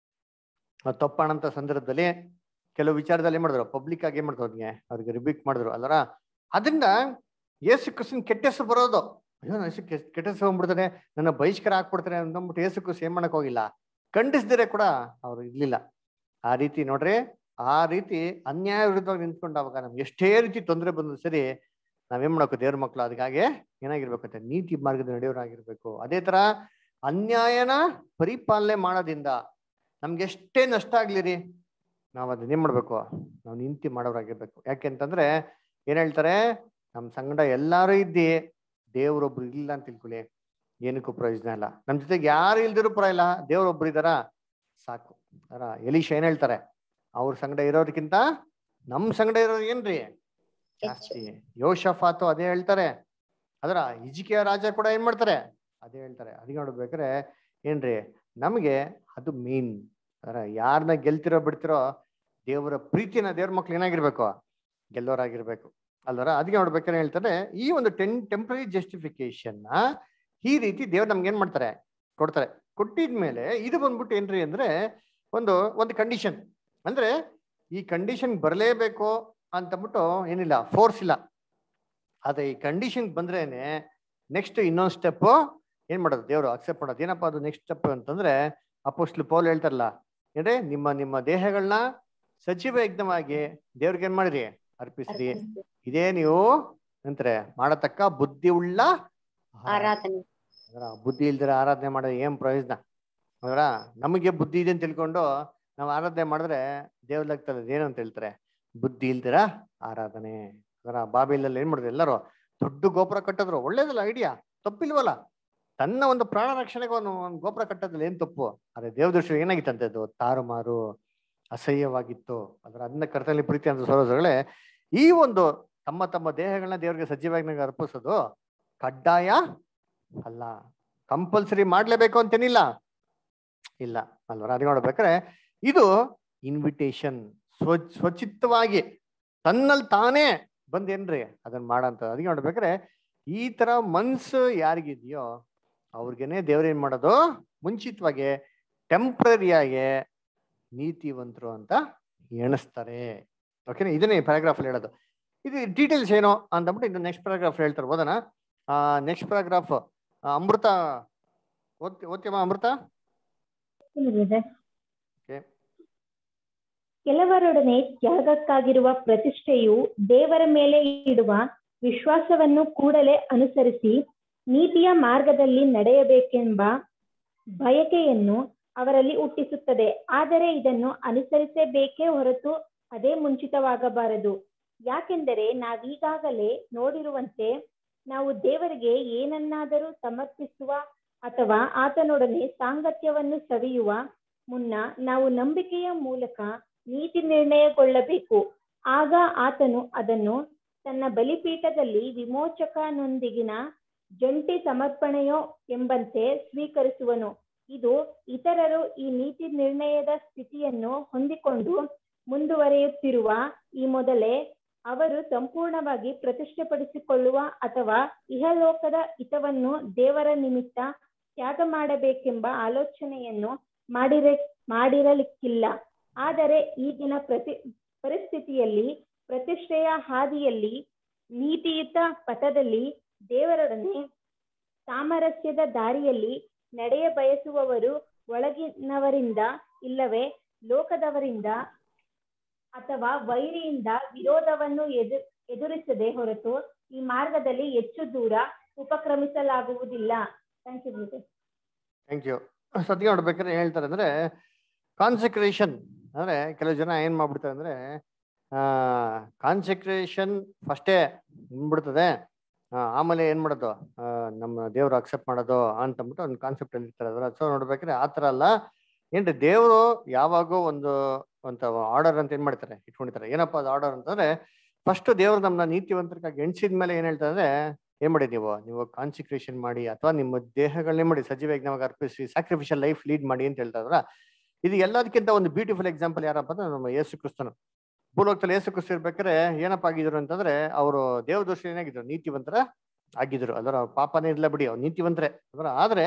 ಆ ತಪ್ಪಣಂತ ಸಂದರ್ಭದಲ್ಲಿ ಕೆಲವು ವಿಚಾರದಲ್ಲಿ ಏನ್ ಮಾಡಿದ್ರು ಪಬ್ಲಿಕ್ ಆಗಿ ಏನ್ ಮಾಡಿದ್ರು ಅವ್ರಿಗೆ ಅವ್ರಿಗೆ ರಿಬ್ಯೂಕ್ ಮಾಡಿದ್ರು ಅಲ್ಲರ ಅದರಿಂದ ಏಸು ಕೃಷ್ಣನ್ ಕೆಟ್ಟ ಹೆಸರು ಬರೋದು ಅಯ್ಯೋ ನನ್ನ ಹೆಸರು ಕೆಟ್ಟ ಕೆಟ್ಟ ಹೆಸರು ಬಂದ್ಬಿಡ್ತಾನೆ ನನ್ನ ಬಹಿಷ್ಕಾರ ಹಾಕ್ಬಿಡ್ತಾರೆ ಅಂದ್ಬಿಟ್ಟು ಏಸು ಕೃಷ್ಣ ಏನ್ ಮಾಡಕ್ ಹೋಗಿಲ್ಲ ಖಂಡಿಸ್ದಿರೆ ಕೂಡ ಅವ್ರು ಇರ್ಲಿಲ್ಲ ಆ ರೀತಿ ನೋಡ್ರಿ ಆ ರೀತಿ ಅನ್ಯಾಯ ವಿರುದ್ಧವಾಗಿ ನಿಂತ್ಕೊಂಡಾಗ ನಮ್ಗೆ ಎಷ್ಟೇ ರೀತಿ ತೊಂದರೆ ಬಂದ್ರು ಸರಿ ನಾವೇನ್ ಮಾಡ್ಬೇಕು ದೇವ್ರ ಮಕ್ಳು ಅದಕ್ಕಾಗೆ ಏನಾಗಿರ್ಬೇಕು ಅಂತ ನೀತಿ ಮಾರ್ಗದ ನಡೆಯೋರಾಗಿರ್ಬೇಕು ಅದೇ ತರ ಅನ್ಯಾಯನ ಪರಿಪಾಲನೆ ಮಾಡೋದ್ರಿಂದ ನಮ್ಗೆ ಎಷ್ಟೇ ನಷ್ಟ ಆಗ್ಲಿರಿ ನಾವ್ ಅದನ್ನ ಏನ್ ಮಾಡ್ಬೇಕು ನಾವು ನಿಂತಿ ಮಾಡೋರಾಗಿರ್ಬೇಕು ಯಾಕೆಂತಂದ್ರೆ ಏನ್ ಹೇಳ್ತಾರೆ ನಮ್ ಸಂಗಡ ಎಲ್ಲಾರು ಇದ್ದಿ ದೇವ್ರೊಬ್ರು ಇಲ್ಲ ಅಂತ ತಿಳ್ಕೊಳ್ಳಿ ಏನಕ್ಕೂ ಪ್ರಯೋಜನ ಇಲ್ಲ ನಮ್ ಜೊತೆಗೆ ಯಾರು ಇಲ್ದಿರೋ ಪರ ಇಲ್ಲ ದೇವ್ರೊಬ್ರು ಇದಾರ ಸಾಕು ಅರ ಎಲೀಶ್ ಏನ್ ಹೇಳ್ತಾರೆ ಅವ್ರ ಸಂಗಡ ಇರೋದಕ್ಕಿಂತ ನಮ್ ಸಂಗಡ ಇರೋರು ಏನ್ರಿ ಜಾಸ್ತಿ ಯೋಶಫಾತು ಅದೇ ಹೇಳ್ತಾರೆ ಅದರ ಇಜಿಕೆಯ ರಾಜ ಕೂಡ ಏನ್ ಮಾಡ್ತಾರೆ ಅದೇ ಹೇಳ್ತಾರೆ ಅದಕ್ಕೆ ನೋಡ್ಬೇಕಾರೆ ಏನ್ರಿ ನಮಗೆ ಅದು ಮೇನ್ ಅದರ ಯಾರನ್ನ ಗೆಲ್ತಿರೋ ಬಿಡ್ತಿರೋ ದೇವರ ಪ್ರೀತಿನ ದೇವ್ರ ಮಕ್ಳು ಏನಾಗಿರ್ಬೇಕು ಗೆಲ್ಲೋರಾಗಿರ್ಬೇಕು ಅಲ್ವರ ಅದಕ್ಕೆ ನೋಡ್ಬೇಕಾದ್ರೆ ಹೇಳ್ತಾರೆ ಈ ಒಂದು ಟೆನ್ ಟೆಂಪ್ರರಿ ಜಸ್ಟಿಫಿಕೇಶನ್ ಈ ರೀತಿ ದೇವ್ರು ನಮ್ಗೆ ಏನ್ ಮಾಡ್ತಾರೆ ಕೊಡ್ತಾರೆ ಕೊಟ್ಟಿದ್ಮೇಲೆ ಇದು ಬಂದ್ಬಿಟ್ಟು ಏನ್ರಿ ಅಂದ್ರೆ ಒಂದು ಒಂದು ಕಂಡೀಷನ್ ಅಂದ್ರೆ ಈ ಕಂಡೀಷನ್ ಬರಲೇಬೇಕು ಅಂತಂದ್ಬಿಟ್ಟು ಏನಿಲ್ಲ ಫೋರ್ಸ್ ಇಲ್ಲ ಅದೇ ಈ ಕಂಡೀಷನ್ ಬಂದ್ರೇನೆ ನೆಕ್ಸ್ಟ್ ಇನ್ನೊಂದು ಸ್ಟೆಪ್ ಏನ್ ಮಾಡೋದು ದೇವರು ಅಕ್ಸೆಪ್ಟ್ ಮಾಡೋದು ಏನಪ್ಪಾ ಅದು ನೆಕ್ಸ್ಟ್ ಸ್ಟೆಪ್ ಅಂತಂದ್ರೆ ಅಪೋಸ್ಟ್ಲು ಪೌಲ್ ಹೇಳ್ತಾರಲ್ಲ ಏನ್ರಿ ನಿಮ್ಮ ನಿಮ್ಮ ದೇಹಗಳನ್ನ ಸಜೀವ ಯಜ್ಞವಾಗಿ ದೇವ್ರಿಗೆ ಏನ್ ಮಾಡಿರಿ ಅರ್ಪಿಸ್ರಿ ಇದೇ ನೀವು ಅಂತಾರೆ ಮಾಡತಕ್ಕ ಬುದ್ಧಿ ಉಳ್ಳ ಆರಾಧನೆ ಅದರ ಬುದ್ಧಿ ಇಲ್ದಿರ ಆರಾಧನೆ ಮಾಡೋದು ಏನ್ ಪ್ರಯೋಜನ ಅದರ ನಮಗೆ ಬುದ್ಧಿ ಇದೆ ಅಂತ ತಿಳ್ಕೊಂಡು ನಾವು ಆರಾಧನೆ ಮಾಡಿದ್ರೆ ದೇವ್ಲಾಗ್ತದೆ ಏನು ಅಂತ ಹೇಳ್ತಾರೆ ಬುದ್ಧಿ ಇಲ್ದಿರ ಆರಾಧನೆ ಅದರ ಬಾಬಿಲಲ್ಲಿ ಏನ್ ಮಾಡಿದ್ರು ಎಲ್ಲರೂ ದೊಡ್ಡ ಗೋಪುರ ಕಟ್ಟಿದ್ರು ಒಳ್ಳೇದಲ್ಲ ಐಡಿಯಾ ತಪ್ಪಿಲ್ವಲ್ಲ ತನ್ನ ಒಂದು ಪ್ರಾಣ ರಕ್ಷಣೆಗೆ ಒಂದು ಒಂದು ಗೋಪುರ ಕಟ್ಟೋದ್ರಲ್ಲಿ ಏನ್ ತಪ್ಪು ಅದೇ ದೇವದೃಷ್ಟಿ ಏನಾಗಿತ್ತಂತೆ ಅದು ತಾರುಮಾರು ಅಸಹ್ಯವಾಗಿತ್ತು ಅದರ ಅದನ್ನ ಕರ್ತನಲ್ಲಿ ಪ್ರೀತಿ ಅಂತ ಸರೋದಗಳೇ ಈ ಒಂದು ತಮ್ಮ ತಮ್ಮ ದೇಹಗಳನ್ನ ದೇವರಿಗೆ ಸಜೀವಾಗಿ ಅರ್ಪಿಸೋದು ಕಡ್ಡಾಯ ಅಲ್ಲ ಕಂಪಲ್ಸರಿ ಮಾಡ್ಲೇಬೇಕು ಅಂತೇನಿಲ್ಲ ಇಲ್ಲ ಅಲ್ವರ ಅದು ನೋಡ್ಬೇಕಾರೆ ಇದು ಇನ್ವಿಟೇಷನ್ ಸ್ವ ಸ್ವಚಿತ್ತವಾಗಿ ತನ್ನಲ್ಲಿ ತಾನೇ ಬಂದೇನ್ರಿ ಅದನ್ನ ಮಾಡಂತ ಅದಕ್ಕೆ ನೋಡ್ಬೇಕಾರೆ ಈ ತರ ಮನ್ಸು ಯಾರಿಗಿದೆಯೋ ಅವ್ರಿಗೇನೆ ದೇವ್ರೇನ್ ಮಾಡೋದು ಮುಂಚಿತವಾಗಿ ಟೆಂಪ್ರರಿಯಾಗಿ ನೀತಿವಂತರು ಅಂತ ಎಣಿಸ್ತಾರೆ ಓಕೆನಾ ಇದನ್ನೇ ಪ್ಯಾರಾಗ್ರಾಫ್ ಅಲ್ಲಿ ಹೇಳೋದು ಇದು ಡೀಟೇಲ್ಸ್ ಏನು ಅಂತಂದ್ಬಿಟ್ಟು ಇನ್ನು ನೆಕ್ಸ್ಟ್ ಪ್ಯಾರಾಗ್ರಾಫ್ ಹೇಳ್ತಾರೆ ಓದೋಣ ನೆಕ್ಸ್ಟ್ ಪ್ಯಾರಾಗ್ರಾಫ್ ಅಮೃತ ಓದ್ತಿ ಓದ್ತೀಯಮ್ಮ ಅಮೃತ Okay. ಕೆಲವರೊಡನೆ ತ್ಯಾಗಕ್ಕಾಗಿರುವ ಪ್ರತಿಷ್ಠೆಯು ದೇವರ ಮೇಲೆ ಇಡುವ ವಿಶ್ವಾಸವನ್ನು ಕೂಡಲೇ ಅನುಸರಿಸಿ ನೀತಿಯ ಮಾರ್ಗದಲ್ಲಿ ನಡೆಯಬೇಕೆಂಬ ಬಯಕೆಯನ್ನು ಅವರಲ್ಲಿ ಹುಟ್ಟಿಸುತ್ತದೆ ಆದರೆ ಇದನ್ನು ಅನುಸರಿಸಬೇಕೇ ಹೊರತು ಅದೇ ಮುಂಚಿತವಾಗಬಾರದು ಯಾಕೆಂದರೆ ನಾವೀಗಾಗಲೇ ನೋಡಿರುವಂತೆ ನಾವು ದೇವರಿಗೆ ಏನನ್ನಾದರೂ ಸಮರ್ಪಿಸುವ ಅಥವಾ ಆತನೊಡನೆ ಸಾಂಗತ್ಯವನ್ನು ಸವಿಯುವ ಮುನ್ನ ನಾವು ನಂಬಿಕೆಯ ಮೂಲಕ ನೀತಿ ನಿರ್ಣಯಗೊಳ್ಳಬೇಕು ಆಗ ಆತನು ಅದನ್ನು ತನ್ನ ಬಲಿಪೀಠದಲ್ಲಿ ವಿಮೋಚಕನೊಂದಿಗಿನ ಜಂಟಿ ಸಮರ್ಪಣೆಯೋ ಎಂಬಂತೆ ಸ್ವೀಕರಿಸುವನು ಇದು ಇತರರು ಈ ನೀತಿ ನಿರ್ಣಯದ ಸ್ಥಿತಿಯನ್ನು ಹೊಂದಿಕೊಂಡು ಮುಂದುವರಿಯುತ್ತಿರುವ ಈ ಮೊದಲೇ ಅವರು ಸಂಪೂರ್ಣವಾಗಿ ಪ್ರತಿಷ್ಠೆಪಡಿಸಿಕೊಳ್ಳುವ ಅಥವಾ ಇಹಲೋಕದ ಹಿತವನ್ನು ದೇವರ ನಿಮಿತ್ತ ತ್ಯಾಗ ಮಾಡಬೇಕೆಂಬ ಆಲೋಚನೆಯನ್ನು ಮಾಡಿರ ಮಾಡಿರಲಿಕ್ಕಿಲ್ಲ ಆದರೆ ಈಗಿನ ಪ್ರತಿ ಪರಿಸ್ಥಿತಿಯಲ್ಲಿ ಪ್ರತಿಷ್ಠೆಯ ಹಾದಿಯಲ್ಲಿ ನೀತಿಯುತ ಪಥದಲ್ಲಿ ದೇವರೊಡನೆ ಸಾಮರಸ್ಯದ ದಾರಿಯಲ್ಲಿ ನಡೆಯ ಬಯಸುವವರು ಒಳಗಿನವರಿಂದ ಇಲ್ಲವೇ ಲೋಕದವರಿಂದ ಅಥವಾ ವೈರಿಯಿಂದ ವಿರೋಧವನ್ನು ಎದು ಎದುರಿಸದೆ ಹೊರತು ಈ ಮಾರ್ಗದಲ್ಲಿ ಹೆಚ್ಚು ದೂರ ಉಪಕ್ರಮಿಸಲಾಗುವುದಿಲ್ಲ ಥ್ಯಾಂಕ್ ಯು ಥ್ಯಾಂಕ್ ಯು ಸದ್ಯ ನೋಡ್ಬೇಕಾದ್ರೆ ಹೇಳ್ತಾರೆ ಅಂದ್ರೆ ಕಾನ್ಸಂಟ್ರೇಷನ್ ಅಂದ್ರೆ ಕೆಲವು ಜನ ಏನ್ ಮಾಡ್ಬಿಡ್ತಾರೆ ಅಂದ್ರೆ ಕಾನ್ಸಂಟ್ರೇಷನ್ ಫಸ್ಟೇ ಬಂದ್ಬಿಡ್ತದೆ ಆ, ಆಮೇಲೆ ಏನ್ ಮಾಡೋದು ಆ, ನಮ್ಮ ದೇವ್ರು ಅಕ್ಸೆಪ್ಟ್ ಮಾಡೋದು ಅಂತಂದ್ಬಿಟ್ಟು ಒಂದು ಕಾನ್ಸೆಪ್ಟ್ ಅಲ್ಲಿ ಇರ್ತಾರೆ ಅದರ ಸೊ ನೋಡ್ಬೇಕಾದ್ರೆ ಆ ಥರ ಅಲ್ಲ ಏನ್ರಿ ದೇವರು ಯಾವಾಗೋ ಒಂದು ಅಂತ ಆರ್ಡರ್ ಅಂತ ಏನ್ ಮಾಡ್ತಾರೆ ಇಟ್ಕೊಂಡಿರ್ತಾರೆ ಏನಪ್ಪ ಅದು ಆರ್ಡರ್ ಅಂತಂದ್ರೆ ಫಸ್ಟ್ ದೇವ್ರು ನಮ್ಮನ್ನ ನೀತಿವಂತರಿಗಾಗಿ ಎಣ್ಸಿದ ಮೇಲೆ ಏನ್ ಹೇಳ್ತಾರೆ ಅಂದ್ರೆ ಏನ್ ಮಾಡಿ ನೀವು ನೀವು ಕಾನ್ಸಿಕ್ರೇಷನ್ ಮಾಡಿ ಅಥವಾ ನಿಮ್ಮ ದೇಹಗಳನ್ನೇ ಮಾಡಿ ಸಜೀವ ಯಜ್ಞವಾಗಿ ಅರ್ಪಿಸಿ ಸ್ಯಾಕ್ರಿಫಿಷಿಯಲ್ ಲೈಫ್ ಲೀಡ್ ಮಾಡಿ ಅಂತ ಹೇಳ್ತಾರ ಇದು ಎಲ್ಲದಕ್ಕಿಂತ ಒಂದು ಬ್ಯೂಟಿಫುಲ್ ಎಕ್ಸಾಂಪಲ್ ಯಾರಪ್ಪ ಅಂದ್ರೆ ನಮ್ಮ ಯೇಸು ಕ್ರಿಸ್ತನು ಭೂಲೋಕದಲ್ಲಿ ಯೇಸು ಕ್ರಿಸ್ತ ಇರ್ಬೇಕಾದ್ರೆ ಏನಪ್ಪ ಆಗಿದ್ರು ಅಂತಂದ್ರೆ ಅವರು ದೇವದೋಷ ಏನಾಗಿದ್ರು ನೀತಿವಂತರ ಆಗಿದ್ರು ಅದರ ಪಾಪನೇ ಇಲ್ಲ ಬಿಡಿ ಅವ್ರು ನೀತಿವಂತರೇ ಅದರ ಆದ್ರೆ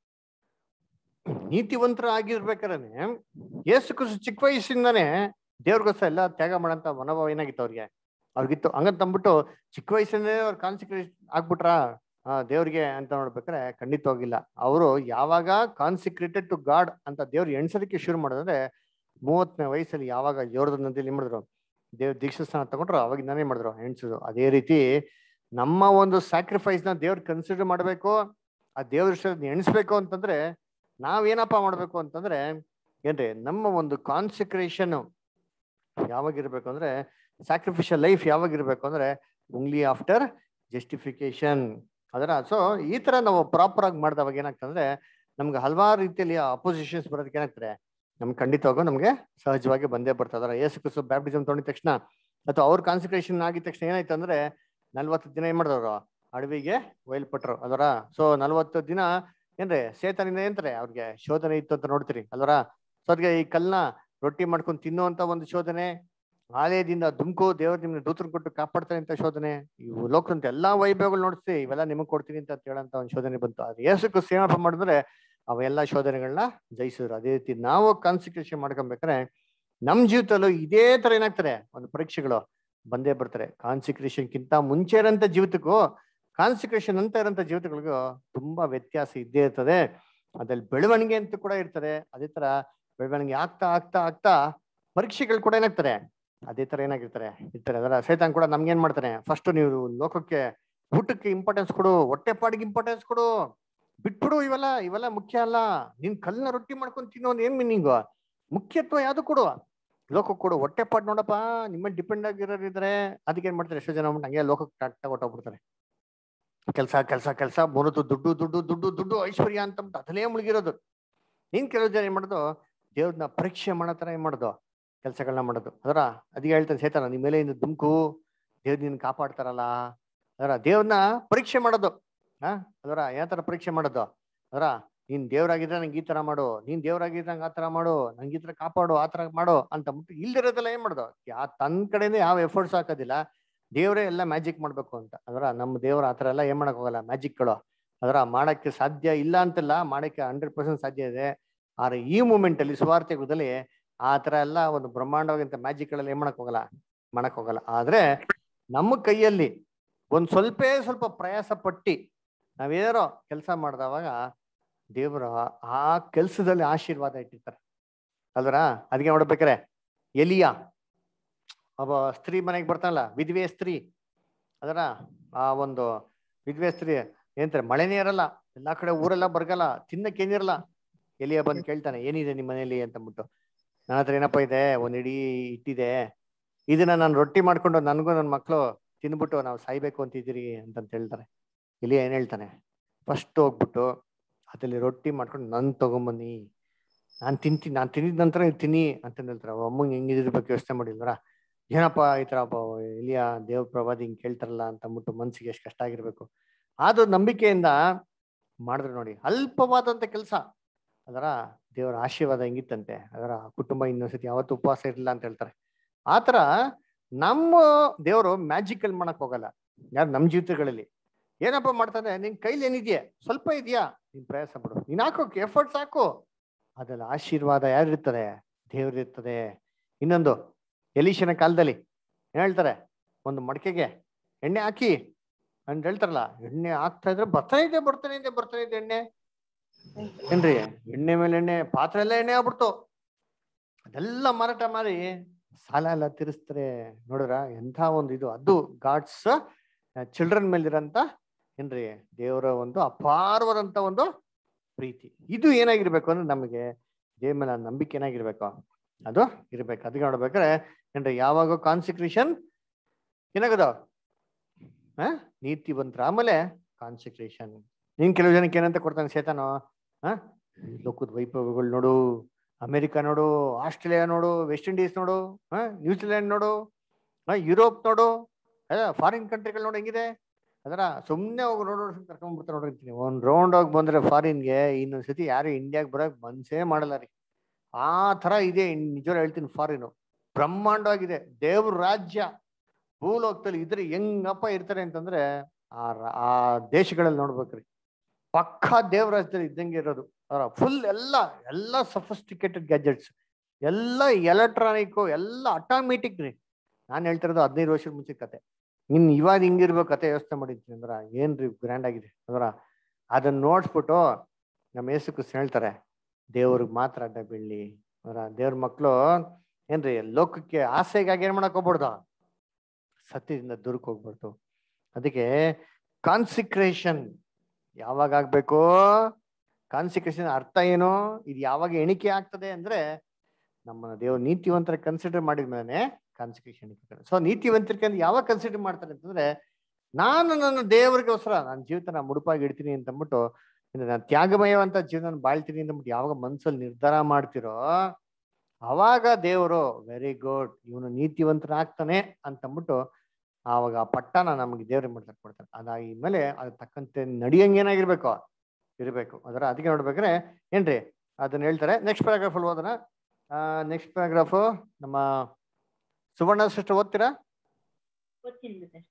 ನೀತಿವಂತರ ಆಗಿರ್ಬೇಕಾದ್ರೆ ಯೇಸು ಕ್ರಿಸ್ತ ಚಿಕ್ಕ ವಯಸ್ಸಿಂದಾನೇ ದೇವ್ರಿಗೋಸ್ಕರ ಎಲ್ಲ ತ್ಯಾಗ ಮಾಡಂತ ಮನೋಭಾವ ಏನಾಗಿತ್ತು ಅವ್ರಿಗೆ ಅವ್ರಿಗಿತ್ತು ಹಂಗಂತ ಅಂದ್ಬಿಟ್ಟು ಚಿಕ್ಕ ವಯಸ್ಸಿಂದಲೇ ಅವ್ರು ಕಾನ್ಸಿಕ್ರೇಟ್ ಆಗ್ಬಿಟ್ರಾ ಆ ದೇವ್ರಿಗೆ ಅಂತ ನೋಡ್ಬೇಕಾದ್ರೆ ಖಂಡಿತವಾಗಿಲ್ಲ ಅವರು ಯಾವಾಗ ಕಾನ್ಸಿಕ್ರೇಟೆಡ್ ಟು ಗಾಡ್ ಅಂತ ದೇವ್ರು ಎಣ್ಸೋದಕ್ಕೆ ಶುರು ಮಾಡಿದ್ರೆ ಮೂವತ್ತನೇ ವಯಸ್ಸಲ್ಲಿ ಯಾವಾಗ ಯೋರ್ದ ನದಿಯಲ್ಲಿ ಏನ್ ಮಾಡಿದ್ರು ದೇವ್ರ ದೀಕ್ಷಾ ಸ್ಥಾನ ತಗೊಂಡ್ರು ಅವಾಗಿಂದಾನೇ ಮಾಡಿದ್ರು ಎಣ್ಸೋದು ಅದೇ ರೀತಿ ನಮ್ಮ ಒಂದು ಸ್ಯಾಕ್ರಿಫೈಸ್ ನ ದೇವ್ರು ಕನ್ಸಿಡರ್ ಮಾಡಬೇಕು ಆ ದೇವ್ರ ಎಣಿಸ್ಬೇಕು ಅಂತಂದ್ರೆ ನಾವೇನಪ್ಪ ಮಾಡ್ಬೇಕು ಅಂತಂದ್ರೆ ಏನ್ರಿ ನಮ್ಮ ಒಂದು ಕಾನ್ಸಿಕ್ರೇಷನ್ ಯಾವಾಗಿರ್ಬೇಕು ಅಂದ್ರೆ ಸ್ಯಾಕ್ರಿಫಿಷಿಯಲ್ ಲೈಫ್ ಯಾವಾಗಿರ್ಬೇಕು ಅಂದ್ರೆ ಉಂಗ್ಲಿ ಆಫ್ಟರ್ ಜಸ್ಟಿಫಿಕೇಶನ್ ಅದರ ಸೊ ಈ ತರ ನಾವು ಪ್ರಾಪರ್ ಆಗಿ ಮಾಡಿದವಾಗ ಏನಾಗ್ತದೆ ನಮ್ಗೆ ಹಲವಾರು ರೀತಿಯಲ್ಲಿ ಅಪೋಸಿಷನ್ಸ್ ಬರೋದಕ್ಕೆ ಏನಾಗ್ತದೆ ನಮ್ಗೆ ಖಂಡಿತವಾಗೂ ನಮ್ಗೆ ಸಹಜವಾಗಿ ಬಂದೇ ಬರ್ತದೆ ಅದರ ಏಸು ಕ್ರಿಸ್ತು ಬ್ಯಾಪ್ಟಿಸಮ್ ತೊಗೊಂಡಿದ ತಕ್ಷಣ ಅಥವಾ ಅವ್ರ ಕಾನ್ಸಂಟ್ರೇಷನ್ ಆಗಿದ ತಕ್ಷಣ ಏನಾಯ್ತು ಅಂದ್ರೆ ನಲ್ವತ್ತು ದಿನ ಏನ್ ಮಾಡಿದವರು ಅಡವಿಗೆ ಒಯ್ಲ್ಪಟ್ರು ಅದರ ಸೊ ನಲ್ವತ್ತು ದಿನ ಏನ್ರಿ ಸೇತನಿಂದ ಏನ್ತಾರೆ ಅವ್ರಿಗೆ ಶೋಧನೆ ಇತ್ತು ಅಂತ ನೋಡ್ತೀರಿ ಅಲ್ವರ ಸೊ ಅದ್ಗೆ ಈ ಕಲ್ನ ರೊಟ್ಟಿ ಮಾಡ್ಕೊಂಡು ತಿನ್ನುವಂತ ಒಂದು ಶೋಧನೆ ಆಲಯದಿಂದ ದುಮ್ಕು ದೇವ್ರ ನಿಮ್ನ ದೂತರು ಕೊಟ್ಟು ಕಾಪಾಡ್ತಾರೆ ಅಂತ ಶೋಧನೆ ಇವು ಲೋಕದಂತ ಎಲ್ಲಾ ವೈಭವಗಳು ನೋಡ್ಸಿ ಇವೆಲ್ಲ ನಿಮಗ್ ಕೊಡ್ತೀನಿ ಅಂತ ಹೇಳಂತ ಒಂದು ಶೋಧನೆ ಬಂತು ಅದು ಏಸಕ್ಕೂ ಸೇವಪ ಮಾಡಿದ್ರೆ ಅವೆಲ್ಲ ಶೋಧನೆಗಳನ್ನ ಜಯಿಸಿದ್ರು ಅದೇ ರೀತಿ ನಾವು ಕಾನ್ಸಂಟ್ರೇಷನ್ ಮಾಡ್ಕೊಬೇಕಾದ್ರೆ ನಮ್ ಜೀವಿತದಲ್ಲೂ ಇದೇ ತರ ಏನಾಗ್ತಾರೆ ಒಂದು ಪರೀಕ್ಷೆಗಳು ಬಂದೇ ಬರ್ತಾರೆ ಕಾನ್ಸಿಕ್ರೇಷನ್ಗಿಂತ ಮುಂಚೆ ಇರೋಂಥ ಜೀವಿತಕ್ಕೂ ಕಾನ್ಸಿಕ್ರೇಷನ್ ಅಂತ ಇರೋಂಥ ಜೀವಿತಗಳಿಗೂ ತುಂಬಾ ವ್ಯತ್ಯಾಸ ಇದ್ದೇ ಇರ್ತದೆ ಅದ್ರಲ್ಲಿ ಬೆಳವಣಿಗೆ ಅಂತ ಕೂಡ ಇರ್ತದೆ ಅದೇ ತರ ಬೆಳವಣಿಗೆ ಆಗ್ತಾ ಆಗ್ತಾ ಆಗ್ತಾ ಪರೀಕ್ಷೆಗಳು ಕೂಡ ಏನಾಗ್ತಾರೆ ಅದೇ ತರ ಏನಾಗಿರ್ತಾರೆ ಇರ್ತಾರೆ ಅದರ ಸೈತಾನ್ ಕೂಡ ನಮ್ಗೆ ಏನ್ ಮಾಡ್ತಾನೆ ಫಸ್ಟ್ ನೀವು ಲೋಕಕ್ಕೆ ಊಟಕ್ಕೆ ಇಂಪಾರ್ಟೆನ್ಸ್ ಕೊಡು ಹೊಟ್ಟೆಪಾಡಿಗೆ ಇಂಪಾರ್ಟೆನ್ಸ್ ಕೊಡು ಬಿಟ್ಬಿಡು ಇವೆಲ್ಲ ಇವೆಲ್ಲ ಮುಖ್ಯ ಅಲ್ಲ ನಿನ್ ಕಲ್ನ ರೊಟ್ಟಿ ಮಾಡ್ಕೊಂಡು ತಿನ್ನೋದು ಏನ್ ಮೀನಿಂಗು ಮುಖ್ಯತ್ವ ಯಾವ್ದು ಕೊಡು ಲೋಕಕ್ಕೆ ಕೊಡು ಹೊಟ್ಟೆಪಾಡ್ ನೋಡಪ್ಪ ನಿಮ್ಮ ಡಿಪೆಂಡ್ ಆಗಿರೋರಿದ್ರೆ ಅದಕ್ಕೆ ಏನ್ ಮಾಡ್ತಾರೆ ಎಷ್ಟೋ ಜನ ಅಂದ್ಬಿಟ್ಟು ಹಂಗೆ ಲೋಕಕ್ಕೆ ಕರೆಕ್ಟಾಗಿ ಹೊಟ್ಟೋಗ್ಬಿಡ್ತಾರೆ ಕೆಲಸ ಕೆಲಸ ಕೆಲಸ ಬರೋದು ದುಡ್ಡು ದುಡ್ಡು ದುಡ್ಡು ದುಡ್ಡು ಐಶ್ವರ್ಯ ಅಂತ ಅದಲ್ಲೇ ಮುಳುಗಿರೋದು ನೀನ್ ಕೆಲವು ಜನ ಏನ್ ಮಾಡೋದು ದೇವ್ರನ್ನ ಪರೀಕ್ಷೆ ಮಾಡೋ ತರ ಏನ್ ಮಾಡೋದು ಕೆಲಸಗಳನ್ನ ಮಾಡೋದು ಅದರ ಅದಕ್ಕೆ ಹೇಳ್ತಾನೆ ಸೇತಾನ ನಿಮ್ಮ ಮೇಲೆ ಇನ್ನು ದುಮ್ಕು ದೇವ್ರ ನಿನ್ ಕಾಪಾಡ್ತಾರಲ್ಲ ಅದರ ದೇವ್ರನ್ನ ಪರೀಕ್ಷೆ ಮಾಡೋದು ಹಾ ಅದರ ಯಾವ ತರ ಪರೀಕ್ಷೆ ಮಾಡೋದು ಅದರ ನೀನ್ ದೇವ್ರಾಗಿದ್ರೆ ನಂಗೆ ಈ ತರ ಮಾಡು ನೀನ್ ದೇವ್ರಾಗಿದ್ರೆ ನಂಗೆ ಆ ತರ ಮಾಡು ನಂಗೆ ಈ ತರ ಕಾಪಾಡು ಆ ತರ ಮಾಡು ಅಂತ ಬಿಟ್ಟು ಇಲ್ದಿರೋದೆಲ್ಲ ಏನ್ ಮಾಡೋದು ಯಾ ತನ್ನ ಕಡೆಯಿಂದ ಯಾವ ಎಫರ್ಟ್ಸ್ ಹಾಕೋದಿಲ್ಲ ದೇವರೇ ಎಲ್ಲ ಮ್ಯಾಜಿಕ್ ಮಾಡ್ಬೇಕು ಅಂತ ಅದರ ನಮ್ಮ ದೇವ್ರ ಆ ತರ ಎಲ್ಲ ಏನ್ ಮಾಡಕ್ ಹೋಗಲ್ಲ ಮ್ಯಾಜಿಕ್ಗಳು ಅದರ ಮಾಡಕ್ಕೆ ಸಾಧ್ಯ ಇಲ್ಲ ಅಂತೆಲ್ಲ ಮಾಡಕ್ಕೆ ಹಂಡ್ರೆಡ್ ಪರ್ಸೆಂಟ್ ಸಾಧ್ಯ ಇದೆ ಆದ್ರೆ ಈ ಮೂಮೆಂಟ್ ಅಲ್ಲಿ ಸ್ವಾರ್ಥ ಯುಗದಲ್ಲಿ ಆ ತರ ಎಲ್ಲ ಒಂದು ಬ್ರಹ್ಮಾಂಡವಾಗಿಂತ ಮ್ಯಾಜಿಕ್ ಗಳಲ್ಲಿ ಏನ್ ಮಾಡಕ್ ಹೋಗಲ್ಲ ಮಾಡಕ್ ಹೋಗಲ್ಲ ಆದ್ರೆ ನಮ್ಮ ಕೈಯಲ್ಲಿ ಒಂದ್ ಸ್ವಲ್ಪ ಸ್ವಲ್ಪ ಪ್ರಯಾಸ ಪಟ್ಟಿ ನಾವೇನಾರೋ ಕೆಲಸ ಮಾಡಿದವಾಗ ದೇವರ ಆ ಕೆಲಸದಲ್ಲಿ ಆಶೀರ್ವಾದ ಇಟ್ಟಿರ್ತಾರೆ ಅಲ್ವರ ಅದಕ್ಕೆ ನೋಡ್ಬೇಕಾರೆ ಎಲಿಯ ಒಬ್ಬ ಸ್ತ್ರೀ ಮನೆಗೆ ಬರ್ತಾನಲ್ಲ ವಿಧವೆ ಸ್ತ್ರೀ ಅದರ ಆ ಒಂದು ವಿಧವೆ ಸ್ತ್ರೀ ಏನಂತಾರೆ ಮಳೆನೇ ಇರಲ್ಲ ಎಲ್ಲಾ ಕಡೆ ಊರೆಲ್ಲ ಬರ್ಗಲ್ಲ ತಿನ್ನಕ್ಕೆ ಏನಿರಲ್ಲ ಎಲಿಯ ಬಂದು ಕೇಳ್ತಾನೆ ಏನಿದೆ ನಿಮ್ಮ ಮನೇಲಿ ಅಂತಂದ್ಬಿಟ್ಟು ನನ್ನ ಹತ್ರ ಏನಪ್ಪ ಇದೆ ಒಂದ್ ಇಡೀ ಇಟ್ಟಿದೆ ಇದನ್ನ ನಾನು ರೊಟ್ಟಿ ಮಾಡ್ಕೊಂಡು ನನಗೂ ನನ್ನ ಮಕ್ಕಳು ತಿನ್ಬಿಟ್ಟು ನಾವು ಸಾಯ್ಬೇಕು ಅಂತಿದ್ದೀರಿ ಅಂತಂತ ಹೇಳ್ತಾರೆ ಇಲ್ಲಿ ಏನ್ ಹೇಳ್ತಾನೆ ಫಸ್ಟ್ ಹೋಗ್ಬಿಟ್ಟು ಅದ್ರಲ್ಲಿ ರೊಟ್ಟಿ ಮಾಡ್ಕೊಂಡು ನನ್ ತಗೊಂಬನ್ನಿ ನಾನ್ ತಿಂತೀನಿ ನಾನ್ ತಿಂದಿದ ನಂತರ ನೀವು ತಿನ್ನಿ ಅಂತ ಹೇಳ್ತಾರೆ ಅವ್ರ ಅಮ್ಮಂಗೆ ಹೆಂಗಿದಿರ್ಬೇಕು ಯೋಚನೆ ಮಾಡಿಲ್ವರ ಏನಪ್ಪ ಈ ತರ ಒಬ್ಬ ಇಲಿಯ ದೇವ್ ಪ್ರವಾದಿ ಹಿಂಗ್ ಕೇಳ್ತಾರಲ್ಲ ಅಂತ ಅಂದ್ಬಿಟ್ಟು ಮನ್ಸಿಗೆ ಎಷ್ಟು ಕಷ್ಟ ಆಗಿರ್ಬೇಕು ಆದ್ರೂ ನಂಬಿಕೆಯಿಂದ ಮಾಡಿದ್ರು ನೋಡಿ ಅಲ್ಪವಾದಂತ ಕೆಲಸ ಅದರ ದೇವರ ಆಶೀರ್ವಾದ ಹೆಂಗಿತ್ತಂತೆ ಅದರ ಕುಟುಂಬ ಇನ್ನೊಂದ್ಸತಿ ಯಾವತ್ತು ಉಪವಾಸ ಇರಲಿಲ್ಲ ಅಂತ ಹೇಳ್ತಾರೆ ಆತರ ನಮ್ಮ ದೇವರು ಮ್ಯಾಜಿಕಲ್ ಮಾಡಕ್ ಹೋಗಲ್ಲ ಯಾರು ನಮ್ಮ ಜೀವಿತಗಳಲ್ಲಿ ಏನಪ್ಪ ಮಾಡ್ತಾನೆ ನಿನ್ ಕೈಲಿ ಏನಿದೆಯಾ ಸ್ವಲ್ಪ ಇದೆಯಾ ನೀನ್ ಪ್ರಯಾಸ ಪಡು ನೀನ್ ಹಾಕೋಕೆ ಎಫರ್ಟ್ಸ್ ಹಾಕು ಅದ್ರಲ್ಲಿ ಆಶೀರ್ವಾದ ಯಾರಿರ್ತದೆ ದೇವ್ರಿರ್ತದೆ ಇನ್ನೊಂದು ಎಲೀಶನ ಕಾಲದಲ್ಲಿ ಏನ್ ಹೇಳ್ತಾರೆ ಒಂದು ಮಡಕೆಗೆ ಎಣ್ಣೆ ಹಾಕಿ ಅಂತ ಹೇಳ್ತಾರಲ್ಲ ಎಣ್ಣೆ ಹಾಕ್ತಾ ಇದ್ರೆ ಬರ್ತಾನೆ ಇದೆ ಬರ್ತಾನೆ ಇದೆ ಬರ್ತಾನೆ ಇದೆ ಎಣ್ಣೆ ಏನ್ರಿ ಎಣ್ಣೆ ಮೇಲೆ ಎಣ್ಣೆ ಪಾತ್ರೆ ಎಲ್ಲ ಎಣ್ಣೆ ಆಗ್ಬಿಡ್ತು ಅದೆಲ್ಲ ಮಾರಾಟ ಮಾಡಿ ಸಾಲ ಎಲ್ಲ ತೀರಿಸ್ತಾರೆ ನೋಡಿದ್ರ ಎಂಥ ಒಂದು ಇದು ಅದು ಗಾಡ್ಸ್ ಚಿಲ್ಡ್ರನ್ ಮೇಲಿರಂತ ಏನ್ರಿ ದೇವರ ಒಂದು ಅಪಾರವಾದಂತ ಒಂದು ಪ್ರೀತಿ ಇದು ಏನಾಗಿರ್ಬೇಕು ಅಂದ್ರೆ ನಮಗೆ ದೇವ್ರ ಮೇಲೆ ನಂಬಿಕೆ ಏನಾಗಿರ್ಬೇಕು ಅದು ಇರ್ಬೇಕು ಅದಕ್ಕೆ ನೋಡ್ಬೇಕಾದ್ರೆ ಏನ್ರಿ ಯಾವಾಗ ಕಾನ್ಸಿಕ್ರೇಷನ್ ಏನಾಗದ ಹ ನೀತಿವಂತರ ಆಮೇಲೆ ಕಾನ್ಸಿಕ್ರೇಷನ್ ನೀನ್ ಕೆಲವು ಜನಕ್ಕೆ ಏನಂತ ಕೊಡ್ತಾನೆ ಸೇತಾನು ಹ ಲೋಕದ ವೈಭವಗಳು ನೋಡು ಅಮೆರಿಕ ನೋಡು ಆಸ್ಟ್ರೇಲಿಯಾ ನೋಡು ವೆಸ್ಟ್ ಇಂಡೀಸ್ ನೋಡು ಹ ನ್ಯೂಜಿಲೆಂಡ್ ನೋಡು ಹ ಯುರೋಪ್ ನೋಡು ಫಾರಿನ್ ಕಂಟ್ರಿಗಳು ನೋಡು ಹೆಂಗಿದೆ ಅದರ ಸುಮ್ಮನೆ ಹೋಗಿ ರೋಡ್ ಕರ್ಕೊಂಡ್ಬಿಡ್ತಾರೆ ನೋಡಿರ್ತೀನಿ ಒಂದ್ ರೌಂಡ್ ಹೋಗಿ ಬಂದ್ರೆ ಫಾರಿನ್ಗೆ ಇನ್ನೊಂದ್ ಸತಿ ಯಾರು ಇಂಡಿಯಾಗೆ ಬರಕ್ ಮನ್ಸೇ ಮಾಡಲ್ಲ ರೀ ಆ ತರ ಇದೆ ನಿಜವಾಗ್ಲೂ ಹೇಳ್ತೀನಿ ಫಾರಿನು ಬ್ರಹ್ಮಾಂಡವಾಗಿದೆ ದೇವ್ರ ರಾಜ್ಯ ಭೂಲೋಕದಲ್ಲಿ ಇದ್ರೆ ಹೆಂಗಪ್ಪ ಇರ್ತಾರೆ ಅಂತಂದ್ರೆ ಆ ರ- ಆ ದೇಶಗಳಲ್ಲಿ ನೋಡ್ಬೇಕ್ರಿ ಪಕ್ಕಾ ದೇವ್ರ ರಾಜ್ಯದಲ್ಲಿ ಇದ್ದಂಗೆ ಇರೋದು ಅದರ ಫುಲ್ ಎಲ್ಲ ಎಲ್ಲ ಸಫಿಸ್ಟಿಕೇಟೆಡ್ ಗ್ಯಾಜೆಟ್ಸ್ ಎಲ್ಲ ಎಲೆಕ್ಟ್ರಾನಿಕ್ ಎಲ್ಲ ಆಟೋಮೆಟಿಕ್ ರೀ ನಾನು ಹೇಳ್ತಿರೋದು ಹದಿನೈದು ವರ್ಷದ ಮುಂಚೆ ಕತೆ ಇನ್ ಇವಾಗ ಹಿಂಗಿರ್ಬೇಕು ಕತೆ ಯೋಚನೆ ಮಾಡಿದ್ದೀನಿ ಅಂದ್ರ ಏನ್ರಿ ಗ್ರ್ಯಾಂಡ್ ಆಗಿದೆ ಅದರ ಅದನ್ನ ನೋಡ್ಸ್ಬಿಟ್ಟು ನಮ್ಮ ಯೇಸು ಕ್ರಿಸ್ತ ಹೇಳ್ತಾರೆ ದೇವ್ರಿಗೆ ಮಾತ್ರ ಅಡ್ಡ ಬೀಳ್ಲಿ ಅದರ ದೇವ್ರ ಮಕ್ಕಳು ಏನ್ರಿ ಲೋಕಕ್ಕೆ ಆಸೆಗಾಗಿ ಏನ್ ಮಾಡಕ್ ಹೋಗ್ಬಾರ್ದು ಸತ್ಯದಿಂದ ದೂರಕ್ಕೆ ಹೋಗ್ಬಾರ್ದು ಅದಕ್ಕೆ ಕಾನ್ಸಿಕ್ರೇಷನ್ ಯಾವಾಗ ಆಗ್ಬೇಕು ಕಾನ್ಸಿಕ್ರೇಷನ್ ಅರ್ಥ ಏನು ಇದು ಯಾವಾಗ ಎಣಿಕೆ ಆಗ್ತದೆ ಅಂದ್ರೆ ನಮ್ಮ ದೇವ್ರ ನೀತಿವಂತರ ಕನ್ಸಿಡರ್ ಮಾಡಿದ್ಮೇಲೆ ಕಾನ್ಸಿಕ್ರೇಷನ್ ಸೊ ನೀತಿವಂತರಿಗೆ ಅಂದ್ರೆ ಯಾವಾಗ ಕನ್ಸಿಡರ್ ಮಾಡ್ತಾರೆ ಅಂತಂದ್ರೆ ನಾನು ನನ್ನ ದೇವರಿಗೋಸ್ಕರ ನನ್ನ ಜೀವಿತನ ಮುಡುಪಾಗಿ ಇಡ್ತೀನಿ ಅಂತ ಅಂದ್ಬಿಟ್ಟು ಇನ್ನು ನಾನು ತ್ಯಾಗಮಯವಂತ ಜೀವನ ಬಾಳ್ತೀನಿ ಅಂದ್ಬಿಟ್ಟು ಯಾವಾಗ ಮನ್ಸಲ್ಲಿ ನಿರ್ಧಾರ ಮಾಡ್ತಿರೋ ಅವಾಗ ದೇವರು ವೆರಿ ಗುಡ್ ಇವನು ನೀತಿವಂತನಾಗ್ತಾನೆ ಅಂತಂದ್ಬಿಟ್ಟು ಆವಾಗ ಆ ಪಟ್ಟನ ನಮಗೆ ದೇವ್ರಿಗೆ ಮಾಡ್ತಾರೆ ಕೊಡ್ತಾರೆ ಅದಾದ್ಮೇಲೆ ಅದ್ರ ತಕ್ಕಂತೆ ನಡಿಯಂಗೆ ಏನಾಗಿರ್ಬೇಕು ಇರಬೇಕು ಅದರ ಅದಕ್ಕೆ ನೋಡ್ಬೇಕಾದ್ರೆ ಏನ್ರಿ ಅದನ್ನ ಹೇಳ್ತಾರೆ ನೆಕ್ಸ್ಟ್ ಪ್ಯಾರಾಗ್ರಾಫ್ ಅಲ್ಲಿ ಓದೋಣ ನೆಕ್ಸ್ಟ್ ಪ್ಯಾರಾಗ್ರಾಫ್ ನಮ್ಮ ಸುವರ್ಣ ಸಿಸ್ಟರ್ ಓದ್ತೀರಾ ಗೊತ್ತಿಲ್ಲ ಸರ್.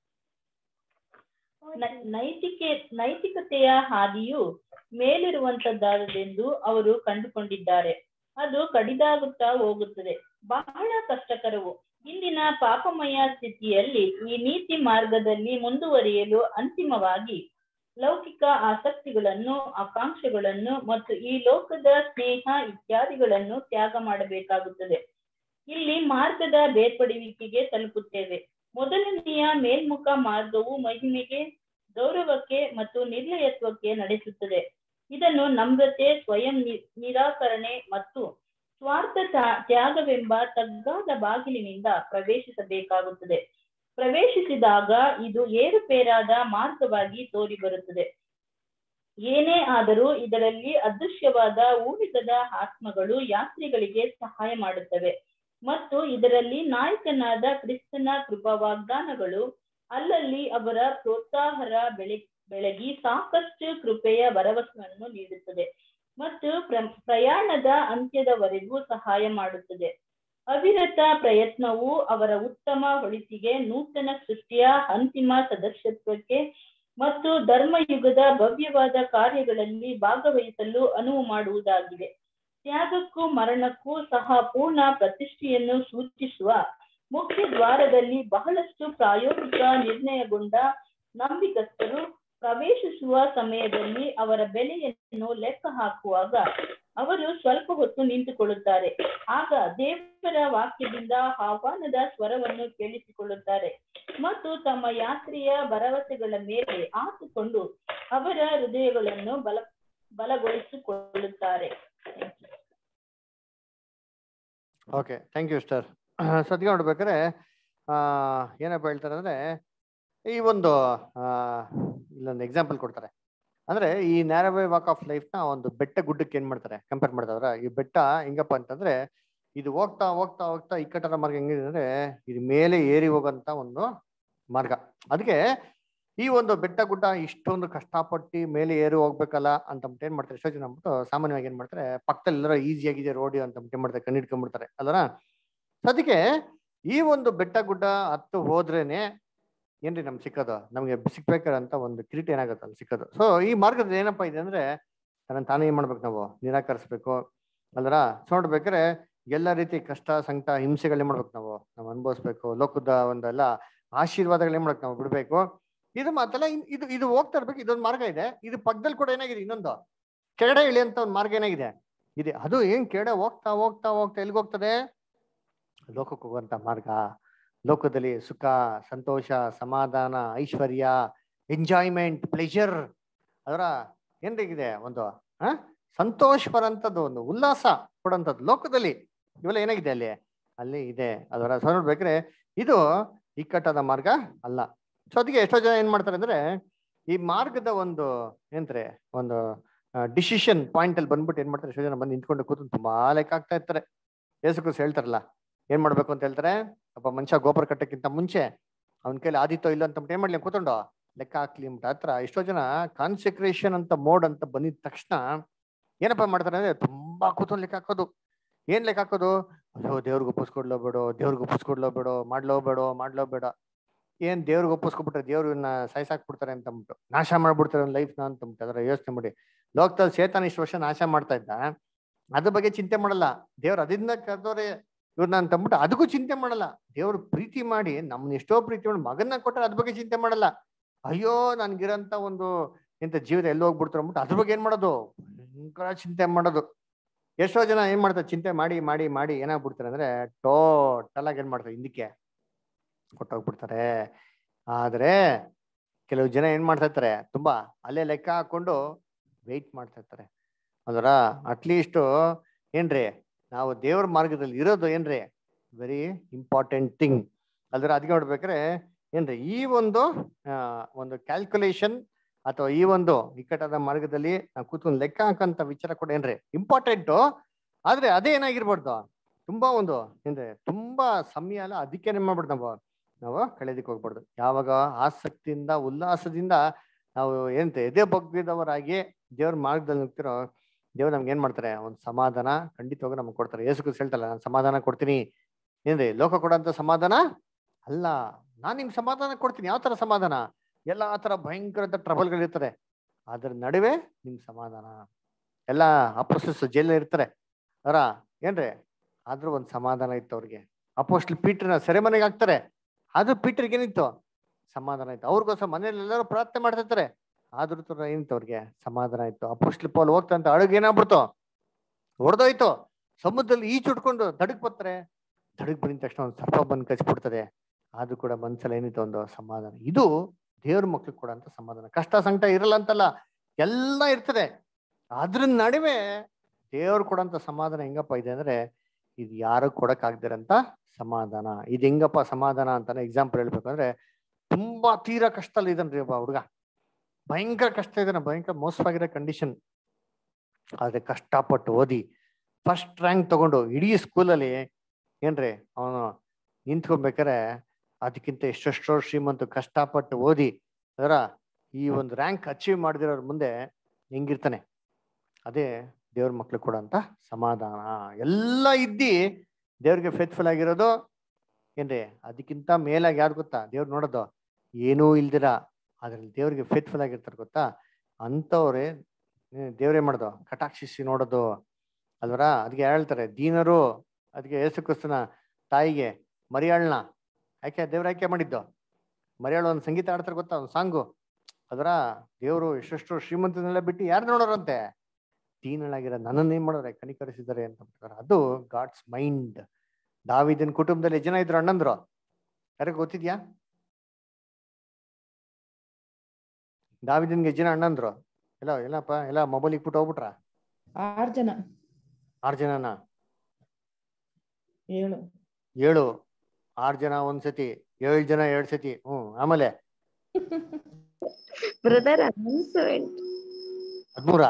ನ- ನೈತಿಕೆ ನೈತಿಕತೆಯ ಹಾದಿಯು ಮೇಲಿರುವಂತದ್ದಾದದೆಂದು ಅವರು ಕಂಡುಕೊಂಡಿದ್ದಾರೆ ಅದು ಕಡಿದಾಗುತ್ತಾ ಹೋಗುತ್ತದೆ ಬಹಳ ಕಷ್ಟಕರವು ಇಂದಿನ ಪಾಪಮಯ ಸ್ಥಿತಿಯಲ್ಲಿ ಈ ನೀತಿ ಮಾರ್ಗದಲ್ಲಿ ಮುಂದುವರಿಯಲು ಅಂತಿಮವಾಗಿ ಲೌಕಿಕ ಆಸಕ್ತಿಗಳನ್ನು ಆಕಾಂಕ್ಷೆಗಳನ್ನು ಮತ್ತು ಈ ಲೋಕದ ಸ್ನೇಹ ಇತ್ಯಾದಿಗಳನ್ನು ತ್ಯಾಗ ಮಾಡಬೇಕಾಗುತ್ತದೆ ಇಲ್ಲಿ ಮಾರ್ಗದ ಬೇರ್ಪಡುವಿಕೆಗೆ ತಲುಪುತ್ತೇವೆ ಮೊದಲನೆಯ ಮೇಲ್ಮುಖ ಮಾರ್ಗವು ಮಹಿಮೆಗೆ ಗೌರವಕ್ಕೆ ಮತ್ತು ನಿರ್ಲಯತ್ವಕ್ಕೆ ನಡೆಸುತ್ತದೆ ಇದನ್ನು ನಮ್ರತೆ ಸ್ವಯಂ ನಿ- ನಿರಾಕರಣೆ ಮತ್ತು ಸ್ವಾರ್ಥ ತ್ಯಾ- ತ್ಯಾಗವೆಂಬ ತಗ್ಗಾದ ಬಾಗಿಲಿನಿಂದ ಪ್ರವೇಶಿಸಬೇಕಾಗುತ್ತದೆ ಪ್ರವೇಶಿಸಿದಾಗ ಇದು ಏರುಪೇರಾದ ಮಾರ್ಗವಾಗಿ ತೋರಿ ಬರುತ್ತದೆ ಏನೇ ಆದರೂ ಇದರಲ್ಲಿ ಅದೃಶ್ಯವಾದ ಊಹಿಸದ ಆತ್ಮಗಳು ಯಾತ್ರಿಗಳಿಗೆ ಸಹಾಯ ಮಾಡುತ್ತವೆ ಮತ್ತು ಇದರಲ್ಲಿ ನಾಯಕನಾದ ಕ್ರಿಸ್ತನ ಕೃಪಾ ವಾಗ್ದಾನಗಳು ಅಲ್ಲಲ್ಲಿ ಅವರ ಪ್ರೋತ್ಸಾಹರ ಬೆಳೆ ಬೆಳಗಿ ಸಾಕಷ್ಟು ಕೃಪೆಯ ಭರವಸೆಯನ್ನು ನೀಡುತ್ತದೆ ಮತ್ತು ಪ್ರ- ಪ್ರಯಾಣದ ಅಂತ್ಯದವರೆಗೂ ಸಹಾಯ ಮಾಡುತ್ತದೆ ಅವಿರತ ಪ್ರಯತ್ನವು ಅವರ ಉತ್ತಮ ಒಳಿತಿಗೆ ನೂತನ ಸೃಷ್ಟಿಯ ಅಂತಿಮ ಸದಸ್ಯತ್ವಕ್ಕೆ ಮತ್ತು ಧರ್ಮಯುಗದ ಭವ್ಯವಾದ ಕಾರ್ಯಗಳಲ್ಲಿ ಭಾಗವಹಿಸಲು ಅನುವು ಮಾಡುವುದಾಗಿದೆ ತ್ಯಾಗಕ್ಕೂ ಮರಣಕ್ಕೂ ಸಹ ಪೂರ್ಣ ಪ್ರತಿಷ್ಠೆಯನ್ನು ಸೂಚಿಸುವ ಮುಖ್ಯ ದ್ವಾರದಲ್ಲಿ ಬಹಳಷ್ಟು ಪ್ರಾಯೋಗಿಕ ನಿರ್ಣಯಗೊಂಡ ನಂಬಿಕಸ್ಥರು ಪ್ರವೇಶಿಸುವ ಸಮಯದಲ್ಲಿ ಅವರ ಬೆಲೆಯನ್ನು ಲೆಕ್ಕ ಹಾಕುವಾಗ ಅವರು ಸ್ವಲ್ಪ ಹೊತ್ತು ನಿಂತುಕೊಳ್ಳುತ್ತಾರೆ ಆಗ ದೇವರ ವಾಕ್ಯದಿಂದ ಆಹ್ವಾನದ ಸ್ವರವನ್ನು ಕೇಳಿಸಿಕೊಳ್ಳುತ್ತಾರೆ ಮತ್ತು ತಮ್ಮ ಯಾತ್ರೆಯ ಭರವಸೆಗಳ ಮೇಲೆ ಆತುಕೊಂಡು ಅವರ ಹೃದಯಗಳನ್ನು ಬಲ ಬಲಗೊಳಿಸಿಕೊಳ್ಳುತ್ತಾರೆ ಓಕೆ ಥ್ಯಾಂಕ್ ಯು ಸ್ಟಾರ್ ಸದ್ಯ ನೋಡ್ಬೇಕಾದ್ರೆ ಆ, ಏನಪ್ಪ ಹೇಳ್ತಾರೆ ಅಂದ್ರೆ ಈ ಒಂದು ಆ, ಇಲ್ಲೊಂದು ಎಕ್ಸಾಂಪಲ್ ಕೊಡ್ತಾರೆ ಅಂದ್ರೆ ಈ ನ್ಯಾರವೇ ವಾಕ್ ಆಫ್ ಲೈಫ್ ನ ಒಂದು ಬೆಟ್ಟ ಗುಡ್ಡಕ್ಕೆ ಏನ್ ಮಾಡ್ತಾರೆ ಕಂಪೇರ್ ಮಾಡ್ತಾವ್ರ ಈ ಬೆಟ್ಟ ಹೆಂಗಪ್ಪ ಅಂತಂದ್ರೆ ಇದು ಹೋಗ್ತಾ ಹೋಗ್ತಾ ಹೋಗ್ತಾ ಇಕ್ಕಟ್ಟರ ಮಾರ್ಗ ಹೆಂಗಿದೆ ಅಂದ್ರೆ ಇದು ಮೇಲೆ ಏರಿ ಹೋಗಂತ ಒಂದು ಮಾರ್ಗ ಅದಕ್ಕೆ ಈ ಒಂದು ಬೆಟ್ಟ ಗುಡ್ಡ ಇಷ್ಟೊಂದು ಕಷ್ಟಪಟ್ಟು ಮೇಲೆ ಏರಿ ಹೋಗ್ಬೇಕಲ್ಲ ಅಂತ ಅಂದ್ಬಿಟ್ಟು ಏನ್ ಮಾಡ್ತಾರೆ ಎಷ್ಟೋ ಜನ ಅಂದ್ಬಿಟ್ಟು ಸಾಮಾನ್ಯವಾಗಿ ಏನ್ ಮಾಡ್ತಾರೆ ಪಕ್ಕದಲ್ಲಿ ಎಲ್ಲರೂ ಈಸಿ ಆಗಿದೆ ರೋಡ್ ಅಂತ ಅಂದ್ಬಿಟ್ಟು ಏನ್ ಮಾಡ್ತಾರೆ ಕಣ್ಣಿಟ್ಕೊಂಡ್ಬಿಡ್ತಾರೆ ಅಲ್ವರ ಅದಕ್ಕೆ ಈ ಒಂದು ಬೆಟ್ಟ ಗುಡ್ಡ ಹತ್ತು ಹೋದ್ರೇನೆ ಏನ್ರಿ ನಮ್ಗೆ ಸಿಕ್ಕೋದು ನಮ್ಗೆ ಸಿಕ್ಬೇಕಾದಂತ ಒಂದು ಕಿರೀಟ ಏನಾಗುತ್ತೆ ಅಲ್ಲಿ ಸಿಕ್ಕೋದು ಸೊ ಈ ಮಾರ್ಗದಲ್ಲಿ ಏನಪ್ಪಾ ಇದೆ ಅಂದ್ರೆ ಅದನ್ನ ತಾನೇ ಏನ್ ಮಾಡ್ಬೇಕು ನಾವು ನಿರಾಕರಿಸ್ಬೇಕು ಅಲ್ವರ ಸೊ ನೋಡ್ಬೇಕಾದ್ರೆ ಎಲ್ಲ ರೀತಿ ಕಷ್ಟ ಸಂಕಟ ಹಿಂಸೆಗಳನ್ನ ಮಾಡ್ಬೇಕು ನಾವು ನಾವು ಅನುಭವಿಸ್ಬೇಕು ಲೋಕದ ಒಂದೆಲ್ಲ ಆಶೀರ್ವಾದಗಳು ಏನ್ ಮಾಡ್ಬೇಕು ನಾವು ಬಿಡ್ಬೇಕು ಇದು ಮಾತಲ್ಲ ಇನ್- ಇದು ಇದು ಹೋಗ್ತಾ ಇರ್ಬೇಕು ಇದೊಂದು ಮಾರ್ಗ ಇದೆ ಇದು ಪಕ್ಕದಲ್ಲಿ ಕೂಡ ಏನಾಗಿದೆ ಇನ್ನೊಂದು ಕೆಳಗಡೆ ಇಳಿ ಅಂತ ಒಂದು ಮಾರ್ಗ ಏನಾಗಿದೆ ಇದೆ ಅದು ಏನ್ ಕೆಳಗಡೆ ಹೋಗ್ತಾ ಹೋಗ್ತಾ ಹೋಗ್ತಾ ಎಲ್ಲಿಗೆ ಹೋಗ್ತದೆ ಲೋಕಕ್ಕೆ ಹೋಗುವಂತ ಮಾರ್ಗ ಲೋಕದಲ್ಲಿ ಸುಖ ಸಂತೋಷ ಸಮಾಧಾನ ಐಶ್ವರ್ಯ ಎಂಜಾಯ್ಮೆಂಟ್ ಪ್ಲೆಜರ್ ಅದರ ಏನ್ರಿಗಿದೆ ಒಂದು ಆ ಸಂತೋಷಪರಂತದ್ದು ಒಂದು ಉಲ್ಲಾಸ ಕೊಡುವಂಥದ್ದು ಲೋಕದಲ್ಲಿ ಇವೆಲ್ಲ ಏನಾಗಿದೆ ಅಲ್ಲಿ ಅಲ್ಲಿ ಇದೆ ಅದರ ಸೊ ನೋಡ್ಬೇಕ್ರೆ ಇದು ಇಕ್ಕಟ್ಟಾದ ಮಾರ್ಗ ಅಲ್ಲ ಸೊ ಅದಕ್ಕೆ ಎಷ್ಟೋ ಜನ ಏನ್ ಮಾಡ್ತಾರೆ ಅಂದ್ರೆ ಈ ಮಾರ್ಗದ ಒಂದು ಏನಂತಾರೆ ಒಂದು ಡಿಸಿಷನ್ ಪಾಯಿಂಟ್ ಅಲ್ಲಿ ಬಂದ್ಬಿಟ್ಟು ಏನ್ ಮಾಡ್ತಾರೆ ಎಷ್ಟೋ ಜನ ಬಂದು ನಿಂತ್ಕೊಂಡು ಕೂತು ತುಂಬಾ ಲೆಕ್ಕ ಆಗ್ತಾ ಇರ್ತಾರೆ ಯೇಸು ಕ್ರಿಸ್ತ ಹೇಳ್ತಾರಲ್ಲ ಏನ್ ಮಾಡ್ಬೇಕು ಅಂತ ಹೇಳ್ತಾರೆ ಒಬ್ಬ ಮನುಷ್ಯ ಗೋಪುರ ಕಟ್ಟಕ್ಕಿಂತ ಮುಂಚೆ ಅವನ ಕೈಲಿ ಆದಿತ್ತೋ ಇಲ್ಲ ಅಂತ ಏನ್ ಮಾಡ್ಲಿ ಕೂತ್ಕೊಂಡು ಲೆಕ್ಕ ಹಾಕ್ಲಿ ಅಂತ ಹತ್ರ ಎಷ್ಟೋ ಜನ ಕಾನ್ಸಂಟ್ರೇಷನ್ ಅಂತ ಮೋಡ್ ಅಂತ ಬಂದಿದ ತಕ್ಷಣ ಏನಪ್ಪ ಮಾಡ್ತಾರೆ ಅಂದ್ರೆ ತುಂಬಾ ಕೂತ್ಕೊಂಡು ಲೆಕ್ಕ ಹಾಕೋದು ಏನ್ ಲೆಕ್ಕ ಹಾಕೋದು ಅಯ್ಯೋ ದೇವ್ರಿಗೆ ಒಪ್ಪಿಸ್ಕೊಡ್ಲೋ ಬೇಡೋ ದೇವ್ರಿಗೆ ಒಪ್ಪಿಸ್ಕೊಡ್ಲೋ ಬೇಡೋ ಮಾಡ್ಲೋ ಬೇಡೋ ಮಾಡ್ಲೋ ಬೇಡ ಏನ್ ದೇವ್ರಿಗೆ ಒಪ್ಪಿಸ್ಕೊಬಿಟ್ರೆ ದೇವ್ರನ್ನ ಸಾಯ್ಸಾಕ್ಬಿಡ್ತಾರೆ ಅಂತ ಅಂದ್ಬಿಟ್ಟು ನಾಶ ಮಾಡ್ಬಿಡ್ತಾರೆ ಒಂದು ಲೈಫ್ನ ಅಂತ ಅಂದ್ಬಿಟ್ಟು ಅದರ ಯೋಚನೆ ಮಾಡಿ ಲೋಕದಲ್ಲಿ ಸೇತಾನ ಇಷ್ಟು ವರ್ಷ ನಾಶ ಮಾಡ್ತಾ ಇದ್ದ ಅದ್ರ ಬಗ್ಗೆ ಚಿಂತೆ ಮಾಡಲ್ಲ ದೇವ್ರು ಅದನ್ನ ಕರೆದವ್ರೆ ಇವ್ರನ್ನ ಅಂತ ಅಂದ್ಬಿಟ್ಟು ಅದಕ್ಕೂ ಚಿಂತೆ ಮಾಡಲ್ಲ ದೇವ್ರು ಪ್ರೀತಿ ಮಾಡಿ ನಮ್ನ ಎಷ್ಟೋ ಪ್ರೀತಿ ಮಾಡಿ ಮಗನ್ನ ಕೊಟ್ಟರೆ ಅದ್ರ ಬಗ್ಗೆ ಚಿಂತೆ ಮಾಡಲ್ಲ ಅಯ್ಯೋ ನನ್ಗಿರಂತ ಒಂದು ಎಂತ ಜೀವಿತ ಎಲ್ಲಿ ಹೋಗ್ಬಿಡ್ತಾರೆ ಅಂದ್ಬಿಟ್ಟು ಅದ್ರ ಬಗ್ಗೆ ಏನ್ ಮಾಡೋದು ಭಯಂಕರ ಚಿಂತೆ ಮಾಡೋದು ಎಷ್ಟೋ ಜನ ಏನ್ ಮಾಡ್ತಾರೆ ಚಿಂತೆ ಮಾಡಿ ಮಾಡಿ ಮಾಡಿ ಏನಾಗ್ಬಿಡ್ತಾರೆ ಅಂದ್ರೆ ಟೋಟಲ್ ಆಗಿ ಏನ್ ಮಾಡ್ತಾರೆ ಹಿಂದಕ್ಕೆ ಕೊಟ್ಟೋಗ್ಬಿಡ್ತಾರೆ ಆದ್ರೆ ಕೆಲವು ಜನ ಏನ್ ಮಾಡ್ತಾ ಇರ್ತಾರೆ ತುಂಬಾ ಅಲ್ಲೇ ಲೆಕ್ಕ ಹಾಕೊಂಡು ವೆಯ್ಟ್ ಮಾಡ್ತಾ ಇರ್ತಾರೆ ಅದರ ಅಟ್ಲೀಸ್ಟ್ ಏನ್ರಿ ನಾವು ದೇವ್ರ ಮಾರ್ಗದಲ್ಲಿ ಇರೋದು ಏನ್ರಿ ವೆರಿ ಇಂಪಾರ್ಟೆಂಟ್ ಥಿಂಗ್ ಅದ್ರ ಅದಕ್ಕೆ ನೋಡ್ಬೇಕಾದ್ರೆ ಏನ್ರಿ ಈ ಒಂದು ಆ, ಒಂದು ಕ್ಯಾಲ್ಕುಲೇಷನ್ ಅಥವಾ ಈ ಒಂದು ಇಕ್ಕಟ್ಟಾದ ಮಾರ್ಗದಲ್ಲಿ ನಾವು ಕೂತ್ಕೊಂಡು ಲೆಕ್ಕ ಹಾಕಂತ ವಿಚಾರ ಕೂಡ ಏನ್ರಿ ಇಂಪಾರ್ಟೆಂಟು ಆದ್ರೆ ಅದೇ ಏನಾಗಿರ್ಬಾರ್ದು ತುಂಬಾ ಒಂದು ಏನ್ರಿ ತುಂಬಾ ಸಮಯ ಅಲ್ಲ ಅದಕ್ಕೆ ಏನ್ ಮಾಡ್ಬಿಡ್ದು ನಾವು ನಾವು ಕಳೆದಕ್ಕೆ ಹೋಗ್ಬಾರ್ದು ಯಾವಾಗ ಆಸಕ್ತಿಯಿಂದ ಉಲ್ಲಾಸದಿಂದ ನಾವು ಏನಂತೆ ಎದೆ ಬಗ್ಗಿದವರಾಗಿ ದೇವ್ರ ಮಾರ್ಗದಲ್ಲಿ ನಿಂತಿರೋ ದೇವ್ರು ನಮ್ಗೆ ಏನ್ ಮಾಡ್ತಾರೆ ಒಂದು ಸಮಾಧಾನ ಖಂಡಿತವಾಗ ನಮ್ಗೆ ಕೊಡ್ತಾರೆ ಯೇಸು ಕ್ರಿಸ್ತ ಹೇಳ್ತಲ್ಲ ನಾನು ಸಮಾಧಾನ ಕೊಡ್ತೀನಿ ಏನ್ರಿ ಲೋಕ ಕೊಡೋಂಥ ಸಮಾಧಾನ ಅಲ್ಲ ನಾನ್ ನಿಮ್ಗೆ ಸಮಾಧಾನ ಕೊಡ್ತೀನಿ ಯಾವ ತರ ಸಮಾಧಾನ ಎಲ್ಲ ತರ ಭಯಂಕರದ ಟ್ರಬಲ್ಗಳಿರ್ತದೆ ಅದ್ರ ನಡುವೆ ನಿಮ್ ಸಮಾಧಾನ ಎಲ್ಲ ಅಪೋಸ್ಟಲ್ಸ್ ಜೈಲಲ್ಲಿ ಇರ್ತಾರೆ ಅವರ ಏನ್ರಿ ಆದ್ರೂ ಒಂದ್ ಸಮಾಧಾನ ಇತ್ತು ಅವ್ರಿಗೆ ಅಪೋಸ್ಟಲ್ ಪೀಟರ್ನ ಸೆರೆಮನೆಗೆ ಹಾಕ್ತಾರೆ ಆದ್ರೂ ಪೀಟರ್ಗೆ ಏನಿತ್ತು ಸಮಾಧಾನ ಇತ್ತು ಅವ್ರಿಗೋಸ್ಕರ ಮನೇಲಿ ಎಲ್ಲರೂ ಪ್ರಾರ್ಥನೆ ಮಾಡ್ತಿರ್ತಾರೆ ಆದ್ರೂ ತರ ಏನಿತ್ತು ಅವ್ರಿಗೆ ಸಮಾಧಾನ ಇತ್ತು ಅಪೋಸ್ಟಲ್ ಪೌಲ್ ಹೋಗ್ತಂತ ಅಡುಗೆ ಏನಾಗ್ಬಿಡ್ತು ಹೊಡೆದೋಯ್ತು ಸಮುದ್ರದಲ್ಲಿ ಈಚುಟ್ಕೊಂಡು ದಡಕ್ ಬರ್ತಾರೆ ದಡಕ್ ಬಂದ ತಕ್ಷಣ ಒಂದು ಸರ್ಪ ಬಂದು ಕಚ್ಬಿಡ್ತದೆ ಆದ್ರೂ ಕೂಡ ಮನ್ಸಲ್ಲಿ ಏನಿತ್ತು ಒಂದು ಸಮಾಧಾನ ಇದು ದೇವ್ರ ಮಕ್ಳಿಗೆ ಕೊಡಂತ ಸಮಾಧಾನ ಕಷ್ಟ ಸಂಕಟ ಇರಲ್ಲ ಅಂತಲ್ಲ ಎಲ್ಲ ಇರ್ತದೆ ಅದ್ರ ನಡುವೆ ದೇವ್ರು ಕೊಡಂತ ಸಮಾಧಾನ ಹೆಂಗಪ್ಪ ಇದೆ ಅಂದ್ರೆ ಇದು ಯಾರು ಕೊಡಕ್ ಆಗ್ದಿರಂತ ಸಮಾಧಾನ ಇದು ಹೆಂಗಪ್ಪ ಸಮಾಧಾನ ಅಂತಾನೆ ಎಕ್ಸಾಂಪಲ್ ಹೇಳ್ಬೇಕು ಅಂದ್ರೆ ತುಂಬಾ ತೀರಾ ಕಷ್ಟದಲ್ಲಿ ಇದನ್ರಿ ಒಬ್ಬ ಹುಡುಗ ಭಯಂಕರ ಕಷ್ಟ ಇದಾನೆ ಭಯಂಕರ ಮೋಸವಾಗಿರೋ ಕಂಡೀಷನ್ ಆದ್ರೆ ಕಷ್ಟಪಟ್ಟು ಓದಿ ಫಸ್ಟ್ ರ್ಯಾಂಕ್ ತಗೊಂಡು ಇಡೀ ಸ್ಕೂಲಲ್ಲಿ ಏನ್ರಿ ಅವನು ನಿಂತ್ಕೊಬೇಕಾರೆ ಅದಕ್ಕಿಂತ ಎಷ್ಟೆಷ್ಟೋ ಶ್ರೀಮಂತ ಕಷ್ಟಪಟ್ಟು ಓದಿ ಅದರ ಈ ಒಂದು ರ್ಯಾಂಕ್ ಅಚೀವ್ ಮಾಡಿದಿರೋರ್ ಮುಂದೆ ಹೆಂಗಿರ್ತಾನೆ ಅದೇ ದೇವ್ರ ಮಕ್ಳು ಕೊಡಂತ ಸಮಾಧಾನ ಎಲ್ಲ ಇದ್ದಿ ದೇವ್ರಿಗೆ ಫೇತ್ಫುಲ್ ಆಗಿರೋದು ಏನ್ರಿ ಅದಕ್ಕಿಂತ ಮೇಲಾಗಿ ಯಾರು ಗೊತ್ತಾ ದೇವ್ರು ನೋಡೋದು ಏನೂ ಇಲ್ದಿರ ಅದ್ರಲ್ಲಿ ದೇವ್ರಿಗೆ ಫೇತ್ಫುಲ್ ಆಗಿರ್ತಾರೆ ಗೊತ್ತಾ ಅಂಥವ್ರೆ ದೇವ್ರೇ ಮಾಡೋದು ಕಟಾಕ್ಷಿಸಿ ನೋಡೋದು ಅಲ್ವರ ಅದಕ್ಕೆ ಹೇಳ್ತಾರೆ ದೀನರು ಅದಕ್ಕೆ ಯೇಸು ಕ್ರಿಸ್ತನ ತಾಯಿಗೆ ಮರಿಯಾಳ್ನ ಯಾಕೆ ದೇವ್ರ ಆಯ್ಕೆ ಮಾಡಿದ್ದು ಮರಿಯಾಳು ಒಂದು ಸಂಗೀತ ಆಡ್ತಾರೆ ಗೊತ್ತಾ ಒಂದು ಸಾಂಗು ಅದರ ದೇವರು ಎಷ್ಟೆಷ್ಟು ಶ್ರೀಮಂತನೆಲ್ಲ ಬಿಟ್ಟು ಯಾರು ನೋಡೋರಂತೆ ದೀನಳಾಗಿರೋ ನನ್ನನ್ನೇನ್ ಮಾಡೋರೆ ಕನಿಕರಿಸಿದ್ದಾರೆ ಅಂತ ಅಂತಾರೆ. ಅದು ಗಾಡ್ಸ್ ಮೈಂಡ್ ದಾವಿದನ್ ಕುಟುಂಬದಲ್ಲಿ ಎಷ್ಟ್ ಜನ ಇದ್ರು ಅಣ್ಣಂದ್ರು ಯಾರಿಗೆ ಗೊತ್ತಿದ್ಯಾ ದಾವಿದನ್ಗೆ ಎಷ್ಟ್ ಜನ ಅಣ್ಣಂದ್ರು ಎಲ್ಲ ಎಲ್ಲಪ್ಪ ಎಲ್ಲ ಮೊಬೈಲ್ ಇಟ್ಬಿಟ್ಟು ಹೋಗ್ಬಿಟ್ರ ಆರ್ ಜನ ಆರು ಜನನ ಏಳು ಏಳು ಆರು ಜನ ಒಂದ್ ಸತಿ ಏಳು ಜನ ಎರಡ್ ಸತಿ ಹ್ಮ್ ಆಮೇಲೆ ಬ್ರದರ್ ಹದ್ಮೂರ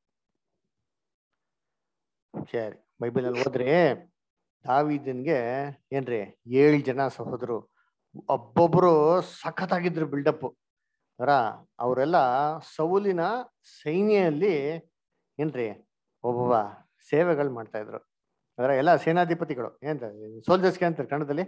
ಸರಿ ಬೈಬಲ್ ಅಲ್ಲಿ ಹೋದ್ರಿ ದಾವಿದನ್ಗೆ ಏನ್ರಿ ಏಳು ಜನ ಸಹೋದರು ಒಬ್ಬೊಬ್ರು ಸಖತ್ತಾಗಿದ್ರು ಬಿಲ್ಡಪ್ ಅರ ಅವರೆಲ್ಲ ಸೌಲಿನ ಸೈನ್ಯಲ್ಲಿ ಏನ್ರಿ ಒಬ್ಬೊಬ್ಬ ಸೇವೆಗಳು ಮಾಡ್ತಾ ಇದ್ರು ಅದರ ಎಲ್ಲ ಸೇನಾಧಿಪತಿಗಳು ಏನಂತ ಸೋಲ್ಜರ್ಸ್ಗೆ ಅಂತಾರೆ ಕನ್ನಡದಲ್ಲಿ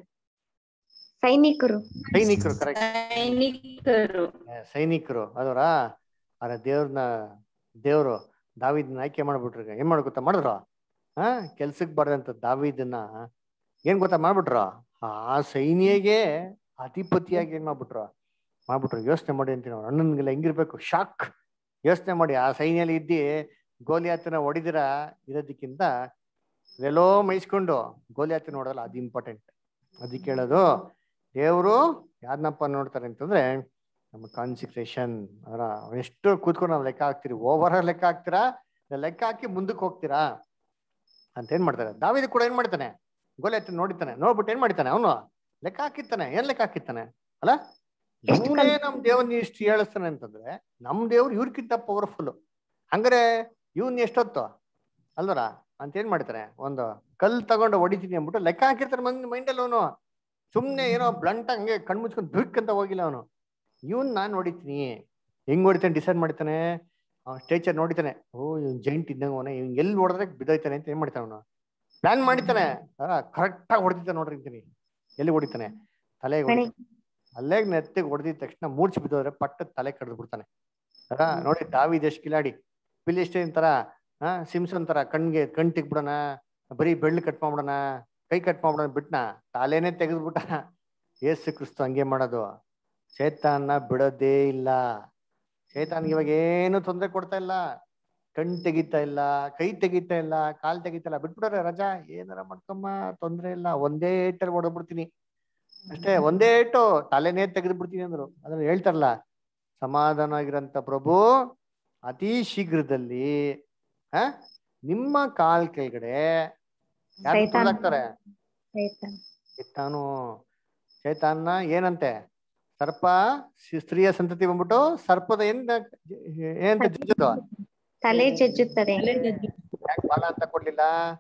ಸೈನಿಕರು ಸೈನಿಕರು ಕರೆಕ್ಟ್ ಸೈನಿಕರು ಸೈನಿಕರು ಅದರ ಅದ ದೇವ್ರನ್ನ ದೇವ್ರು ದಾವಿದನ್ನ ಆಯ್ಕೆ ಮಾಡ್ಬಿಟ್ರು ಏನ್ ಮಾಡ್ ಗೊತ್ತಾ ಮಾಡಿದ್ರು ಹಾ ಕೆಲ್ಸಕ್ ಬರ್ದಂತ ದಾವಿದನ್ನ ಏನ್ ಗೊತ್ತಾ ಮಾಡ್ಬಿಟ್ರು ಆ ಸೈನ್ಯಗೆ ಅಧಿಪತಿಯಾಗಿ ಏನ್ ಮಾಡ್ಬಿಟ್ರು ಮಾಡ್ಬಿಟ್ರು ಯೋಚನೆ ಮಾಡಿ ಅಂತೀನಿ ಅವ್ರ ಅಣ್ಣನ್ಗೆಲ್ಲ ಹೆಂಗಿರ್ಬೇಕು ಶಾಕ್ ಯೋಚನೆ ಮಾಡಿ ಆ ಸೈನ್ಯಲ್ಲಿ ಇದ್ದಿ ಗೋಲಿಯಾತನ ಹೊಡಿದಿರ ಇರೋದಕ್ಕಿಂತ ಎಲ್ಲೋ ಮೈಸ್ಕೊಂಡು ಗೋಲಿಯಾತನ ನೋಡೋದಲ್ಲ ಅದು ಇಂಪಾರ್ಟೆಂಟ್ ಅದಕ್ಕೆ ಹೇಳೋದು ದೇವರು ಯಾರನ್ನಪ್ಪ ನೋಡ್ತಾರೆ ಅಂತಂದ್ರೆ ನಮ್ಮ ಕಾನ್ಸಿಕ್ರೇಷನ್ ಅದರ ಎಷ್ಟು ಕೂತ್ಕೊಂಡು ನಾವು ಲೆಕ್ಕ ಹಾಕ್ತೀರಿ ಓವರ್ ಲೆಕ್ಕ ಹಾಕ್ತೀರಾ ಇಲ್ಲ ಲೆಕ್ಕ ಹಾಕಿ ಮುಂದಕ್ಕೆ ಹೋಗ್ತೀರಾ ಅಂತ ಏನ್ ಮಾಡ್ತಾರೆ ದಾವಿದ ಕೂಡ ಏನ್ ಮಾಡ್ತಾನೆ ಗೋಲಿ ಹತ್ರ ನೋಡಿತಾನೆ ನೋಡ್ಬಿಟ್ಟು ಏನ್ ಮಾಡ್ತಾನೆ ಅವನು ಲೆಕ್ಕ ಹಾಕಿತ್ತಾನೆ ಏನ್ ಲೆಕ್ಕ ಹಾಕಿತ್ತಾನೆ ಅಲ್ಲ ಇವನೇ ನಮ್ ದೇವ್ರನ್ನ ಇಷ್ಟು ಹೇಳಿಸ್ತಾನೆ ಅಂತಂದ್ರೆ ನಮ್ ದೇವ್ರು ಇವ್ರಿಗಿಂತ ಪವರ್ಫುಲ್ ಹಂಗಾರೆ ಇವನ್ ಎಷ್ಟೊತ್ತು ಅಲ್ವರ ಅಂತ ಏನ್ ಮಾಡ್ತಾರೆ ಒಂದು ಕಲ್ ತಗೊಂಡು ಹೊಡಿತೀನಿ ಅಂದ್ಬಿಟ್ಟು ಲೆಕ್ಕ ಹಾಕಿರ್ತಾನೆ ಮಂದ್ ಮೈಂಡಲ್ಲಿ ಅವನು ಸುಮ್ನೆ ಏನೋ ಬ್ಲಂಟ್ ಹಂಗೆ ಕಣ್ ಮುಚ್ಕೊಂಡು ದುಕ್ ಅಂತ ಹೋಗಿಲ್ಲ ಅವನು ಇವನ್ ನಾನ್ ನೋಡಿತೀನಿ ಹೆಂಗ್ ಹೊಡಿತಾನೆ ಡಿಸೈಡ್ ಮಾಡ್ತಾನೆ ಸ್ಟೇಚರ್ ನೋಡಿತಾನೆ ಓ ಇವ್ನ್ ಜೈಂಟ್ ಇದ್ದಂಗ ಅವನೇ ಇವ್ನ್ ಎಲ್ಲಿ ಹೊಡೆದ್ರೆ ಬಿದ್ದೋಯ್ತಾನೆ ಅಂತ ಏನ್ ಮಾಡ್ತಾನೆ ಅವನು ಪ್ಲಾನ್ ಮಾಡಿತಾನೆ ಕರೆಕ್ಟ್ ಆಗಿ ಹೊಡೆದಿದ್ದ ನೋಡ್ರಿ ಅಂತೀನಿ ಎಲ್ಲಿ ಹೊಡಿತಾನೆ ತಲೆಗೆ ಹಣೆ. ಅಲ್ಲೇಗ್ ನೆತ್ತಿಗೆ ಹೊಡೆದಿದ ತಕ್ಷಣ ಮೂರ್ಛೆ ಬಿದ್ದೋದ್ರೆ ಪಟ್ಟ ತಲೆ ಕಡ್ದು ಬಿಡ್ತಾನೆ ಅದ ನೋಡಿ ದಾವಿದ್ ಎಷ್ಟ್ ಕಿಲಾಡಿ ಫಿಲಿಸ್ಟೈನ್ ತರ ಹಾ ಸಿಮ್ಸನ್ ತರ ಕಣ್ಗೆ ಕಣ್ ತೆಗ್ಬಿಡೋಣ ಬರೀ ಬೆಳ್ಳು ಕಟ್ ಮಾಡ್ಬಿಡೋಣ ಕೈ ಕಟ್ ಮಾಡ್ಬಿಡೋಣ ಬಿಟ್ನ ತಲೆನೇ ತೆಗೆದ್ಬಿಟ್ಟ ಏಸು ಕ್ರಿಸ್ತು ಹಂಗೆ ಮಾಡೋದು ಚೇತನ ಬಿಡೋದೇ ಇಲ್ಲ ಚೇತನ್ಗೆ ಇವಾಗ ಏನು ತೊಂದರೆ ಕೊಡ್ತಾ ಇಲ್ಲ ಕಣ್ ತೆಗಿತಾ ಇಲ್ಲ ಕೈ ತೆಗಿತಾ ಇಲ್ಲ ಕಾಲ್ ತೆಗಿತಾ ಇಲ್ಲ ಬಿಟ್ಬಿಡೋರೆ ರಜಾ ಏನಾರ ಮಾಡ್ಕಮ್ಮ ತೊಂದ್ರೆ ಇಲ್ಲ ಒಂದೇ ಏಟಲ್ಲಿ ಹೊಡೆದ್ಬಿಡ್ತೀನಿ ಅಷ್ಟೇ ಒಂದೇ ಏಟು ತಲೆನೇ ತೆಗೆದು ಬಿಡ್ತೀನಿ ಅಂದ್ರು ಅದನ್ನ ಹೇಳ್ತಾರಲ್ಲ ಸಮಾಧಾನ ಆಗಿರಂತ ಪ್ರಭು ಅತಿ ಶೀಘ್ರದಲ್ಲಿ ಹ ನಿಮ್ಮ ಕಾಲ್ ಕೆಳಗಡೆ ಯಾರು ಸೈತಾನ. ತುಳಿದಾಕ್ತಾರೆ ಸೈತಾನ್. ಇತ್ತಾನು ಚೈತಾನ್ನ ಏನಂತೆ ಸರ್ಪ ಸಿ- ಸ್ತ್ರೀಯ ಸಂತತಿ ಬಂದ್ಬಿಟ್ಟು ಸರ್ಪದ ಏನ್ ಏನಂತ ಜಜ್ಜೋದು ತಲೆ ಜಜ್ಜುತ್ತದೆ ಯಾಕೆ ಬಾಲ ಅಂತ ಕೊಡ್ಲಿಲ್ಲ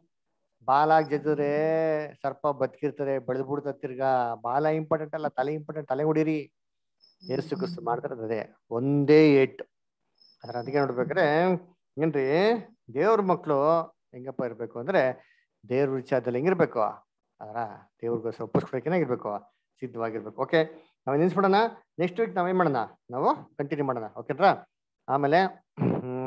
ಬಾಲಾಗ್ ಜಜ್ಜಿದ್ರೆ ಸರ್ಪ ಬದುಕಿರ್ತದೆ ಬೆಳೆದ್ಬಿಡ್ತದೆ ತಿರ್ಗಾ ಬಾಲ ಇಂಪಾರ್ಟೆಂಟ್ ಅಲ್ಲ ತಲೆ ಇಂಪಾರ್ಟೆಂಟ್ ತಲೆ ಹೊಡೀರಿ ಏಸು ಕ್ರಿಸ್ತು ಮಾಡ್ತಾರೆ ಅದೇ ಒಂದೇ ಏಟ್ ಅದ್ರ ಅದಕ್ಕೆ ನೋಡ್ಬೇಕಾದ್ರೆ ಏನ್ರಿ ದೇವ್ರ ಮಕ್ಳು ಹೆಂಗಪ್ಪ ಇರ್ಬೇಕು ಅಂದ್ರೆ ದೇವ್ರ ವಿಚಾರದಲ್ಲಿ ಹೆಂಗಿರ್ಬೇಕು ಅದರ ದೇವ್ರಿಗೋಸ್ಕರ ಒಪ್ಪಿಸ್ಕೊಳಕ್ಕೆ ಇರ್ಬೇಕು ಸಿದ್ಧವಾಗಿರ್ಬೇಕು ಓಕೆ ನಾವ್ ನಿಲ್ಸ್ಬಿಡೋಣ ನೆಕ್ಸ್ಟ್ ವೀಕ್ ನಾವೇನ್ ಮಾಡೋಣ ನಾವು ಕಂಟಿನ್ಯೂ ಮಾಡೋಣ ಓಕೆಟ್ರಾ ಆಮೇಲೆ ಹ್ಮ್